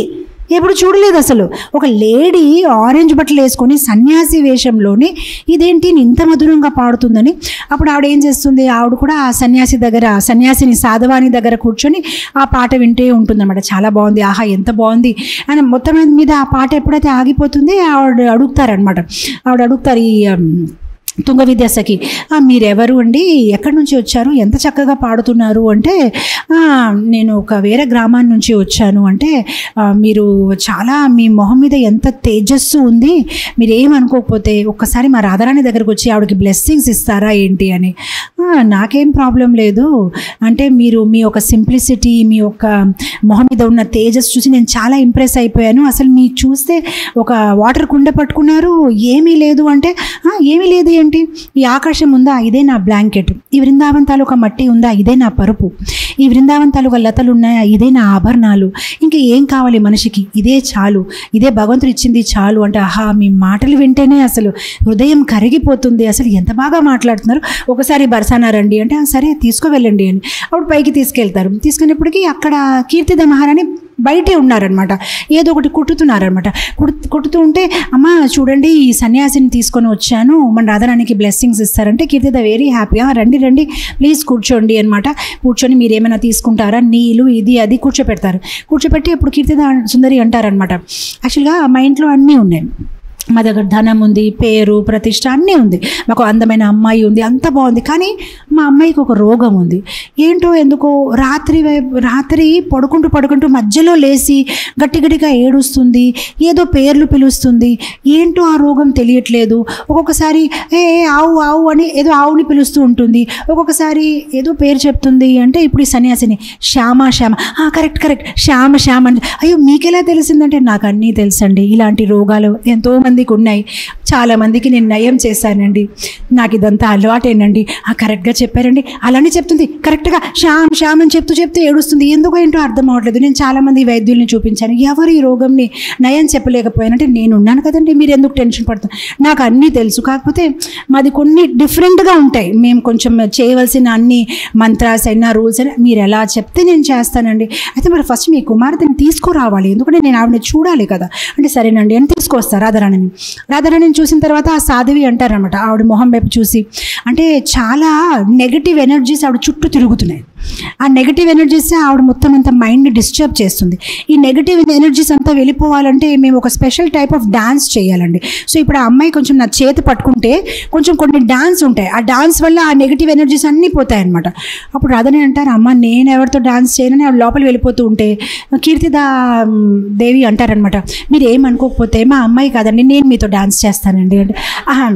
ఎప్పుడు చూడలేదు అసలు ఒక లేడీ ఆరెంజ్ బట్టలు వేసుకొని సన్యాసి వేషంలోని ఇదేంటి ఇంత మధురంగా పాడుతుందని అప్పుడు ఆవిడ ఏం చేస్తుంది ఆవిడ కూడా ఆ సన్యాసి దగ్గర సన్యాసిని సాధవాని దగ్గర కూర్చొని ఆ పాట వింటే ఉంటుందన్నమాట చాలా బాగుంది ఆహా ఎంత బాగుంది అని మొత్తం మీద ఆ పాట ఎప్పుడైతే ఆగిపోతుంది ఆవిడ అడుగుతారనమాట ఆవిడ అడుగుతారు ఈ ఉమ్, తుంగ విద్యాసకి "ఆ, మీరెవరు అండి ఎక్కడి నుంచి వచ్చారు ఎంత చక్కగా పాడుతున్నారు అంటే "ఆ, నేను ఒక వేరే గ్రామాన్ని నుంచి వచ్చాను అంటే "ఆ, మీరు చాలా మీ మొహం మీద ఎంత తేజస్సు ఉంది మీరు ఏమనుకోకపోతే ఒక్కసారి మా రాధారాణి దగ్గరకు వచ్చి ఆవిడకి బ్లెస్సింగ్స్ ఇస్తారా ఏంటి అని "ఆ, నాకేం ప్రాబ్లం లేదు అంటే మీరు మీ యొక్క సింప్లిసిటీ మీ యొక్క మొహం మీద ఉన్న తేజస్ చూసి నేను చాలా ఇంప్రెస్ అయిపోయాను అసలు మీకు చూస్తే ఒక వాటర్ కుండ పట్టుకున్నారు ఏమీ లేదు అంటే "ఆ, ఏమీ లేదు ఏంటి ఈ ఆకాశం ఉందా ఇదే నా బ్లాంకెట్ ఈ వృందావన్ తాలూకా మట్టి ఉందా ఇదే నా పరుపు ఈ వృందావన్ తాలూకా లతలు ఉన్నాయా ఇదే నా ఆభరణాలు ఇంకా ఏం కావాలి మనిషికి ఇదే చాలు ఇదే భగవంతుడు ఇచ్చింది చాలు అంటే ఆహా మీ మాటలు వింటేనే అసలు హృదయం కరిగిపోతుంది అసలు ఎంత బాగా మాట్లాడుతున్నారు ఒకసారి బరసానా రండి అంటే "ఆ, సరే తీసుకువెళ్ళండి అని అప్పుడు పైకి తీసుకెళ్తారు తీసుకునేప్పటికీ అక్కడ కీర్తిద మహారాణి బయటే ఉన్నారనమాట ఏదో ఒకటి కుట్టుతున్నారనమాట కుట్టు కుట్టుతూ ఉంటే అమ్మ చూడండి ఈ సన్యాసిని తీసుకొని వచ్చాను మన రాధారానికి బ్లెస్సింగ్స్ ఇస్తారంటే కీర్తిద వెరీ హ్యాపీగా రండి రండి ప్లీజ్ కూర్చోండి అనమాట కూర్చొని మీరు ఏమైనా తీసుకుంటారా నీళ్ళు ఇది అది కూర్చోపెడతారు కూర్చోపెట్టి ఇప్పుడు కీర్తిద సుందరి అంటారనమాట యాక్చువల్గా మా ఇంట్లో అన్నీ ఉన్నాయి మా దగ్గర ధనం ఉంది పేరు ప్రతిష్ట అన్నీ ఉంది మాకు అందమైన అమ్మాయి ఉంది అంత బాగుంది కానీ మా అమ్మాయికి ఒక రోగం ఉంది ఏంటో ఎందుకో రాత్రి వై- రాత్రి పడుకుంటూ పడుకుంటూ మధ్యలో లేచి గట్టి గట్టిగా ఏడుస్తుంది ఏదో పేర్లు పిలుస్తుంది ఏంటో ఆ రోగం తెలియట్లేదు ఒక్కొక్కసారి ఏ ఏ, ఆవు ఆవు అని ఏదో ఆవుని పిలుస్తూ ఉంటుంది ఒక్కొక్కసారి ఏదో పేరు చెప్తుంది అంటే ఇప్పుడు ఈ సన్యాసిని శ్యామ శ్యామ ఆ, కరెక్ట్ కరెక్ట్ శ్యామ శ్యామ అంటే అయ్యో మీకెలా తెలిసిందంటే నాకు అన్నీ తెలుసండి ఇలాంటి రోగాలు ఎంతో మందికి ఉన్నాయి చాలా మందికి నేను నయం చేశానండి నాకు ఇదంతా అలవాటేనండి ఆ కరెక్ట్గా చెప్పారండి అలానే చెప్తుంది కరెక్ట్గా శ్యామ్ శ్యామ్ అని చెప్తూ చెప్తూ ఏడుస్తుంది ఎందుకో ఏంటో అర్థం అవ్వట్లేదు నేను చాలామంది వైద్యుల్ని చూపించాను ఎవరు ఈ రోగంని నయం చెప్పలేకపోయానంటే నేను ఉన్నాను కదండి మీరు ఎందుకు టెన్షన్ పడుతున్నారు నాకు అన్నీ తెలుసు కాకపోతే మాది కొన్ని డిఫరెంట్గా ఉంటాయి మేము కొంచెం చేయవలసిన అన్ని మంత్రాస్ అయినా రూల్స్ అయినా మీరు ఎలా చెప్తే నేను చేస్తానండి అయితే మరి ఫస్ట్ మీ కుమార్తెని తీసుకురావాలి ఎందుకంటే నేను ఆవిడని చూడాలి కదా అంటే సరేనండి అని తీసుకొస్తారు రాధారాణిని రాధారాణిని చూసిన తర్వాత ఆ సాధవి అంటారనమాట ఆవిడ మొహం వైపు చూసి అంటే చాలా నెగటివ్ ఎనర్జీస్ ఆవిడ చుట్టూ తిరుగుతున్నాయి ఆ నెగటివ్ ఎనర్జీస్ ఆవిడ మొత్తం అంతా మైండ్ని డిస్టర్బ్ చేస్తుంది ఈ నెగటివ్ ఎనర్జీస్ అంతా వెళ్ళిపోవాలంటే మేము ఒక స్పెషల్ టైప్ ఆఫ్ డాన్స్ చేయాలండి సో ఇప్పుడు ఆ అమ్మాయి కొంచెం నా చేతి పట్టుకుంటే కొంచెం కొన్ని డాన్స్ ఉంటాయి ఆ డాన్స్ వల్ల ఆ నెగటివ్ ఎనర్జీస్ అన్నీ పోతాయి అనమాట అప్పుడు రాధని అంటారు అమ్మ నేను ఎవరితో డాన్స్ చేయనని ఆవిడ లోపల వెళ్ళిపోతూ ఉంటే కీర్తిదా మ్, దేవి అంటారనమాట మీరు ఏమనుకోకపోతే మా అమ్మాయి కాదండి నేను మీతో డాన్స్ చేస్తానండి అంటే "ఆహా,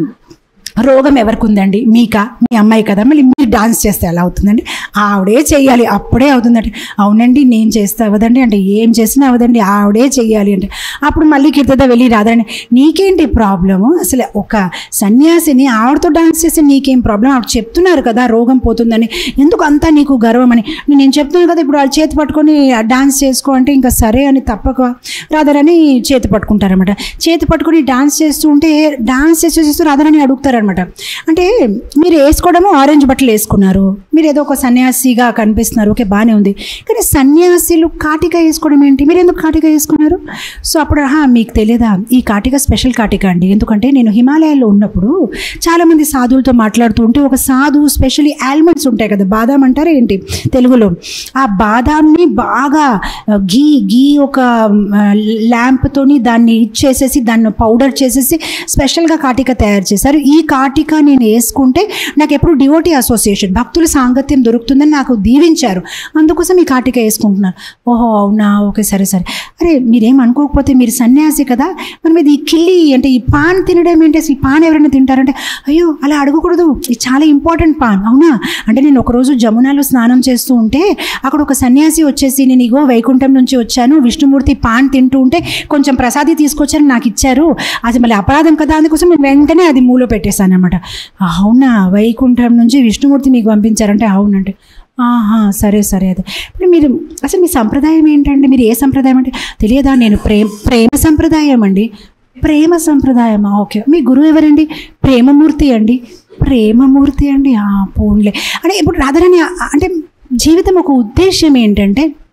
రోగం ఎవరికి ఉందండి మీకా మీ అమ్మాయి కదా మళ్ళీ మీరు డాన్స్ చేస్తే ఎలా అవుతుందండి ఆవిడే చెయ్యాలి అప్పుడే అవుతుందండి అవునండి నేను చేస్తే అవ్వదండి అంటే ఏం చేసినా అవ్వదండి ఆవిడే చెయ్యాలి అంటే అప్పుడు మళ్ళీ కీర్తిద వెళ్ళి రాదండి నీకేంటి ప్రాబ్లము అసలు ఒక సన్యాసిని ఆవిడతో డాన్స్ చేస్తే నీకేం ప్రాబ్లం ఆవిడ చెప్తున్నారు కదా రోగం పోతుందని ఎందుకు అంతా నీకు గర్వం అని నేను చెప్తున్నాను కదా ఇప్పుడు వాళ్ళు చేతి పట్టుకొని డాన్స్ చేసుకో అంటే ఇంకా సరే అని తప్పక రాధారాణి చేతి పట్టుకుంటారనమాట చేతి పట్టుకొని డాన్స్ చేస్తూ ఉంటే డాన్స్ చేస్తూ చేస్తూ రాధారాణి అడుగుతారనమాట అంటే మీరు వేసుకోవడము ఆరెంజ్ బట్టలు వేసుకున్నారు మీరు ఏదో ఒక సన్యాసిగా కనిపిస్తున్నారు ఓకే బాగానే ఉంది కానీ సన్యాసిలు కాటిక వేసుకోవడం ఏంటి మీరు ఎందుకు కాటిక వేసుకున్నారు సో అప్పుడు ఆహా మీకు తెలియదా ఈ కాటిక స్పెషల్ కాటిక అండి ఎందుకంటే నేను హిమాలయాల్లో ఉన్నప్పుడు చాలామంది సాధువులతో మాట్లాడుతూ ఉంటే ఒక సాధు స్పెషల్లీ ఆల్మండ్స్ ఉంటాయి కదా బాదాం అంటారా ఏంటి తెలుగులో ఆ బాదాంని బాగా ఆ, గీ గీ ఒక ఆ, ల్యాంప్తోని దాన్ని ఇచ్చేసేసి దాన్ని పౌడర్ చేసేసి స్పెషల్గా కాటిక తయారు చేశారు ఈ కాటిక నేను వేసుకుంటే నాకు ఎప్పుడు డివోటీ అసోసియేషన్ భక్తుల సాంగత్యం దొరుకుతుందని నాకు దీవించారు అందుకోసం ఈ కాటిక వేసుకుంటున్నాను ఓహో అవునా ఓకే సరే సరే అరే మీరేం అనుకోకపోతే మీరు సన్యాసి కదా మరి మీది ఈ కిల్లి అంటే ఈ పాన్ తినడం ఏంటి అసలు ఈ పాన్ ఎవరైనా తింటారంటే అయ్యో అలా అడగకూడదు ఇది చాలా ఇంపార్టెంట్ పాన్ అవునా అంటే నేను ఒకరోజు జమునాలో స్నానం చేస్తూ ఉంటే అక్కడ ఒక సన్యాసి వచ్చేసి నేను ఇగో వైకుంఠం నుంచి వచ్చాను విష్ణుమూర్తి పాన్ తింటూ ఉంటే కొంచెం ప్రసాది తీసుకొచ్చారు నాకు ఇచ్చారు అది మళ్ళీ అపరాధం కదా అందుకోసం నేను వెంటనే అది మూలో పెట్టేశాను అనమాట అవునా వైకుంఠం నుంచి విష్ణుమూర్తి మీకు పంపించారంటే అవునంటే ఆహా సరే సరే అదే ఇప్పుడు మీరు అసలు మీ సంప్రదాయం ఏంటంటే మీరు ఏ సంప్రదాయం అంటే తెలియదా నేను ప్రేమ ప్రేమ సంప్రదాయం అండి ప్రేమ సంప్రదాయమా ఓకే మీ గురువు ఎవరండి ప్రేమమూర్తి అండి ప్రేమమూర్తి అండి ఆ పోన్లే అంటే ఇప్పుడు రాధారాణి ఆ- అంటే జీవితం ఒక ఉద్దేశ్యం ఏంటంటే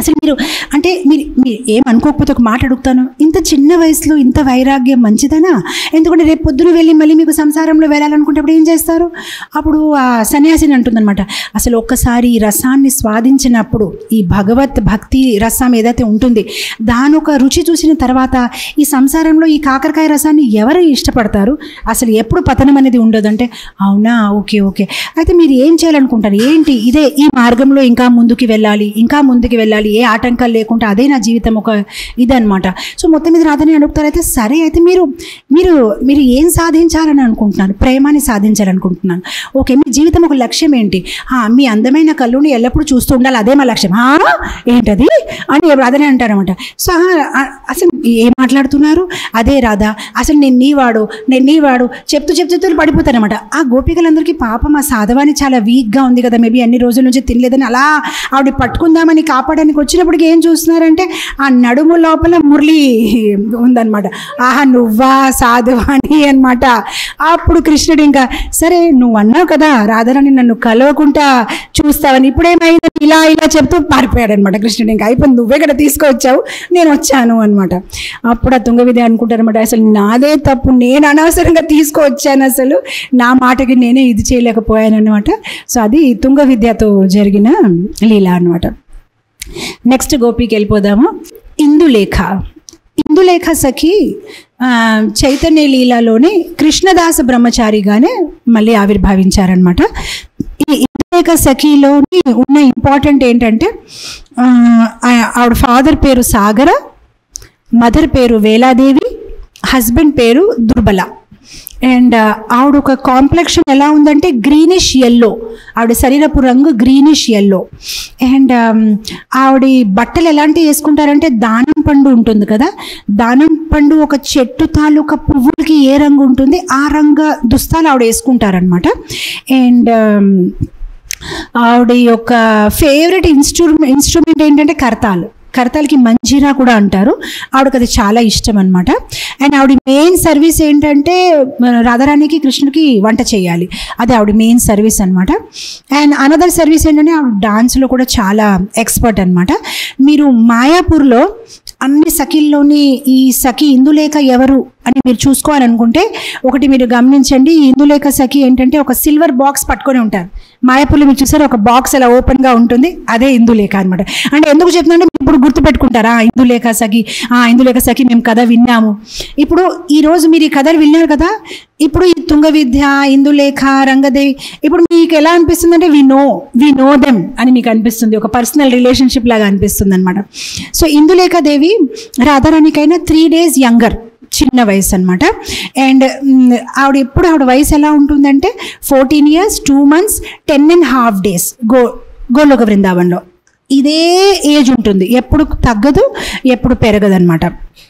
అసలు మీరు అంటే మీరు మీరు ఏం అనుకోకపోతే ఒక మాట అడుగుతాను ఇంత చిన్న వయసులో ఇంత వైరాగ్యం మంచిదనా ఎందుకంటే రేపు పొద్దున వెళ్ళి మళ్ళీ మీకు సంసారంలో వెళ్ళాలనుకుంటే అప్పుడు ఏం చేస్తారు అప్పుడు ఆ సన్యాసిని అంటుందన్నమాట అసలు ఒక్కసారి ఈ రసాన్ని స్వాదించినప్పుడు ఈ భగవత్ భక్తి రసం ఏదైతే ఉంటుంది దాని ఒక రుచి చూసిన తర్వాత ఈ సంసారంలో ఈ కాకరకాయ రసాన్ని ఎవరు ఇష్టపడతారు అసలు ఎప్పుడు పతనం అనేది ఉండదంటే అవునా ఓకే ఓకే అయితే మీరు ఏం చేయాలనుకుంటారు ఏంటి ఇదే ఈ మార్గంలో ఇంకా ముందుకు వెళ్ళాలి ఇంకా ముందుకు వెళ్ళాలి ఏ ఆటంకాలు లేకుండా అదే నా జీవితం ఒక ఇదనమాట సో మొత్తం మీద రాదని అడుగుతారు అయితే సరే అయితే మీరు మీరు మీరు ఏం సాధించాలని అనుకుంటున్నారు ప్రేమాన్ని సాధించాలనుకుంటున్నాను ఓకే మీ జీవితం ఒక లక్ష్యం ఏంటి ఆ, మీ అందమైన కళ్ళుని ఎల్లప్పుడూ చూస్తూ ఉండాలి అదే మా లక్ష్యం "ఆ? ఏంటది అని రాధనే అంటారనమాట సో "ఆ, ఆ, అసలు ఏం మాట్లాడుతున్నారు అదే రాధా అసలు నేను నీవాడు నేను నీవాడు చెప్తూ చెప్తూ చెప్తూ పడిపోతానమాట ఆ గోపికలందరికీ పాపం ఆ సాధవాన్ని చాలా వీక్గా ఉంది కదా మేబీ అన్ని రోజుల నుంచి తినలేదని అలా ఆవిడ పట్టుకుందామని కాపాడడానికి వచ్చినప్పటికి ఏం చూస్తున్నారంటే ఆ నడుము లోపల మురళి ఉందన్నమాట ఆహా నువ్వా సాధువాని అనమాట అప్పుడు కృష్ణుడు ఇంకా సరే నువ్వు అన్నావు కదా రాధారాణి నన్ను కలవకుండా చూస్తావని ఇప్పుడేమైంది ఇలా ఇలా చెప్తూ పారిపోయాడు అనమాట కృష్ణుడు ఇంకా అయిపోయింది నువ్వే కదా తీసుకొచ్చావు నేను వచ్చాను అనమాట అప్పుడు ఆ తుంగవిధి అనుకుంటారనమాట అసలు నాదే తప్పు నేను అనవసరంగా తీసుకువచ్చాను అసలు నా మాటకి నేనే ఇది చేయలేకపోయాను అనమాట సో అది తుంగ విద్యతో జరిగిన లీల అనమాట నెక్స్ట్ గోపికి వెళ్ళిపోదాము ఇందులేఖ ఇందులేఖ సఖి ఆ, చైతన్య లీలలోని కృష్ణదాస బ్రహ్మచారిగానే మళ్ళీ ఆవిర్భవించారనమాట ఈ ఇందులేఖ సఖిలోని ఉన్న ఇంపార్టెంట్ ఏంటంటే ఆ, ఆ- ఆవిడ ఫాదర్ పేరు సాగర మదర్ పేరు వేలాదేవి హస్బెండ్ పేరు దుర్బల అండ్ ఆవిడ ఒక కాంప్లెక్షన్ ఎలా ఉందంటే గ్రీనిష్ ఎల్లో ఆవిడ శరీరపు రంగు గ్రీనిష్ ఎల్లో అండ్ ఆవిడ బట్టలు ఎలాంటివి వేసుకుంటారంటే దానం పండు ఉంటుంది కదా దానం పండు ఒక చెట్టు తాలూకా పువ్వులకి ఏ రంగు ఉంటుంది ఆ రంగు దుస్తాలు ఆవిడ వేసుకుంటారనమాట అండ్ ఆవిడ యొక్క ఫేవరెట్ ఇన్స్ట్రుమెంట్ ఇన్స్ట్రుమెంట్ ఏంటంటే కర్తాలు కర్తాలకి మంజీరా కూడా అంటారు ఆవిడకి అది చాలా ఇష్టం అనమాట అండ్ ఆవిడ మెయిన్ సర్వీస్ ఏంటంటే మన రాధారాణికి కృష్ణుడికి వంట చేయాలి అది ఆవిడ మెయిన్ సర్వీస్ అనమాట అండ్ అనదర్ సర్వీస్ ఏంటంటే ఆవిడ డాన్స్లో కూడా చాలా ఎక్స్పర్ట్ అనమాట మీరు మాయాపూర్లో అన్ని సఖీల్లోని ఈ సఖి ఇందులేఖ ఎవరు అని మీరు చూసుకోవాలనుకుంటే ఒకటి మీరు గమనించండి ఈ ఇందులేఖ సఖి ఏంటంటే ఒక సిల్వర్ బాక్స్ పట్టుకొని ఉంటారు మాయాపూర్లో మీరు చూసారు ఒక బాక్స్ అలా ఓపెన్గా ఉంటుంది అదే ఇందులేఖ అనమాట అంటే ఎందుకు చెప్తున్నానంటే మీరు ఇప్పుడు గుర్తుపెట్టుకుంటారా ఆ ఇందులేఖ సఖి ఆ ఇందులేఖ సఖి మేము కథ విన్నాము ఇప్పుడు ఈ రోజు మీరు ఈ కథలు విన్నారు కదా ఇప్పుడు ఈ తుంగ విద్య ఇందులేఖ రంగదేవి ఇప్పుడు మీకు ఎలా అనిపిస్తుంది అంటే we know we know them అని మీకు అనిపిస్తుంది ఒక పర్సనల్ రిలేషన్షిప్ లాగా అనిపిస్తుంది అనమాట సో ఇందులేఖ దేవి రాధారాణికైనా త్రీ డేస్ యంగర్ చిన్న వయసు అనమాట అండ్ ఆవిడ ఎప్పుడు ఆవిడ వయసు ఎలా ఉంటుందంటే fourteen years two months ten and half days గో గోలోక బృందావన్లో ఇదే ఏజ్ ఉంటుంది ఎప్పుడు తగ్గదు ఎప్పుడు పెరగదు అనమాట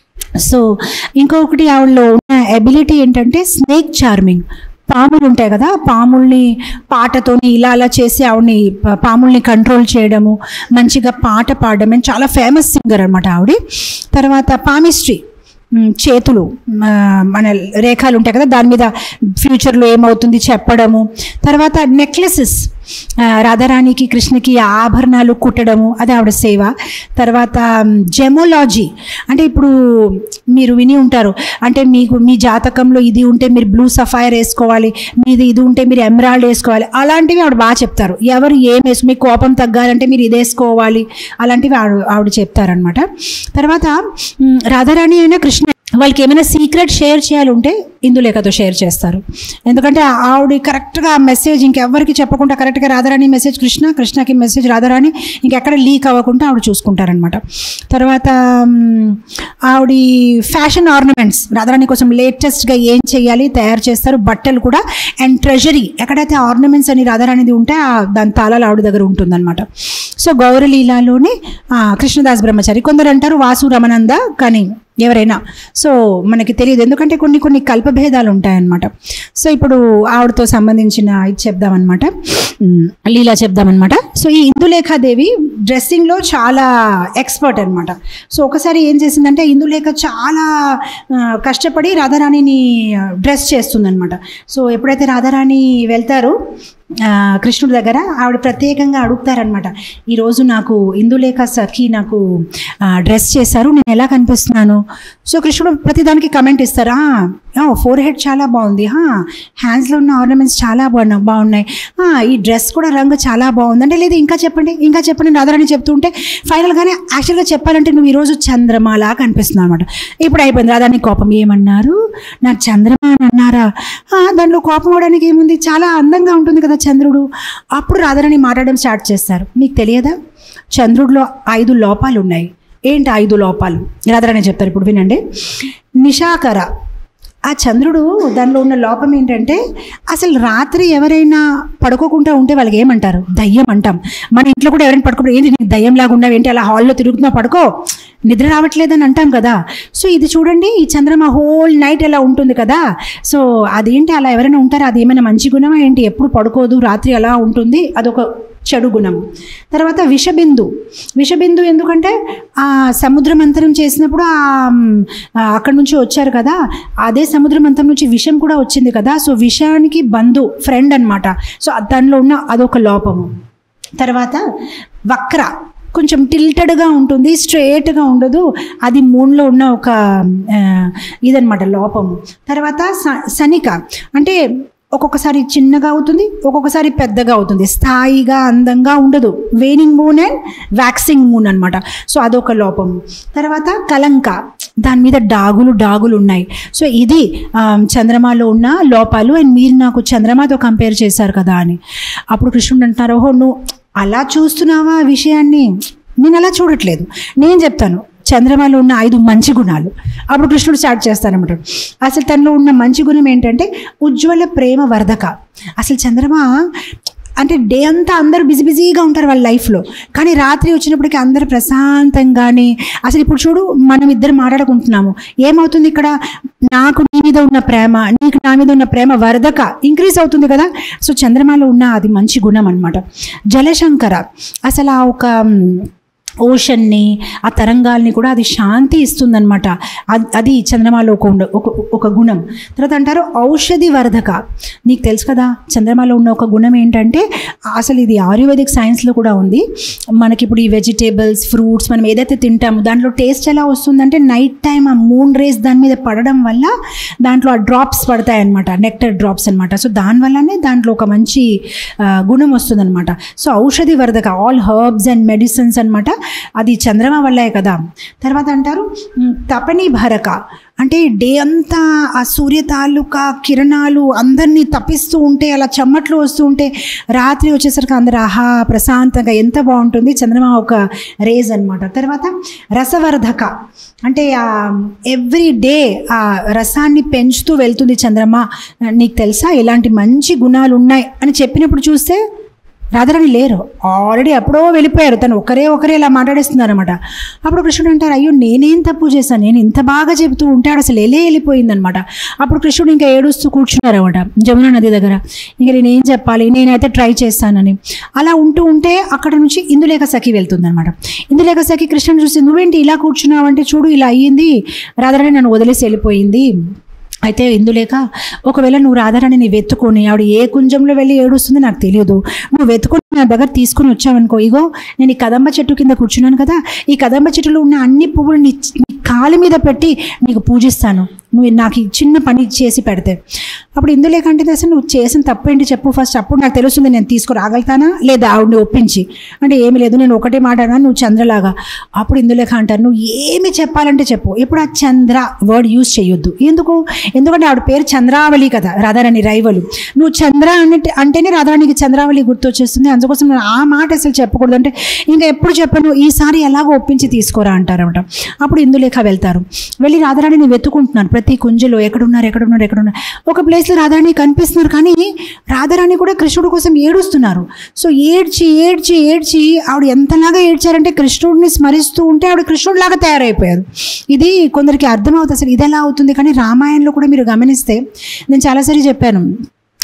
సో ఇంకొకటి ఆవిడలో ఉన్న ఎబిలిటీ ఏంటంటే స్నేక్ చార్మింగ్ పాములు ఉంటాయి కదా పాముల్ని పాటతోని ఇలా అలా చేసి ఆవిడని ప- పాముల్ని కంట్రోల్ చేయడము మంచిగా పాట పాడడం and చాలా ఫేమస్ సింగర్ అనమాట ఆవిడ తర్వాత పామిస్ట్రీ మ్, చేతులు మ, మన రేఖలు ఉంటాయి కదా దాని మీద ఫ్యూచర్లో ఏమవుతుంది చెప్పడము తర్వాత నెక్లెసెస్ రాధారాణికి కృష్ణకి ఆభరణాలు కుట్టడము అది ఆవిడ సేవ తర్వాత జెమోలాజీ అంటే ఇప్పుడు మీరు విని ఉంటారు అంటే మీకు మీ జాతకంలో ఇది ఉంటే మీరు బ్లూ సఫైర్ వేసుకోవాలి మీది ఇది ఉంటే మీరు ఎమరాల్డ్ వేసుకోవాలి అలాంటివి ఆవిడ బాగా చెప్తారు ఎవరు ఏం వేసు మీకు కోపం తగ్గాలంటే మీరు ఇది వేసుకోవాలి అలాంటివి ఆవిడ ఆవిడ చెప్తారనమాట తర్వాత మ్, రాధారాణి అయినా కృష్ణ వాళ్ళకి ఏమైనా సీక్రెట్ షేర్ చేయాలంటే ఇందులేఖతో షేర్ చేస్తారు ఎందుకంటే ఆవిడ కరెక్ట్గా ఆ మెసేజ్ ఇంకెవ్వరికి చెప్పకుండా కరెక్ట్గా రాధారాణి మెసేజ్ కృష్ణ కృష్ణకి మెసేజ్ రాధారాణి ఇంకెక్కడ లీక్ అవ్వకుండా ఆవిడ చూసుకుంటారనమాట తర్వాత మ్, ఆవిడ ఫ్యాషన్ ఆర్నమెంట్స్ రాధారాణి కోసం లేటెస్ట్గా ఏం చేయాలి తయారు చేస్తారు బట్టలు కూడా అండ్ ట్రెజరీ ఎక్కడైతే ఆర్నమెంట్స్ అని రాధారాణిది ఉంటే ఆ దాని తాళాలు ఆవిడ దగ్గర ఉంటుందన్నమాట సో గౌరలీలాలోనే ఆ, కృష్ణదాస్ బ్రహ్మచారి కొందరు అంటారు వాసు రమనంద కానీ ఎవరైనా సో మనకి తెలియదు ఎందుకంటే కొన్ని కొన్ని కల్పభేదాలు ఉంటాయన్నమాట సో ఇప్పుడు ఆవిడతో సంబంధించిన ఇది చెప్దామన్నమాట ఉమ్, లీలా చెప్దామన్నమాట సో ఈ ఇందులేఖాదేవి డ్రెస్సింగ్లో చాలా ఎక్స్పర్ట్ అనమాట సో ఒకసారి ఏం చేసిందంటే ఇందులేఖ చాలా ఆ, కష్టపడి రాధారాణిని డ్రెస్ చేస్తుందన్నమాట సో ఎప్పుడైతే రాధారాణి వెళ్తారో ఆ, కృష్ణుడి దగ్గర ఆవిడ ప్రత్యేకంగా అడుగుతారనమాట ఈరోజు నాకు ఇందులేఖ సఖి నాకు డ్రెస్ చేశారు నేను ఎలా కనిపిస్తున్నాను సో కృష్ణుడు ప్రతిదానికి కమెంట్ ఇస్తారు ఫోర్ హెడ్ చాలా బాగుంది హ్యాండ్స్లో ఉన్న ఆర్నమెంట్స్ చాలా బాగున్నా బాగున్నాయి ఆ, ఈ డ్రెస్ కూడా రంగు చాలా బాగుంది అంటే లేదు ఇంకా చెప్పండి ఇంకా చెప్పండి రాధారాణి చెప్తుంటే ఫైనల్గానే యాక్చువల్గా చెప్పాలంటే నువ్వు ఈరోజు చంద్రమాలా కనిపిస్తున్నావు అనమాట ఇప్పుడు అయిపోయింది రాధారాణి కోపం ఏమన్నారు నాకు చంద్రమా అని అన్నారా ఆ, దాంట్లో కోపం అవడానికి ఏముంది చాలా అందంగా ఉంటుంది కదా చంద్రుడు అప్పుడు రాధారాణి మాట్లాడడం స్టార్ట్ చేస్తారు మీకు తెలియదా చంద్రుడిలో ఐదు లోపాలు ఉన్నాయి ఏంటి ఐదు లోపాలు రాధారాణి చెప్తారు ఇప్పుడు వినండి నిషాకర ఆ చంద్రుడు దానిలో ఉన్న లోపం ఏంటంటే అసలు రాత్రి ఎవరైనా పడుకోకుండా ఉంటే వాళ్ళకి ఏమంటారు దయ్యం అంటాం మన ఇంట్లో కూడా ఎవరైనా పడుకోకుండా ఏంటి నీకు దయ్యం లాగా ఉన్నావు ఏంటి అలా హాల్లో తిరుగుతున్నావు పడుకో నిద్ర రావట్లేదని అంటాం కదా సో ఇది చూడండి ఈ చంద్రమ హోల్ నైట్ ఎలా ఉంటుంది కదా సో అదేంటి అలా ఎవరైనా ఉంటారా అది ఏమైనా మంచి గుణమా ఏంటి ఎప్పుడు పడుకోదు రాత్రి అలా ఉంటుంది అదొక చెడు గుణం తర్వాత విషబిందు విషబిందు ఎందుకంటే ఆ సముద్ర మంతనం చేసినప్పుడు ఆ మ్, ఆ అక్కడి నుంచి వచ్చారు కదా అదే సముద్ర మంతనం నుంచి విషం కూడా వచ్చింది కదా సో విషానికి బంధు ఫ్రెండ్ అన్నమాట సో దానిలో ఉన్న అదొక లోపము తర్వాత వక్ర కొంచెం టిల్టెడ్గా ఉంటుంది స్ట్రేట్గా ఉండదు అది మూన్లో ఉన్న ఒక ఆ, ఇదన్నమాట లోపము తర్వాత స- సనిక అంటే ఒక్కొక్కసారి చిన్నగా అవుతుంది ఒక్కొక్కసారి పెద్దగా అవుతుంది స్థాయిగా అందంగా ఉండదు waning moon and waxing moon అనమాట సో అదొక లోపం తర్వాత కలంక దాని మీద డాగులు డాగులు ఉన్నాయి సో ఇది ఆ, చంద్రమాలో ఉన్న లోపాలు అండ్ మీరు నాకు చంద్రమాతో కంపేర్ చేశారు కదా అని అప్పుడు కృష్ణుడు అంటున్నారు ఓహో నువ్వు అలా చూస్తున్నావా ఆ విషయాన్ని నేను అలా చూడట్లేదు నేను చెప్తాను చంద్రమాలో ఉన్న ఐదు మంచి గుణాలు అప్పుడు కృష్ణుడు స్టార్ట్ చేస్తానమాట అసలు తనలో ఉన్న మంచి గుణం ఏంటంటే ఉజ్వల ప్రేమ వర్ధక అసలు చంద్రమా అంటే డే అంతా అందరూ బిజీ బిజీగా ఉంటారు వాళ్ళ లైఫ్లో కానీ రాత్రి వచ్చినప్పటికీ అందరూ ప్రశాంతంగానే అసలు ఇప్పుడు చూడు మనం ఇద్దరు మాట్లాడుకుంటున్నాము ఏమవుతుంది ఇక్కడ నాకు నీ మీద ఉన్న ప్రేమ నీకు నా మీద ఉన్న ప్రేమ వరదక ఇంక్రీజ్ అవుతుంది కదా సో చంద్రమాలో ఉన్న అది మంచి గుణం అనమాట జలశంకర అసలు ఆ ఒక మ్, ఓషన్ని ఆ తరంగాల్ని కూడా అది శాంతి ఇస్తుందన్నమాట అద్- అది చంద్రమాలో ఒక ఉండ ఒక ఒక గుణం తర్వాత అంటారు ఔషధి వర్ధక నీకు తెలుసు కదా చంద్రమాలో ఉన్న ఒక గుణం ఏంటంటే అసలు ఇది ఆయుర్వేదిక్ సైన్స్లో కూడా ఉంది మనకి ఇప్పుడు ఈ వెజిటేబుల్స్ ఫ్రూట్స్ మనం ఏదైతే తింటామో దాంట్లో టేస్ట్ ఎలా వస్తుందంటే నైట్ టైం ఆ మూన్ రేస్ దాని మీద పడడం వల్ల దాంట్లో ఆ డ్రాప్స్ పడతాయి అనమాట నెక్టర్ డ్రాప్స్ అనమాట సో దానివల్లనే దాంట్లో ఒక మంచి ఆ, గుణం వస్తుందన్నమాట సో ఔషధి వర్ధక ఆల్ హర్బ్స్ అండ్ మెడిసిన్స్ అన్నమాట అది చంద్రమ వల్లే కదా తర్వాత అంటారు మ్, తపని భరక అంటే డే అంతా ఆ సూర్య తాలూకా కిరణాలు అందరినీ తప్పిస్తూ ఉంటే అలా చెమ్మట్లు వస్తూ ఉంటే రాత్రి వచ్చేసరికి అందరు ఆహా ప్రశాంతంగా ఎంత బాగుంటుంది చంద్రమ ఒక రేజ్ అన్నమాట తర్వాత రసవర్ధక అంటే ఎవ్రీ డే ఆ రసాన్ని పెంచుతూ వెళ్తుంది చంద్రమ నీకు తెలుసా ఇలాంటి మంచి గుణాలు ఉన్నాయి అని చెప్పినప్పుడు చూస్తే రాధారాణి లేరు ఆల్రెడీ ఎప్పుడో వెళ్ళిపోయారు తను ఒకరే ఒకరే ఇలా మాట్లాడేస్తున్నారు అనమాట అప్పుడు కృష్ణుడు అంటారు అయ్యో నేనేం తప్పు చేశాను నేను ఇంత బాగా చెబుతూ ఉంటాడు అసలు ఎలే వెళ్ళిపోయిందనమాట అప్పుడు కృష్ణుడు ఇంకా ఏడుస్తూ కూర్చున్నారు అనమాట జమున నది దగ్గర ఇంకా నేను ఏం చెప్పాలి నేనైతే ట్రై చేస్తానని అలా ఉంటూ ఉంటే అక్కడ నుంచి ఇందులేఖ సఖి వెళ్తుందనమాట ఇందులేఖ సఖి కృష్ణుని చూసి నువ్వేంటి ఇలా కూర్చున్నావు అంటే చూడు ఇలా అయ్యింది రాధారాణి నన్ను వదిలేసి వెళ్ళిపోయింది అయితే ఇందులేక ఒకవేళ నువ్వు రాధారాణిని వెతుకొని ఆవిడ ఏ కుంజంలో వెళ్ళి ఏడుస్తుందో నాకు తెలియదు నువ్వు వెతుకొని నా దగ్గర తీసుకొని వచ్చావనుకో ఇగో నేను ఈ కదంబ చెట్టు కింద కూర్చున్నాను కదా ఈ కదంబ చెట్టులో ఉన్న అన్ని పువ్వులు నీ నీ కాలు మీద పెట్టి నీకు పూజిస్తాను నువ్వు నాకు ఈ చిన్న పని చేసి పెడితే అప్పుడు ఇందులేకంటే అసలు నువ్వు చేసిన తప్పు ఏంటి చెప్పు ఫస్ట్ అప్పుడు నాకు తెలుస్తుంది నేను తీసుకురాగలుగుతానా లేదా ఆవిడని ఒప్పించి అంటే ఏమి లేదు నేను ఒకటే మాట అన్నాను నువ్వు చంద్రలాగా అప్పుడు ఇందులేక అంటారు నువ్వు ఏమి చెప్పాలంటే చెప్పు ఇప్పుడు ఆ చంద్ర వర్డ్ యూజ్ చేయొద్దు ఎందుకు ఎందుకంటే ఆవిడ పేరు చంద్రావళి కదా రాధారాణి రైవలు నువ్వు చంద్ర అంటే అంటేనే రాధారాణికి చంద్రావళి గుర్తొచ్చేస్తుంది అందుకోసం నేను ఆ మాట అసలు చెప్పకూడదు అంటే ఇంకా ఎప్పుడు చెప్పను ఈసారి ఎలాగో ఒప్పించి తీసుకోరా అంటారన్నమాట అప్పుడు ఇందులేఖ వెళ్తారు వెళ్ళి రాధారాణిని వెతుకుంటున్నారు ప్రతి కుంజలో ఎక్కడున్నారు ఎక్కడున్నారు ఎక్కడున్నారు ఒక ప్లేస్లో రాధారాణి కనిపిస్తున్నారు కానీ రాధారాణి కూడా కృష్ణుడి కోసం ఏడుస్తున్నారు సో ఏడ్చి ఏడ్చి ఏడ్చి ఆవిడ ఎంతలాగా ఏడ్చారంటే కృష్ణుడిని స్మరిస్తూ ఉంటే ఆవిడ కృష్ణుడిలాగా తయారైపోయారు ఇది కొందరికి అర్థమవుతుంది అసలు ఇది ఎలా అవుతుంది కానీ రామాయణంలో కూడా మీరు గమనిస్తే నేను చాలాసారి చెప్పాను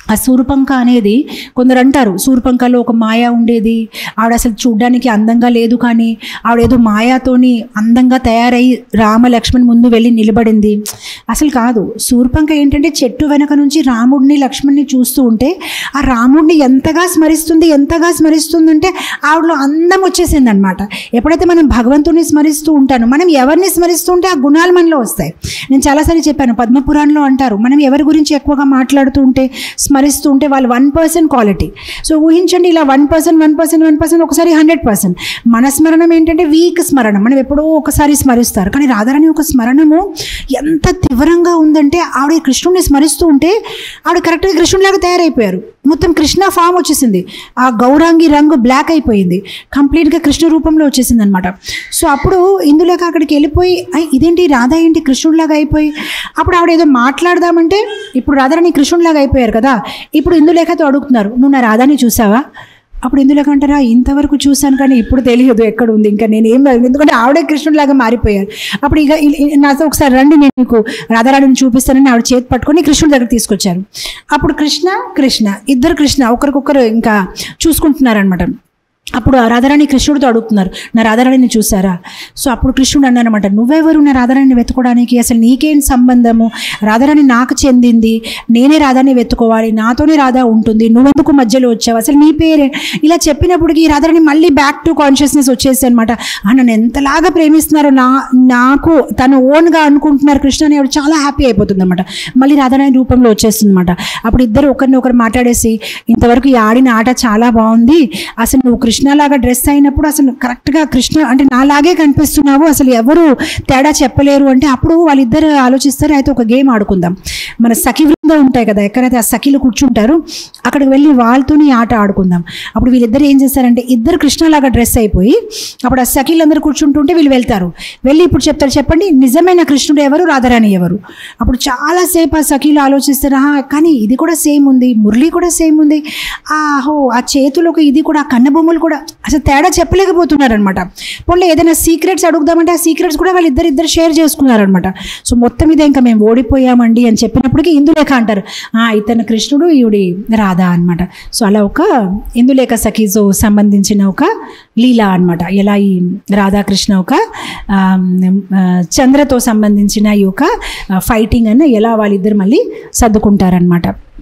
ఆ సూర్పంక అనేది కొందరు అంటారు సూర్పంకలో ఒక మాయ ఉండేది ఆవిడ అసలు చూడ్డానికి అందంగా లేదు కానీ ఆవిడ ఏదో మాయాతోని అందంగా తయారై రామ లక్ష్మణ్ ముందు వెళ్ళి నిలబడింది అసలు కాదు సూర్పంక ఏంటంటే చెట్టు వెనక నుంచి రాముడిని లక్ష్మణ్ని చూస్తూ ఉంటే ఆ రాముడిని ఎంతగా స్మరిస్తుంది ఎంతగా స్మరిస్తుంది అంటే ఆవిడలో అందం వచ్చేసింది అనమాట ఎప్పుడైతే మనం భగవంతుని స్మరిస్తూ ఉంటాను మనం ఎవరిని స్మరిస్తూ ఉంటే ఆ గుణాలు మనలో వస్తాయి నేను చాలాసార్లు చెప్పాను పద్మపురాణంలో అంటారు మనం ఎవరి గురించి ఎక్కువగా మాట్లాడుతూ ఉంటే స్మరిస్తూ ఉంటే వాళ్ళు వన్ పర్సెంట్ క్వాలిటీ సో ఊహించండి ఇలా one percent one percent one percent ఒకసారి హండ్రెడ్ పర్సెంట్ మన స్మరణం ఏంటంటే వీక్ స్మరణం మనం ఎప్పుడో ఒకసారి స్మరిస్తారు కానీ రాధారాణి ఒక స్మరణము ఎంత తీవ్రంగా ఉందంటే ఆవిడ కృష్ణుడిని స్మరిస్తూ ఉంటే ఆవిడ కరెక్ట్గా కృష్ణుడిలాగా తయారైపోయారు మొత్తం కృష్ణ ఫామ్ వచ్చేసింది ఆ గౌరాంగి రంగు బ్లాక్ అయిపోయింది కంప్లీట్గా కృష్ణ రూపంలో వచ్చేసింది అనమాట సో అప్పుడు ఇందులోకి అక్కడికి వెళ్ళిపోయి "ఐ, ఇదేంటి రాధా ఏంటి కృష్ణుడిలాగా అయిపోయి అప్పుడు ఆవిడ ఏదో మాట్లాడదామంటే ఇప్పుడు రాధారాణి కృష్ణుడిలాగా అయిపోయారు కదా ఇప్పుడు ఇందులేఖతో అడుగుతున్నారు నువ్వు నా రాధాని చూసావా అప్పుడు ఇందులోకి అంటారా ఇంతవరకు చూశాను కానీ ఇప్పుడు తెలియదు ఎక్కడ ఉంది ఇంకా నేను ఏం ఎందుకంటే ఆవిడే కృష్ణుడిలాగా మారిపోయారు అప్పుడు ఇక ఇ- ఇ- నాతో ఒకసారి రండి నేను మీకు రాధారాణిని చూపిస్తానని ఆవిడ చేతి పట్టుకొని కృష్ణుడి దగ్గర తీసుకొచ్చారు అప్పుడు కృష్ణ కృష్ణ ఇద్దరు కృష్ణ ఒకరికొకరు ఇంకా చూసుకుంటున్నారనమాట అప్పుడు ఆ రాధారాణి కృష్ణుడితో అడుగుతున్నారు నా రాధారాణిని చూసారా సో అప్పుడు కృష్ణుడు అన్నానమాట నువ్వెవరు నా రాధారాణిని వెతుకోవడానికి అసలు నీకేం సంబంధము రాధారాణి నాకు చెందింది నేనే రాధాని వెతుకోవాలి నాతోనే రాధా ఉంటుంది నువ్వెందుకు మధ్యలో వచ్చావు అసలు నీ పేరే ఇలా చెప్పినప్పటికీ ఈ రాధారాణి మళ్ళీ బ్యాక్ టు కాన్షియస్నెస్ వచ్చేసి అనమాట నన్ను ఎంతలాగా ప్రేమిస్తున్నారో నా నాకు తను ఓన్గా అనుకుంటున్నారు కృష్ణ అని ఆవిడ చాలా హ్యాపీ అయిపోతుంది అనమాట మళ్ళీ రాధారాణి రూపంలో వచ్చేస్తుంది అనమాట అప్పుడు ఇద్దరు ఒకరిని ఒకరు మాట్లాడేసి ఇంతవరకు ఈ ఆడిన ఆట చాలా బాగుంది అసలు నువ్వు కృష్ణలాగా డ్రెస్ అయినప్పుడు అసలు కరెక్ట్గా కృష్ణ అంటే నాలాగే కనిపిస్తున్నావు అసలు ఎవరు తేడా చెప్పలేరు అంటే అప్పుడు వాళ్ళిద్దరు ఆలోచిస్తారు అయితే ఒక గేమ్ ఆడుకుందాం మన సఖి బృందం ఉంటాయి కదా ఎక్కడైతే ఆ సఖీలు కూర్చుంటారు అక్కడికి వెళ్ళి వాళ్ళతోని ఈ ఆట ఆడుకుందాం అప్పుడు వీళ్ళిద్దరు ఏం చేస్తారంటే ఇద్దరు కృష్ణలాగా డ్రెస్ అయిపోయి అప్పుడు ఆ సఖీలందరూ కూర్చుంటుంటే వీళ్ళు వెళ్తారు వెళ్ళి ఇప్పుడు చెప్తారు చెప్పండి నిజమైన కృష్ణుడు ఎవరు రాధారాణి ఎవరు అప్పుడు చాలాసేపు ఆ సఖీలు ఆలోచిస్తారు "ఆహా, కానీ ఇది కూడా సేమ్ ఉంది మురళి కూడా సేమ్ ఉంది ఆహో ఆ చేతులకు ఇది కూడా ఆ కన్నబొమ్మలు కూడా అసలు తేడా చెప్పలేకపోతున్నారు అనమాట పోన్లే ఏదైనా సీక్రెట్స్ అడుగుదామంటే ఆ సీక్రెట్స్ కూడా వాళ్ళు ఇద్దరు ఇద్దరు షేర్ చేసుకున్నారనమాట సో మొత్తం మీద ఇంకా మేము ఓడిపోయామండి అని చెప్పినప్పటికీ ఇందులేఖ అంటారు "ఆ, ఇతను కృష్ణుడు ఈవిడి రాధా అనమాట సో అలా ఒక ఇందులేఖ సఖీజో సంబంధించిన ఒక లీలా అనమాట ఎలా ఈ రాధాకృష్ణ ఒక ఆమ్, ఆ, చంద్రతో సంబంధించిన ఈ యొక్క ఫైటింగ్ అని ఎలా వాళ్ళిద్దరు మళ్ళీ సర్దుకుంటారనమాట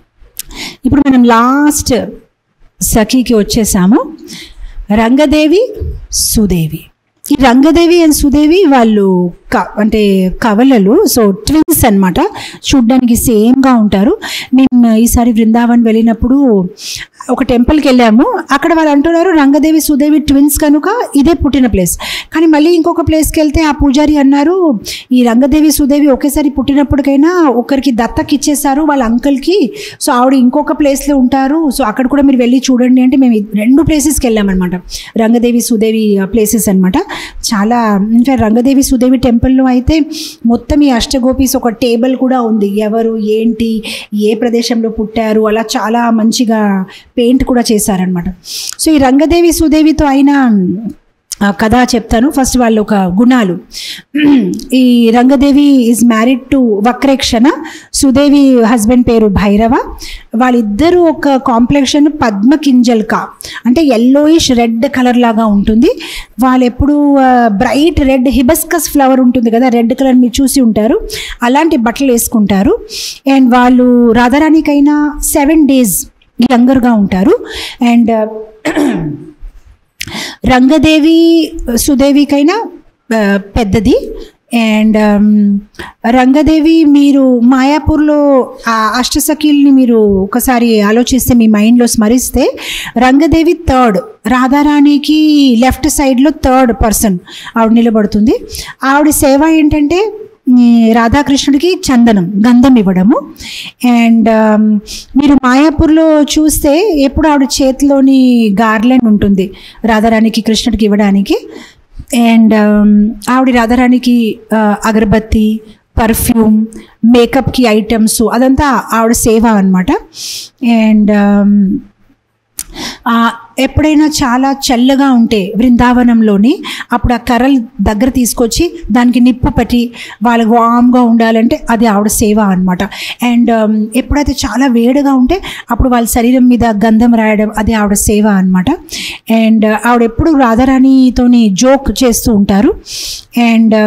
ఇప్పుడు మనం లాస్ట్ సఖీకి వచ్చేసాము రంగదేవి సుదేవి ఈ రంగదేవి అండ్ సుదేవి వాళ్ళు క అంటే కవలలు సో ట్విన్స్ అన్నమాట చూడ్డానికి సేమ్గా ఉంటారు మేము ఈసారి బృందావన్ వెళ్ళినప్పుడు ఒక టెంపుల్కి వెళ్ళాము అక్కడ వాళ్ళు అంటున్నారు రంగదేవి సుదేవి ట్విన్స్ కనుక ఇదే పుట్టిన ప్లేస్ కానీ మళ్ళీ ఇంకొక ప్లేస్కి వెళ్తే ఆ పూజారి అన్నారు ఈ రంగదేవి సుదేవి ఒకేసారి పుట్టినప్పటికైనా ఒకరికి దత్తకి ఇచ్చేసారు వాళ్ళ అంకుల్కి సో ఆవిడ ఇంకొక ప్లేస్లో ఉంటారు సో అక్కడ కూడా మీరు వెళ్ళి చూడండి అంటే మేము ఈ రెండు ప్లేసెస్కి వెళ్ళామన్నమాట రంగదేవి సుదేవి ప్లేసెస్ అన్నమాట చాలా ఇన్ఫాక్ట్ రంగదేవి సుదేవి టెంపుల్లో అయితే మొత్తం ఈ అష్టగోపీస్ ఒక టేబుల్ కూడా ఉంది ఎవరు ఏంటి ఏ ప్రదేశంలో పుట్టారు అలా చాలా మంచిగా పెయింట్ కూడా చేశారనమాట సో ఈ రంగదేవి సుదేవితో అయిన ఆ కథ చెప్తాను ఫస్ట్ వాళ్ళు ఒక గుణాలు ఈ Rangadevi is married to Vakrekshana Sudevi husband పేరు భైరవ వాళ్ళిద్దరూ ఒక కాంప్లెక్షన్ పద్మ కింజల్కా అంటే ఎల్లోయిష్ రెడ్ కలర్ లాగా ఉంటుంది వాళ్ళు ఎప్పుడు బ్రైట్ రెడ్ హిబస్కస్ ఫ్లవర్ ఉంటుంది కదా రెడ్ కలర్ మీరు చూసి ఉంటారు అలాంటి బట్టలు వేసుకుంటారు అండ్ వాళ్ళు రాధారాణికైనా సెవెన్ డేస్ యంగర్గా ఉంటారు అండ్ రంగదేవి సుదేవికైనా ఆ, పెద్దది అండ్ రంగదేవి మీరు మాయాపూర్లో ఆ అష్టసఖీల్ని మీరు ఒకసారి ఆలోచిస్తే మీ మైండ్లో స్మరిస్తే రంగదేవి థర్డ్ రాధారాణికి లెఫ్ట్ సైడ్లో థర్డ్ పర్సన్ ఆవిడ నిలబడుతుంది ఆవిడ సేవ ఏంటంటే ఈ రాధాకృష్ణుడికి చందనం గంధం ఇవ్వడము అండ్ మీరు మాయాపూర్లో చూస్తే ఎప్పుడు ఆవిడ చేతిలోని గార్లెండ్ ఉంటుంది రాధారాణికి కృష్ణుడికి ఇవ్వడానికి అండ్ ఆవిడ రాధారాణికి ఆ, అగరబత్తి పర్ఫ్యూమ్ మేకప్కి ఐటమ్స్ అదంతా ఆవిడ సేవ అనమాట అండ్ ఆ, ఎప్పుడైనా చాలా చల్లగా ఉంటే బృందావనంలోని అప్పుడు ఆ కర్రలు దగ్గర తీసుకొచ్చి దానికి నిప్పు పెట్టి వాళ్ళకి వామ్గా ఉండాలంటే అది ఆవిడ సేవ అనమాట అండ్ ఎప్పుడైతే చాలా వేడిగా ఉంటే అప్పుడు వాళ్ళ శరీరం మీద గంధం రాయడం అది ఆవిడ సేవ అనమాట అండ్ ఆవిడ ఎప్పుడు రాధారాణితోని జోక్ చేస్తూ ఉంటారు అండ్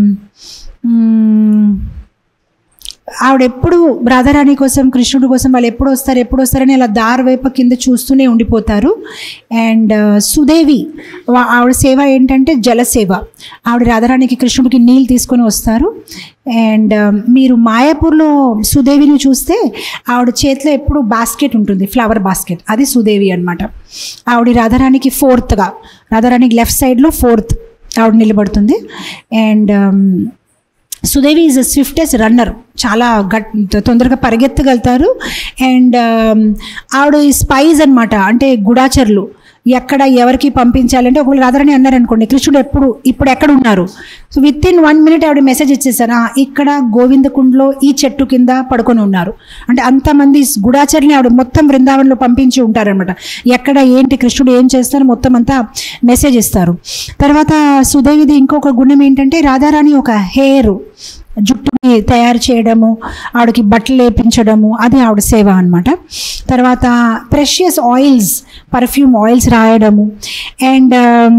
ఆవిడ ఎప్పుడు రాధారాణి కోసం కృష్ణుడి కోసం వాళ్ళు ఎప్పుడు వస్తారు ఎప్పుడు వస్తారని అలా దారి వైపు కింద చూస్తూనే ఉండిపోతారు అండ్ సుదేవి వా- ఆవిడ సేవ ఏంటంటే జలసేవ ఆవిడ రాధారాణికి కృష్ణుడికి నీళ్ళు తీసుకొని వస్తారు అండ్ మీరు మాయాపూర్లో సుదేవిని చూస్తే ఆవిడ చేతిలో ఎప్పుడు బాస్కెట్ ఉంటుంది ఫ్లవర్ బాస్కెట్ అది సుదేవి అనమాట ఆవిడ రాధారాణికి ఫోర్త్గా రాధారాణికి లెఫ్ట్ సైడ్లో ఫోర్త్ ఆవిడ నిలబడుతుంది and Sudevi is a swiftest runner చాలా గట్ తొందరగా పరిగెత్తగలుగుతారు అండ్ ఆవిడ స్పైస్ అనమాట అంటే గుడాచర్లు ఎక్కడ ఎవరికి పంపించాలంటే ఒకవేళ రాధారాణి అన్నారనుకోండి కృష్ణుడు ఎప్పుడు ఇప్పుడు ఎక్కడ ఉన్నారు so within one minute ఆవిడ మెసేజ్ ఇచ్చేసారు "ఆ, ఇక్కడ గోవిందకుండ్లో ఈ చెట్టు కింద పడుకొని ఉన్నారు అంటే అంతమంది గుడాచర్ని ఆవిడ మొత్తం బృందావనంలో పంపించి ఉంటారనమాట ఎక్కడ ఏంటి కృష్ణుడు ఏం చేస్తారు మొత్తం అంతా మెసేజ్ ఇస్తారు తర్వాత సుదేవిది ఇంకొక గుణం ఏంటంటే రాధారాణి ఒక హెయిర్ జుట్టుని తయారు చేయడము ఆవిడకి బట్టలు లేపించడము అది ఆవిడ సేవ అనమాట తర్వాత ప్రెషియస్ ఆయిల్స్ పర్ఫ్యూమ్ ఆయిల్స్ రాయడము అండ్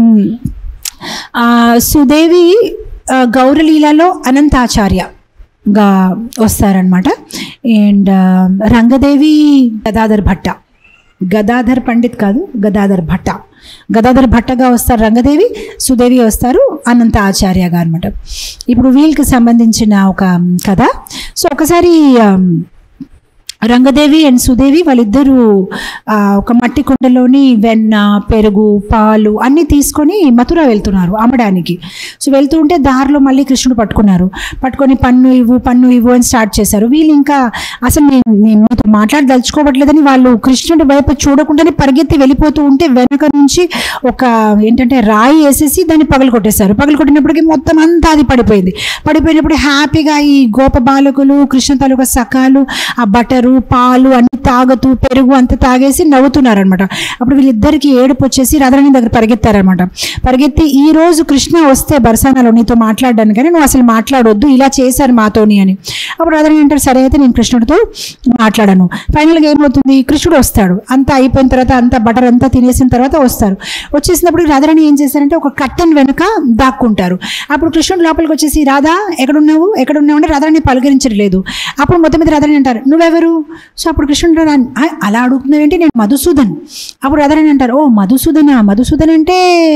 సుదేవి ఆ, గౌరలీలలో అనంతాచార్య గా వస్తారనమాట అండ్ రంగదేవి గదాధర్ భట్ట గదాధర్ పండిత్ కాదు గదాధర్ భట్ట గదాధర్ భట్టగా వస్తారు రంగదేవి సుదేవి వస్తారు అనంత ఆచార్యగా అనమాట ఇప్పుడు వీళ్ళకి సంబంధించిన ఒక కథ సో ఒకసారి ఆమ్, రంగదేవి అండ్ సుదేవి వాళ్ళిద్దరూ ఆ, ఒక మట్టి కుండలోని వెన్న పెరుగు పాలు అన్నీ తీసుకొని మథుర వెళ్తున్నారు అమ్మడానికి సో వెళ్తూ ఉంటే దారిలో మళ్ళీ కృష్ణుడు పట్టుకున్నారు పట్టుకొని పన్ను ఇవ్వు పన్ను ఇవ్వు అని స్టార్ట్ చేశారు వీళ్ళు ఇంకా అసలు నేను నేను మీతో మాట్లాడదలుచుకోవట్లేదని వాళ్ళు కృష్ణుడి వైపు చూడకుండానే పరిగెత్తి వెళ్ళిపోతూ ఉంటే వెనక నుంచి ఒక ఏంటంటే రాయి వేసేసి దాన్ని పగలు కొట్టేశారు పగలు కొట్టినప్పటికీ మొత్తం అంతా అది పడిపోయింది పడిపోయినప్పుడు హ్యాపీగా ఈ గోప బాలకులు కృష్ణ తాలూకా సకాలు ఆ బటరు పాలు అన్ని తాగుతూ పెరుగు అంతా తాగేసి నవ్వుతున్నారనమాట అప్పుడు వీళ్ళిద్దరికి ఏడుపు వచ్చేసి రాధారాణి దగ్గర పరిగెత్తారనమాట పరిగెత్తి ఈ రోజు కృష్ణ వస్తే బర్సానాలో నీతో మాట్లాడడానికి కానీ నువ్వు అసలు మాట్లాడొద్దు ఇలా చేశారు మాతోని అని అప్పుడు రాధారాణి అంటారు సరే అయితే నేను కృష్ణుడితో మాట్లాడను ఫైనల్గా ఏమవుతుంది కృష్ణుడు వస్తాడు అంతా అయిపోయిన తర్వాత అంతా బటర్ అంతా తినేసిన తర్వాత వస్తారు వచ్చేసినప్పుడు రాధారాణి ఏం చేశారంటే ఒక కట్టన్ వెనుక దాక్కుంటారు అప్పుడు కృష్ణుడు లోపలికి వచ్చేసి రాధా ఎక్కడున్నావు ఎక్కడున్నావు అంటే రాధారాణి పలకరించట్లేదు అప్పుడు మొత్తం మీద రాధారాణి అంటారు నువ్వెవరు సో అప్పుడు కృష్ణుడు అంటాడు, "ఆ, అలా అడుగుతున్నావేంటి నేను మధుసూదన్ అప్పుడు రాధారాణి అంటారు ఓ మధుసూదన మధుసూదన్ అంటే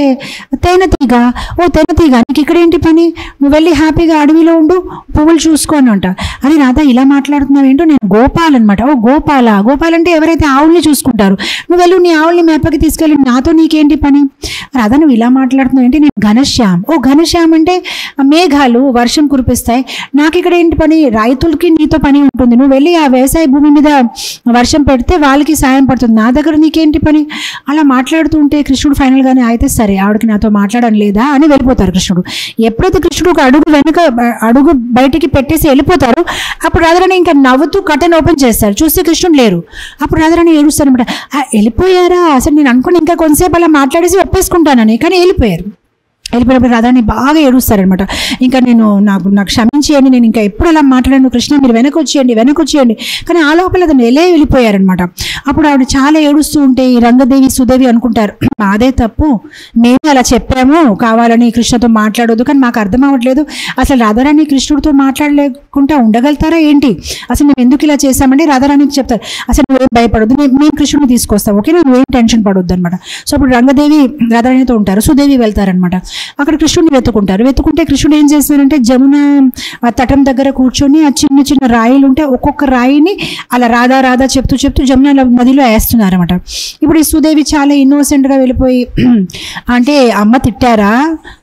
తేనెతీగ ఓ తేనెతీగ నీకు ఇక్కడ ఏంటి పని నువ్వు వెళ్ళి హ్యాపీగా అడవిలో ఉండు పువ్వులు చూసుకోను అంట అని రాధా ఇలా మాట్లాడుతున్నావు ఏంటో నేను గోపాల్ అనమాట ఓ గోపాల గోపాల్ అంటే ఎవరైతే ఆవుల్ని చూసుకుంటారు నువ్వు వెళ్ళు నీ ఆవుల్ని మేపకి తీసుకెళ్ళి నాతో నీకేంటి పని రాధా నువ్వు ఇలా మాట్లాడుతున్నావు ఏంటి నేను ఘనశ్యామ్ ఓ ఘనశ్యామ్ అంటే మేఘాలు వర్షం కురిపిస్తాయి నాకు ఇక్కడ ఏంటి పని రైతులకి నీతో పని ఉంటుంది నువ్వు వెళ్ళి ఆ వ్యవసాయ భూమి మీద వర్షం పెడితే వాళ్ళకి సాయం పడుతుంది నా దగ్గర నీకేంటి పని అలా మాట్లాడుతూ ఉంటే కృష్ణుడు ఫైనల్గానే అయితే సరే ఆవిడకి నాతో మాట్లాడడం లేదా అని వెళ్ళిపోతారు కృష్ణుడు ఎప్పుడైతే కృష్ణుడు ఒక అడుగు వెనుక అడుగు బయటికి పెట్టేసి వెళ్ళిపోతారు అప్పుడు రాధారాణి ఇంకా నవ్వుతూ కటన్ ఓపెన్ చేస్తారు చూస్తే కృష్ణుడు లేరు అప్పుడు రాధారాణి ఏడుస్తారు అనమాట వెళ్ళిపోయారా అసలు నేను అనుకుని ఇంకా కొంతసేపు అలా మాట్లాడేసి ఒప్పేసుకుంటానని కానీ వెళ్ళిపోయారు వెళ్ళిపోయినప్పుడు రాధాని బాగా ఏడుస్తారనమాట ఇంకా నేను నాకు నాకు క్షమించేయండి నేను ఇంకా ఎప్పుడు అలా మాట్లాడాను కృష్ణ మీరు వెనక్కి వచ్చేయండి వెనక్కి వచ్చేయండి కానీ ఆ లోపల అతను వెళ్ళే వెళ్ళిపోయారనమాట అప్పుడు ఆవిడ చాలా ఏడుస్తూ ఉంటే ఈ రంగదేవి సుదేవి అనుకుంటారు మాదే తప్పు మేమే అలా చెప్పాము కావాలని కృష్ణతో మాట్లాడొద్దు కానీ మాకు అర్థం అవ్వట్లేదు అసలు రాధారాణి కృష్ణుడితో మాట్లాడలేకుండా ఉండగలుగుతారా ఏంటి అసలు మేము ఎందుకు ఇలా చేశామంటే రాధారాణికి చెప్తారు అసలు నువ్వేం భయపడొద్దు మేము మేము కృష్ణుని తీసుకొస్తాం ఓకే నువ్వేం టెన్షన్ పడొద్దు అనమాట సో అప్పుడు రంగదేవి రాధారాణితో ఉంటారు సుదేవి వెళ్తారనమాట అక్కడ కృష్ణుడిని వెతుకుంటారు వెతుకుంటే కృష్ణుడు ఏం చేస్తారంటే జమున ఆ తటం దగ్గర కూర్చొని ఆ చిన్న చిన్న రాయిలు ఉంటే ఒక్కొక్క రాయిని అలా రాధా రాధా చెప్తూ చెప్తూ జమున నదిలో వేస్తున్నారన్నమాట ఇప్పుడు ఈ సుదేవి చాలా innocent గా వెళ్ళిపోయి అంటే అమ్మ తిట్టారా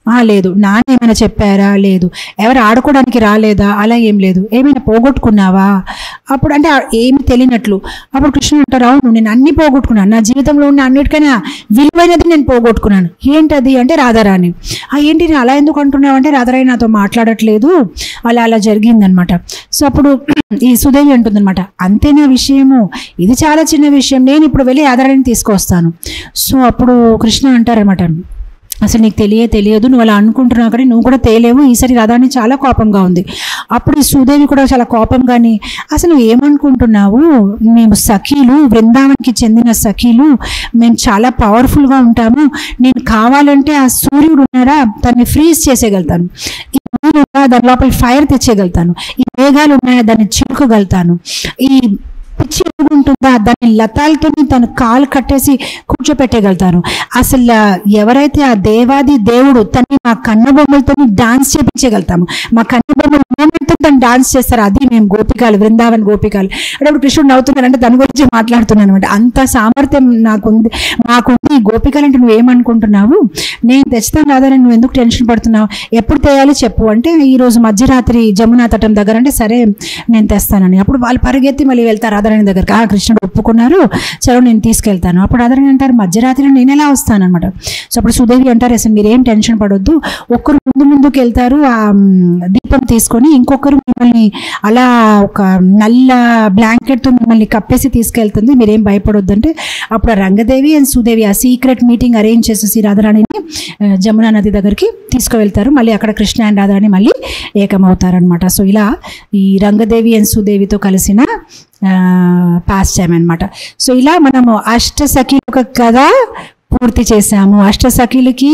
"ఆ, లేదు నాన్న ఏమైనా చెప్పారా లేదు ఎవరు ఆడుకోవడానికి రాలేదా అలా ఏం లేదు ఏమైనా పోగొట్టుకున్నావా అప్పుడు అంటే ఆ- ఏమి తెలియనట్లు అప్పుడు కృష్ణుడు అంటారు అవును నేను అన్ని పోగొట్టుకున్నాను నా జీవితంలో ఉన్న అన్నిటికైనా విలువైనది నేను పోగొట్టుకున్నాను ఏంటది అంటే రాధారాణి ఆ ఏంటి నేను అలా ఎందుకు అంటున్నావు అంటే రాధారాణి నాతో మాట్లాడట్లేదు అలా అలా జరిగిందనమాట సో అప్పుడు ఈ సుదేవి అంటుందన్నమాట అంతేనా విషయము ఇది చాలా చిన్న విషయం నేను ఇప్పుడు వెళ్ళి రాధారాణిని తీసుకొస్తాను సో అప్పుడు కృష్ణ అంటారనమాట అసలు నీకు తెలియ తెలియదు నువ్వు అలా అనుకుంటున్నావు కానీ నువ్వు కూడా తేలేవు ఈసారి రాధాని చాలా కోపంగా ఉంది అప్పుడు ఈ సుదేవి కూడా చాలా కోపంగాని అసలు నువ్వు ఏమనుకుంటున్నావు మేము సఖీలు బృందావన్కి చెందిన సఖీలు మేము చాలా పవర్ఫుల్గా ఉంటాము నేను కావాలంటే ఆ సూర్యుడు ఉన్నారా దాన్ని ఫ్రీజ్ చేసేయగలుగుతాను ఈ నీరు ఉందా దాని లోపల ఫైర్ తెచ్చేయగలుగుతాను ఈ మేఘాలు ఉన్నాయా దాన్ని చిలుకగలుగుతాను ఈ పిచ్చి ఎరుగు ఉంటుందా దాన్ని లతాలతో తను కాలు కట్టేసి కూర్చోపెట్టగలుగుతాను అసలు ఎవరైతే ఆ దేవాది దేవుడు తన్ని మా కన్న బొమ్మలతో డాన్స్ చేపించగలుగుతాము మా కన్న బొమ్మల మూమెంట్తో తను డాన్స్ చేస్తారు అది మేము గోపికాలు బృందావన్ గోపికాలు అంటే అప్పుడు కృష్ణుడు నవ్వుతున్నాడు అంటే దాని గురించి మాట్లాడుతున్నాను అనమాట అంత సామర్థ్యం నాకుంది మాకుంది ఈ గోపికలు అంటే నువ్వు ఏమనుకుంటున్నావు నేను తెచ్చుతాను రాదని నువ్వు ఎందుకు టెన్షన్ పడుతున్నావు ఎప్పుడు తేయాలి చెప్పు అంటే ఈ రోజు మధ్యరాత్రి జమునా తటం దగ్గర అంటే సరే నేను తెస్తానని అప్పుడు వాళ్ళు పరిగెత్తి మళ్ళీ వెళ్తారు రాధారాణి దగ్గరికి ఆ కృష్ణుడు ఒప్పుకున్నారు చలో నేను తీసుకెళ్తాను అప్పుడు రాధారాణి అంటారు మధ్యరాత్రి నేను ఎలా వస్తాను అనమాట సో అప్పుడు సుదేవి అంటారు అసలు మీరేం టెన్షన్ పడొద్దు ఒక్కరు ముందు ముందుకు వెళ్తారు ఆ మ్, దీపం తీసుకొని ఇంకొకరు మిమ్మల్ని అలా ఒక నల్ల బ్లాంకెట్తో మిమ్మల్ని కప్పేసి తీసుకెళ్తుంది మీరేం భయపడొద్దు అంటే అప్పుడు ఆ రంగదేవి అండ్ సుదేవి ఆ సీక్రెట్ మీటింగ్ అరేంజ్ చేసేసి రాధారాణిని ఆ, జమునా నది దగ్గరికి తీసుకువెళ్తారు మళ్ళీ అక్కడ కృష్ణ అండ్ రాధారాణి మళ్ళీ ఏకమవుతారనమాట సో ఇలా ఈ రంగదేవి అండ్ సుదేవితో కలిసిన పాస్ టైం అనమాట సో ఇలా మనము అష్ట సఖీల ఒక కథ పూర్తి చేసాము అష్ట సఖీలకి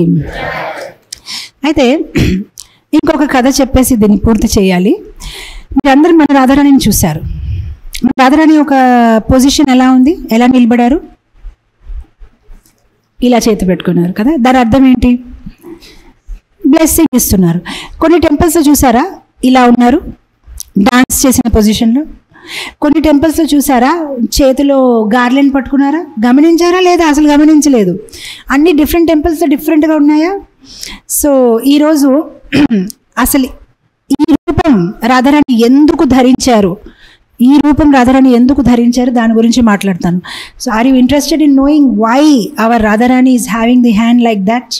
అయితే ఇంకొక కథ చెప్పేసి దీన్ని పూర్తి చేయాలి మీరందరూ మన రాధారాణిని చూశారు మన రాధారాణి ఒక పొజిషన్ ఎలా ఉంది ఎలా నిలబడారు ఇలా చేతి పెట్టుకున్నారు కదా దాని అర్థం ఏంటి బ్లెస్సింగ్ ఇస్తున్నారు కొన్ని టెంపుల్స్లో చూసారా ఇలా ఉన్నారు డాన్స్ చేసిన పొజిషన్లో కొన్ని టెంపుల్స్లో చూసారా చేతిలో గార్లెన్ పట్టుకున్నారా గమనించారా లేదా అసలు గమనించలేదు అన్ని డిఫరెంట్ టెంపుల్స్లో డిఫరెంట్గా ఉన్నాయా సో ఈరోజు అసలు ఈ రూపం రాధారాణి ఎందుకు ధరించారు ఈ రూపం రాధారాణి ఎందుకు ధరించారు దాని గురించి మాట్లాడతాను so are you interested in knowing why our Radharani is having the hand like that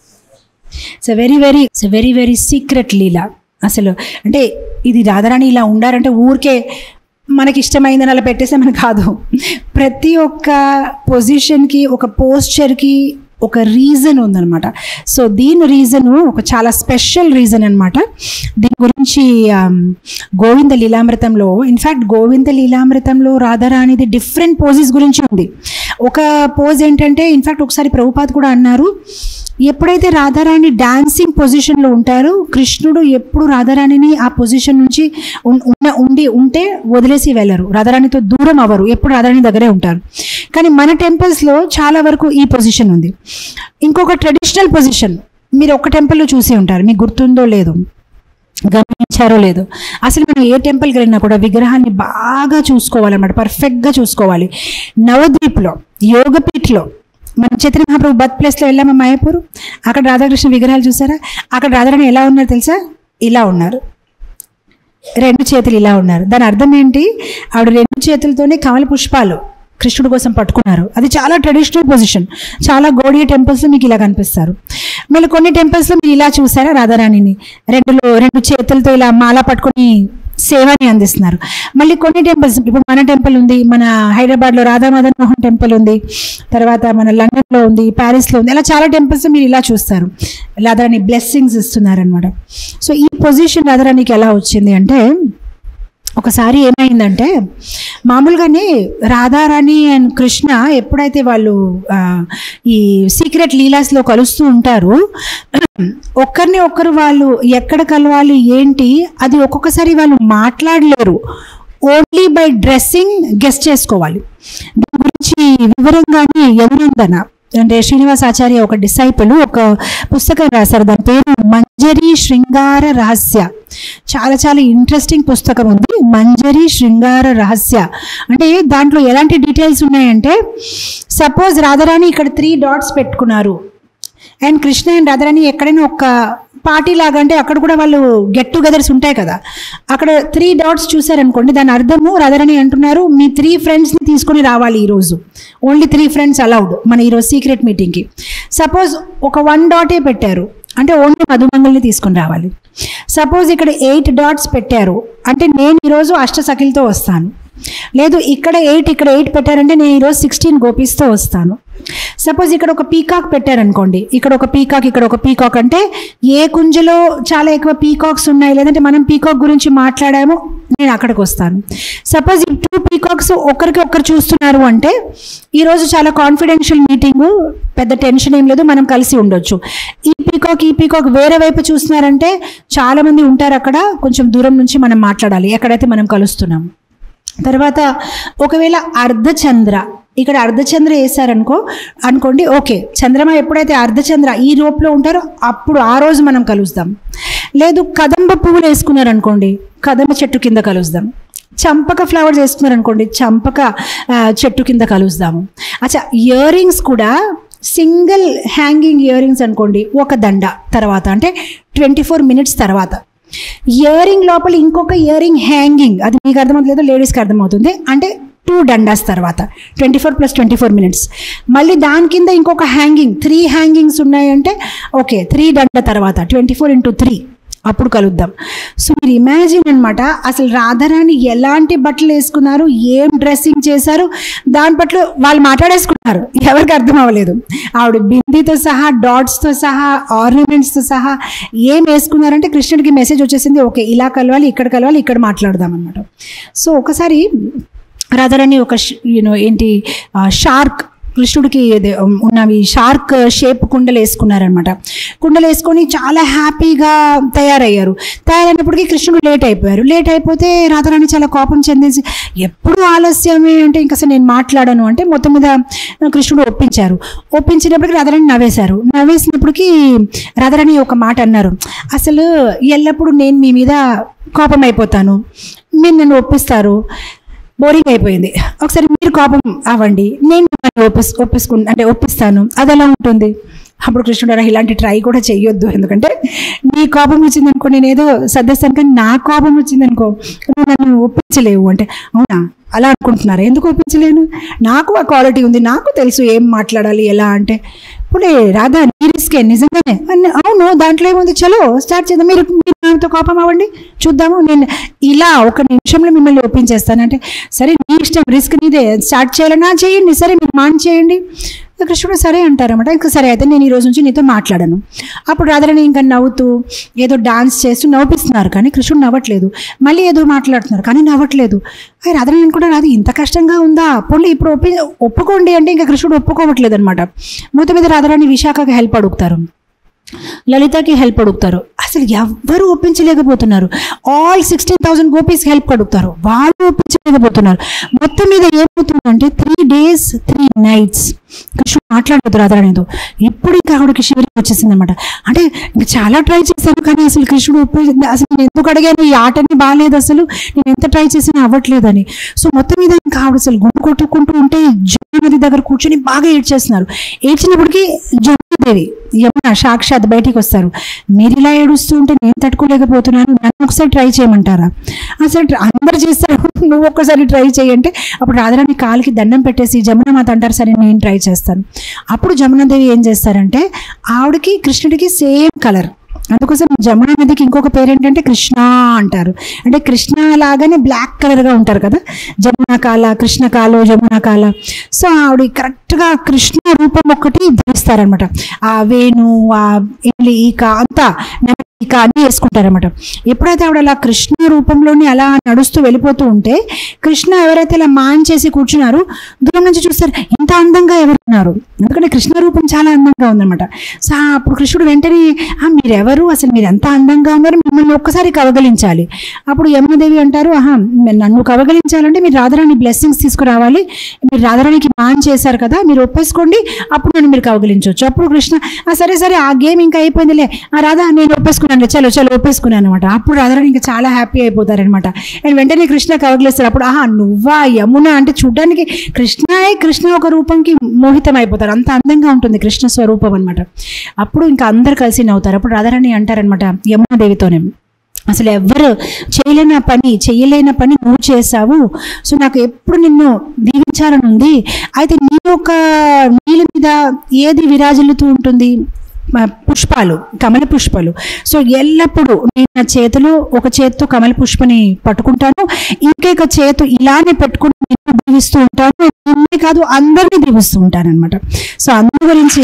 it's very very it's very very secret leela అసలు అంటే ఇది రాధారాణి ఇలా ఉండారంటే ఊరికే మనకి ఇష్టమైందని అలా పెట్టేసామని కాదు ప్రతి ఒక్క పొజిషన్కి ఒక పోస్చర్కి ఒక రీజన్ ఉందన్నమాట సో దీని రీజను ఒక చాలా స్పెషల్ రీజన్ అనమాట దీని గురించి ఆమ్, గోవింద లీలామృతంలో ఇన్ఫ్యాక్ట్ గోవింద లీలామృతంలో రాధారాణిది డిఫరెంట్ పోజెస్ గురించి ఉంది ఒక పోజ్ ఏంటంటే ఇన్ఫ్యాక్ట్ ఒకసారి ప్రభుపాద్ కూడా అన్నారు ఎప్పుడైతే రాధారాణి డాన్సింగ్ పొజిషన్లో ఉంటారో కృష్ణుడు ఎప్పుడు రాధారాణిని ఆ పొజిషన్ నుంచి ఉన్- ఉన్న ఉండి ఉంటే వదిలేసి వెళ్ళరు రాధారాణితో దూరం అవ్వరు ఎప్పుడు రాధారాణి దగ్గరే ఉంటారు కానీ మన టెంపుల్స్లో చాలా వరకు ఈ పొజిషన్ ఉంది ఇంకొక ట్రెడిషనల్ పొజిషన్ మీరు ఒక టెంపుల్లో చూసి ఉంటారు మీకు గుర్తుందో లేదు గమనించారో లేదు అసలు మనం ఏ టెంపుల్కి వెళ్ళినా కూడా విగ్రహాన్ని బాగా చూసుకోవాలన్నమాట పర్ఫెక్ట్గా చూసుకోవాలి నవద్వీప్లో యోగపీఠ్లో మనం చైతన్య మహాప్రభు బర్త్ ప్లేస్లో వెళ్ళామా మాయాపూర్ అక్కడ రాధాకృష్ణ విగ్రహాలు చూసారా అక్కడ రాధారాణి ఎలా ఉన్నారు తెలుసా ఇలా ఉన్నారు రెండు చేతులు ఇలా ఉన్నారు దాని అర్థం ఏంటి ఆవిడ రెండు చేతులతోనే కమల పుష్పాలు కృష్ణుడి కోసం పట్టుకున్నారు అది చాలా ట్రెడిషనల్ పొజిషన్ చాలా గోడియ టెంపుల్స్లో మీకు ఇలా కనిపిస్తారు మళ్ళీ కొన్ని టెంపుల్స్లో మీరు ఇలా చూసారా రాధారాణిని రెండు రెండు చేతులతో ఇలా మాల పట్టుకొని సేవని అందిస్తున్నారు మళ్ళీ కొన్ని టెంపుల్స్ ఇప్పుడు మన టెంపుల్ ఉంది మన హైదరాబాద్లో రాధా మదన్ మోహన్ టెంపుల్ ఉంది తర్వాత మన లండన్లో ఉంది ప్యారిస్లో ఉంది అలా చాలా టెంపుల్స్ మీరు ఇలా చూస్తారు రాధారాణి బ్లెస్సింగ్స్ ఇస్తున్నారనమాట సో ఈ పొజిషన్ రాధారాణికి ఎలా వచ్చింది అంటే ఒకసారి ఏమైందంటే మామూలుగానే రాధారాణి అండ్ కృష్ణ ఎప్పుడైతే వాళ్ళు ఆ, ఈ సీక్రెట్ లీలాస్లో కలుస్తూ ఉంటారు ఒక్కరిని ఒక్కరు వాళ్ళు ఎక్కడ కలవాలి ఏంటి అది ఒక్కొక్కసారి వాళ్ళు మాట్లాడలేరు ఓన్లీ బై డ్రెస్సింగ్ గెస్ట్ చేసుకోవాలి దీని గురించి వివరంగానే ఎదురుందన అంటే శ్రీనివాస్ ఆచార్య ఒక డిసైపుల్ ఒక పుస్తకం రాశారు దాని పేరు మంజరి శృంగార రహస్య చాలా చాలా ఇంట్రెస్టింగ్ పుస్తకం ఉంది మంజరి శృంగార రహస్య అంటే దాంట్లో ఎలాంటి డీటెయిల్స్ ఉన్నాయంటే సపోజ్ రాధారాణి ఇక్కడ త్రీ డాట్స్ పెట్టుకున్నారు అండ్ కృష్ణ అండ్ రాధారాణి ఎక్కడైనా ఒక పార్టీ లాగా అంటే అక్కడ కూడా వాళ్ళు గెట్ టుగెదర్స్ ఉంటాయి కదా అక్కడ త్రీ డాట్స్ చూసారనుకోండి దాని అర్థము రాధారాణి అంటున్నారు మీ త్రీ ఫ్రెండ్స్ని తీసుకొని రావాలి ఈరోజు ఓన్లీ త్రీ ఫ్రెండ్స్ అలౌడ్ మన ఈరోజు సీక్రెట్ మీటింగ్కి సపోజ్ ఒక వన్ డాటే పెట్టారు అంటే ఓన్లీ మధుమంగల్ని తీసుకొని రావాలి సపోజ్ ఇక్కడ ఎయిట్ డాట్స్ పెట్టారు అంటే నేను ఈరోజు అష్ట సఖిలతో వస్తాను లేదు ఇక్కడ ఎయిట్ ఇక్కడ ఎయిట్ పెట్టారంటే నేను ఈరోజు సిక్స్టీన్ గోపీస్తో వస్తాను సపోజ్ ఇక్కడ ఒక పీకాక్ పెట్టారనుకోండి ఇక్కడ ఒక పీకాక్ ఇక్కడ ఒక పీకాక్ అంటే ఏ కుంజలో చాలా ఎక్కువ పీకాక్స్ ఉన్నాయి లేదంటే మనం పీకాక్ గురించి మాట్లాడామో నేను అక్కడికి వస్తాను సపోజ్ ఈ టూ పీకాక్స్ ఒకరికి ఒకరు చూస్తున్నారు అంటే ఈరోజు చాలా కాన్ఫిడెన్షియల్ మీటింగ్ పెద్ద టెన్షన్ ఏం లేదు మనం కలిసి ఉండొచ్చు ఈ పీకాక్ ఈ పీకాక్ వేరే వైపు చూస్తున్నారంటే చాలా మంది ఉంటారు అక్కడ కొంచెం దూరం నుంచి మనం మాట్లాడాలి ఎక్కడైతే మనం కలుస్తున్నాం తర్వాత ఒకవేళ అర్ధచంద్ర ఇక్కడ అర్ధచంద్ర వేసారనుకో అనుకోండి ఓకే చంద్రమ ఎప్పుడైతే అర్ధచంద్ర ఈ రూపంలో ఉంటారో అప్పుడు ఆ రోజు మనం కలుస్తాం లేదు కదంబ పువ్వులు వేసుకున్నారనుకోండి కదంబ చెట్టు కింద కలుస్తాం చంపక ఫ్లవర్స్ వేసుకున్నారనుకోండి చంపక ఆ, చెట్టు కింద కలుస్తాము అచ్చా ఇయర్ రింగ్స్ కూడా సింగిల్ హ్యాంగింగ్ ఇయర్ రింగ్స్ అనుకోండి ఒక దండ తర్వాత అంటే ట్వంటీ ఫోర్ మినిట్స్ తర్వాత ఇయర్ రింగ్ లోపల ఇంకొక ఇయర్ రింగ్ హ్యాంగింగ్ అది మీకు అర్థమవుతలేదు లేడీస్కి అర్థమవుతుంది అంటే టూ డండాస్ తర్వాత twenty four plus twenty four minutes మళ్ళీ దాని కింద ఇంకొక హ్యాంగింగ్ త్రీ హ్యాంగింగ్స్ ఉన్నాయంటే ఓకే త్రీ డండ తర్వాత ట్వంటీ ఫోర్ ఇంటూ త్రీ అప్పుడు కలుద్దాం సో మీరు ఇమాజిన్ అనమాట అసలు రాధారాణి ఎలాంటి బట్టలు వేసుకున్నారు ఏం డ్రెస్సింగ్ చేశారు దాని పట్ల వాళ్ళు మాట్లాడేసుకున్నారు ఎవరికి అర్థం అవ్వలేదు ఆవిడ బిందీతో సహా డాట్స్తో సహా ఆర్నమెంట్స్తో సహా ఏం వేసుకున్నారంటే కృష్ణుడికి మెసేజ్ వచ్చేసింది ఓకే ఇలా కలవాలి ఇక్కడ కలవాలి ఇక్కడ మాట్లాడదాం అనమాట సో ఒకసారి రాధారాణి ఒక యూనో ఏంటి షార్క్ కృష్ణుడికి ఇది, ఉమ్, ఉన్నవి షార్క్ షేప్ కుండలు వేసుకున్నారనమాట కుండలు వేసుకొని చాలా హ్యాపీగా తయారయ్యారు తయారైనప్పటికీ కృష్ణుడు లేట్ అయిపోయారు లేట్ అయిపోతే రాధారాణి చాలా కోపం చెందేసి ఎప్పుడు ఆలస్యమే అంటే ఇంకా అసలు నేను మాట్లాడను అంటే మొత్తం మీద కృష్ణుడు ఒప్పించారు ఒప్పించినప్పటికీ రాధారాణి నవ్వేశారు నవ్వేసినప్పటికీ రాధారాణి ఒక మాట అన్నారు అసలు ఎల్లప్పుడూ నేను మీ మీద కోపం అయిపోతాను మీరు నన్ను ఒప్పిస్తారు బోరింగ్ అయిపోయింది ఒకసారి మీరు కోపం అవ్వండి నేను మిమ్మల్ని ఒప్పిస్ ఒప్పిసుకు అంటే ఒప్పిస్తాను అది ఎలా ఉంటుంది అప్పుడు కృష్ణుడు అలా ఇలాంటి ట్రై కూడా చెయ్యొద్దు ఎందుకంటే నీ కోపం వచ్చిందనుకో నేను ఏదో సర్దేస్తాను కానీ నా కోపం వచ్చిందనుకో నువ్వు నన్ను ఒప్పించలేవు అంటే అవునా అలా అనుకుంటున్నారు ఎందుకు ఒప్పించలేను నాకు ఆ క్వాలిటీ ఉంది నాకు తెలుసు ఏం మాట్లాడాలి ఎలా అంటే ఇప్పుడు రాధా నీ రిస్కే నిజంగానే అన్న- అవును దాంట్లో ఏముంది చలో స్టార్ట్ చేద్దాం మీరు మీరు నాతో కోపం అవ్వండి చూద్దాము నేను ఇలా ఒక నిమిషంలో మిమ్మల్ని ఒప్పించేస్తానంటే సరే నీ ఇష్టం రిస్క్ నీదే స్టార్ట్ చేయాలన్నా చేయండి సరే మీరు మాన్ చేయండి కృష్ణుడు సరే అంటారన్నమాట ఇంకా సరే అయితే నేను ఈ రోజు నుంచి నీతో మాట్లాడను అప్పుడు రాధారాణి ఇంకా నవ్వుతూ ఏదో డాన్స్ చేస్తూ నవ్విస్తున్నారు కానీ కృష్ణుడు నవ్వట్లేదు మళ్ళీ ఏదో మాట్లాడుతున్నారు కానీ నవ్వట్లేదు అయ్యి రాధారాణి అనుకుంటారు అది ఇంత కష్టంగా ఉందా పోనీ ఇప్పుడు ఒప్పి ఒప్పుకోండి అంటే ఇంకా కృష్ణుడు ఒప్పుకోవట్లేదు అనమాట మొత్తం మీద రాధారాణి విశాఖకి హెల్ప్ అడుగుతారు లలితకి హెల్ప్ అడుగుతారు అసలు ఎవ్వరు ఒప్పించలేకపోతున్నారు ఆల్ సిక్స్టీన్ థౌసండ్ గోపీస్కి హెల్ప్ అడుగుతారు వాళ్ళు ఒప్పించలేకపోతున్నారు మొత్తం మీద ఏమవుతుందంటే త్రీ డేస్ త్రీ నైట్స్ కృష్ణుడు మాట్లాడదు రాధారాణితో ఇప్పుడు ఇంకా ఆవిడకి శివరికి వచ్చేసింది అనమాట అంటే ఇంకా చాలా ట్రై చేశాను కానీ అసలు కృష్ణుడు ఒప్పి అసలు నేను ఎందుకు అడిగాను ఈ ఆటని బాగాలేదు అసలు నేను ఎంత ట్రై చేసినా అవ్వట్లేదని సో మొత్తం మీద ఇంకా ఆవిడ అసలు గుండు కొట్టుకుంటూ ఉంటే జమున నది దగ్గర కూర్చొని బాగా ఏడ్చేస్తున్నారు ఏడ్చినప్పటికీ జమునాదేవి యమున సాక్షాత్ బయటికి వస్తారు మీరు ఇలా ఏడుస్తూ ఉంటే నేను తట్టుకోలేకపోతున్నాను నన్ను ఒకసారి ట్రై చేయమంటారా అసలు ట్ర- అందరు చేస్తారు నువ్వు ఒక్కసారి ట్రై చేయంటే అప్పుడు రాధారాణి కాలికి దండం పెట్టేసి జమున మాత అంటారు సరే నేను ట్రై చేస్తాను అప్పుడు జమునాదేవి ఏం చేస్తారంటే ఆవిడకి కృష్ణుడికి సేమ్ కలర్ అందుకోసం జమున నదికి ఇంకొక పేరు ఏంటంటే కృష్ణ అంటారు అంటే కృష్ణ లాగానే బ్లాక్ కలర్గా ఉంటారు కదా జమున కాల కృష్ణ కాలో జమున కాల సో ఆవిడ కరెక్ట్గా కృష్ణ రూపం ఒకటి ధరిస్తారనమాట ఆ వేణు ఆ ఇల్లి ఈక అంతా ఇక అన్నీ వేసుకుంటారనమాట ఎప్పుడైతే ఆవిడ అలా కృష్ణ రూపంలోని అలా నడుస్తూ వెళ్ళిపోతూ ఉంటే కృష్ణ ఎవరైతే ఇలా మాన్ చేసి కూర్చున్నారో దూరం నుంచి చూస్తారు ఇంత అందంగా ఎవరున్నారు ఎందుకంటే కృష్ణ రూపం చాలా అందంగా ఉందన్నమాట సో అప్పుడు కృష్ణుడు వెంటనే "ఆ, మీరెవరు అసలు మీరు ఎంత అందంగా ఉన్నారు మిమ్మల్ని ఒక్కసారి కవగలించాలి అప్పుడు యమునదేవి అంటారు ఆహా నన్ను కవగలించాలంటే మీరు రాధారాణి బ్లెస్సింగ్స్ తీసుకురావాలి మీరు రాధారాణికి మాన్ చేశారు కదా మీరు ఒప్పేసుకోండి అప్పుడు నన్ను మీరు కవగలించవచ్చు అప్పుడు కృష్ణ "ఆ, సరే సరే ఆ గేమ్ ఇంకా అయిపోయిందిలే ఆ రాధా నేను ఒప్పేసుకున్నాను ఒప్పుకున్నాను చలో చలో ఒప్పేసుకున్నాను అనమాట అప్పుడు రాధారాణి ఇంకా చాలా హ్యాపీ అయిపోతారనమాట అండ్ వెంటనే కృష్ణ కవగలేస్తారు అప్పుడు ఆహా నువ్వా యమున అంటే చూడడానికి కృష్ణయే కృష్ణ ఒక రూపంకి మోహితం అయిపోతారు అంత అందంగా ఉంటుంది కృష్ణ స్వరూపం అనమాట అప్పుడు ఇంకా అందరు కలిసి నవ్వుతారు అప్పుడు రాధారాణి అంటారనమాట యమునాదేవితోనే అసలు ఎవ్వరు చేయలేని పని చెయ్యలేని పని నువ్వు చేసావు సో నాకు ఎప్పుడు నిన్ను దీవించాలని ఉంది అయితే నీ యొక్క నీళ్ళ మీద ఏది విరాజిల్లుతూ ఉంటుంది మ- పుష్పాలు కమల పుష్పాలు సో ఎల్లప్పుడూ నేను నా చేతిలో ఒక చేత్తో కమల పుష్పని పట్టుకుంటాను ఇంకొక చేతు ఇలానే పెట్టుకుని నేను దీవిస్తూ ఉంటాను నిన్నే కాదు అందరినీ దీవిస్తూ ఉంటాను అనమాట సో అందు గురించి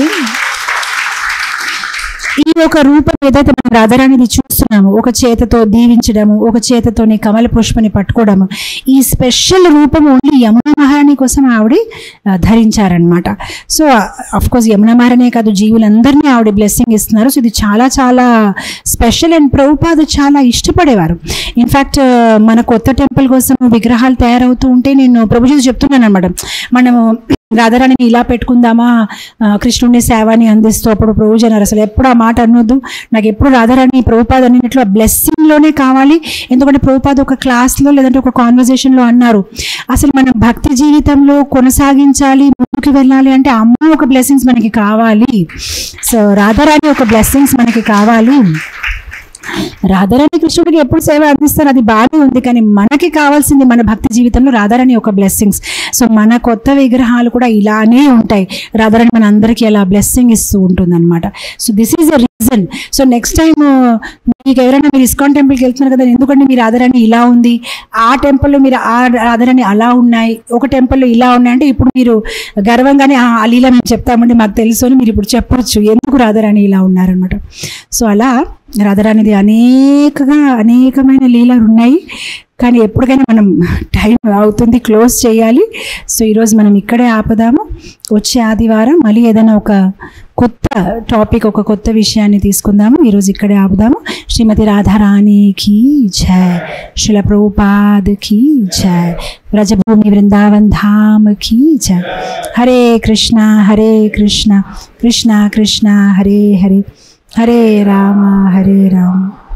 ఈ ఒక రూపం ఏదైతే మనం రాధారాణిని చూస్తున్నామో ఒక చేతతో దీవించడము ఒక చేతతోని కమల పుష్పని పట్టుకోవడము ఈ స్పెషల్ రూపం ఓన్లీ యమున మహారాణి కోసం ఆవిడ ఆ, ధరించారనమాట సో అఫ్ కోర్స్ యమున మహారాణే కాదు జీవులందరినీ ఆవిడ బ్లెస్సింగ్ ఇస్తున్నారు సో ఇది చాలా చాలా స్పెషల్ అండ్ ప్రభుపాద చాలా ఇష్టపడేవారు ఇన్ఫ్యాక్ట్ మన కొత్త టెంపుల్ కోసం విగ్రహాలు తయారవుతూ ఉంటే నేను ప్రభుజీ చెప్తున్నాను అనమాట మనము రాధారాణిని ఇలా పెట్టుకుందామా ఆ, కృష్ణుడిని సేవాని అందిస్తూ అప్పుడు ప్రభుజీ అన్నారు అసలు ఎప్పుడు ఆ మాట అనొద్దు నాకు ఎప్పుడు రాధారాణి ప్రభుపాద అన్నట్లు ఆ blessing లోనే కావాలి ఎందుకంటే ప్రభుపాద ఒక క్లాస్లో లేదంటే ఒక కాన్వర్జేషన్లో అన్నారు అసలు మనం భక్తి జీవితంలో కొనసాగించాలి ముందుకు వెళ్ళాలి అంటే అమ్మ ఒక బ్లెస్సింగ్స్ మనకి కావాలి సో రాధారాణి ఒక బ్లెస్సింగ్స్ మనకి కావాలి రాధారాణి కృష్ణుడికి ఎప్పుడు సేవ అందిస్తారు అది బాగానే ఉంది కానీ మనకి కావాల్సింది మన భక్తి జీవితంలో రాధారాణి ఒక బ్లెస్సింగ్స్ సో మన కొత్త విగ్రహాలు కూడా ఇలానే ఉంటాయి రాధారాణి మన అందరికీ అలా బ్లెస్సింగ్ ఇస్తూ ఉంటుంది అనమాట so this is a reason so next time మీకు ఎవరైనా మీరు ఇస్కాన్ టెంపుల్కి వెళ్తున్నారు కదా ఎందుకంటే మీ రాధారాణి ఇలా ఉంది ఆ టెంపుల్లో మీరు ఆ రాధారాణి అలా ఉన్నాయి ఒక టెంపుల్లో ఇలా ఉన్నాయి అంటే ఇప్పుడు మీరు గర్వంగానే "ఆ, ఆ లీల మేము చెప్తామండి మాకు తెలుసు అని మీరు ఇప్పుడు చెప్పొచ్చు ఎందుకు రాధారాణి ఇలా ఉన్నారనమాట సో అలా రాధారాణిది అనేకగా అనేకమైన లీలలు ఉన్నాయి కానీ ఎప్పటికైనా మనం టైం అవుతుంది క్లోజ్ చేయాలి సో ఈరోజు మనం ఇక్కడే ఆపుదాము వచ్చే ఆదివారం మళ్ళీ ఏదైనా ఒక కొత్త టాపిక్ ఒక కొత్త విషయాన్ని తీసుకుందాము ఈరోజు ఇక్కడే ఆపుదాము శ్రీమతి రాధారాణికి జయ శిల ప్రభుపాద్ కి జయ వ్రజభూమి వృందావన్ ధామ్ की जय हरे कृष्णा हरे कृष्णा कृष्णा कृष्णा हरे हरे हरे राम हरे राम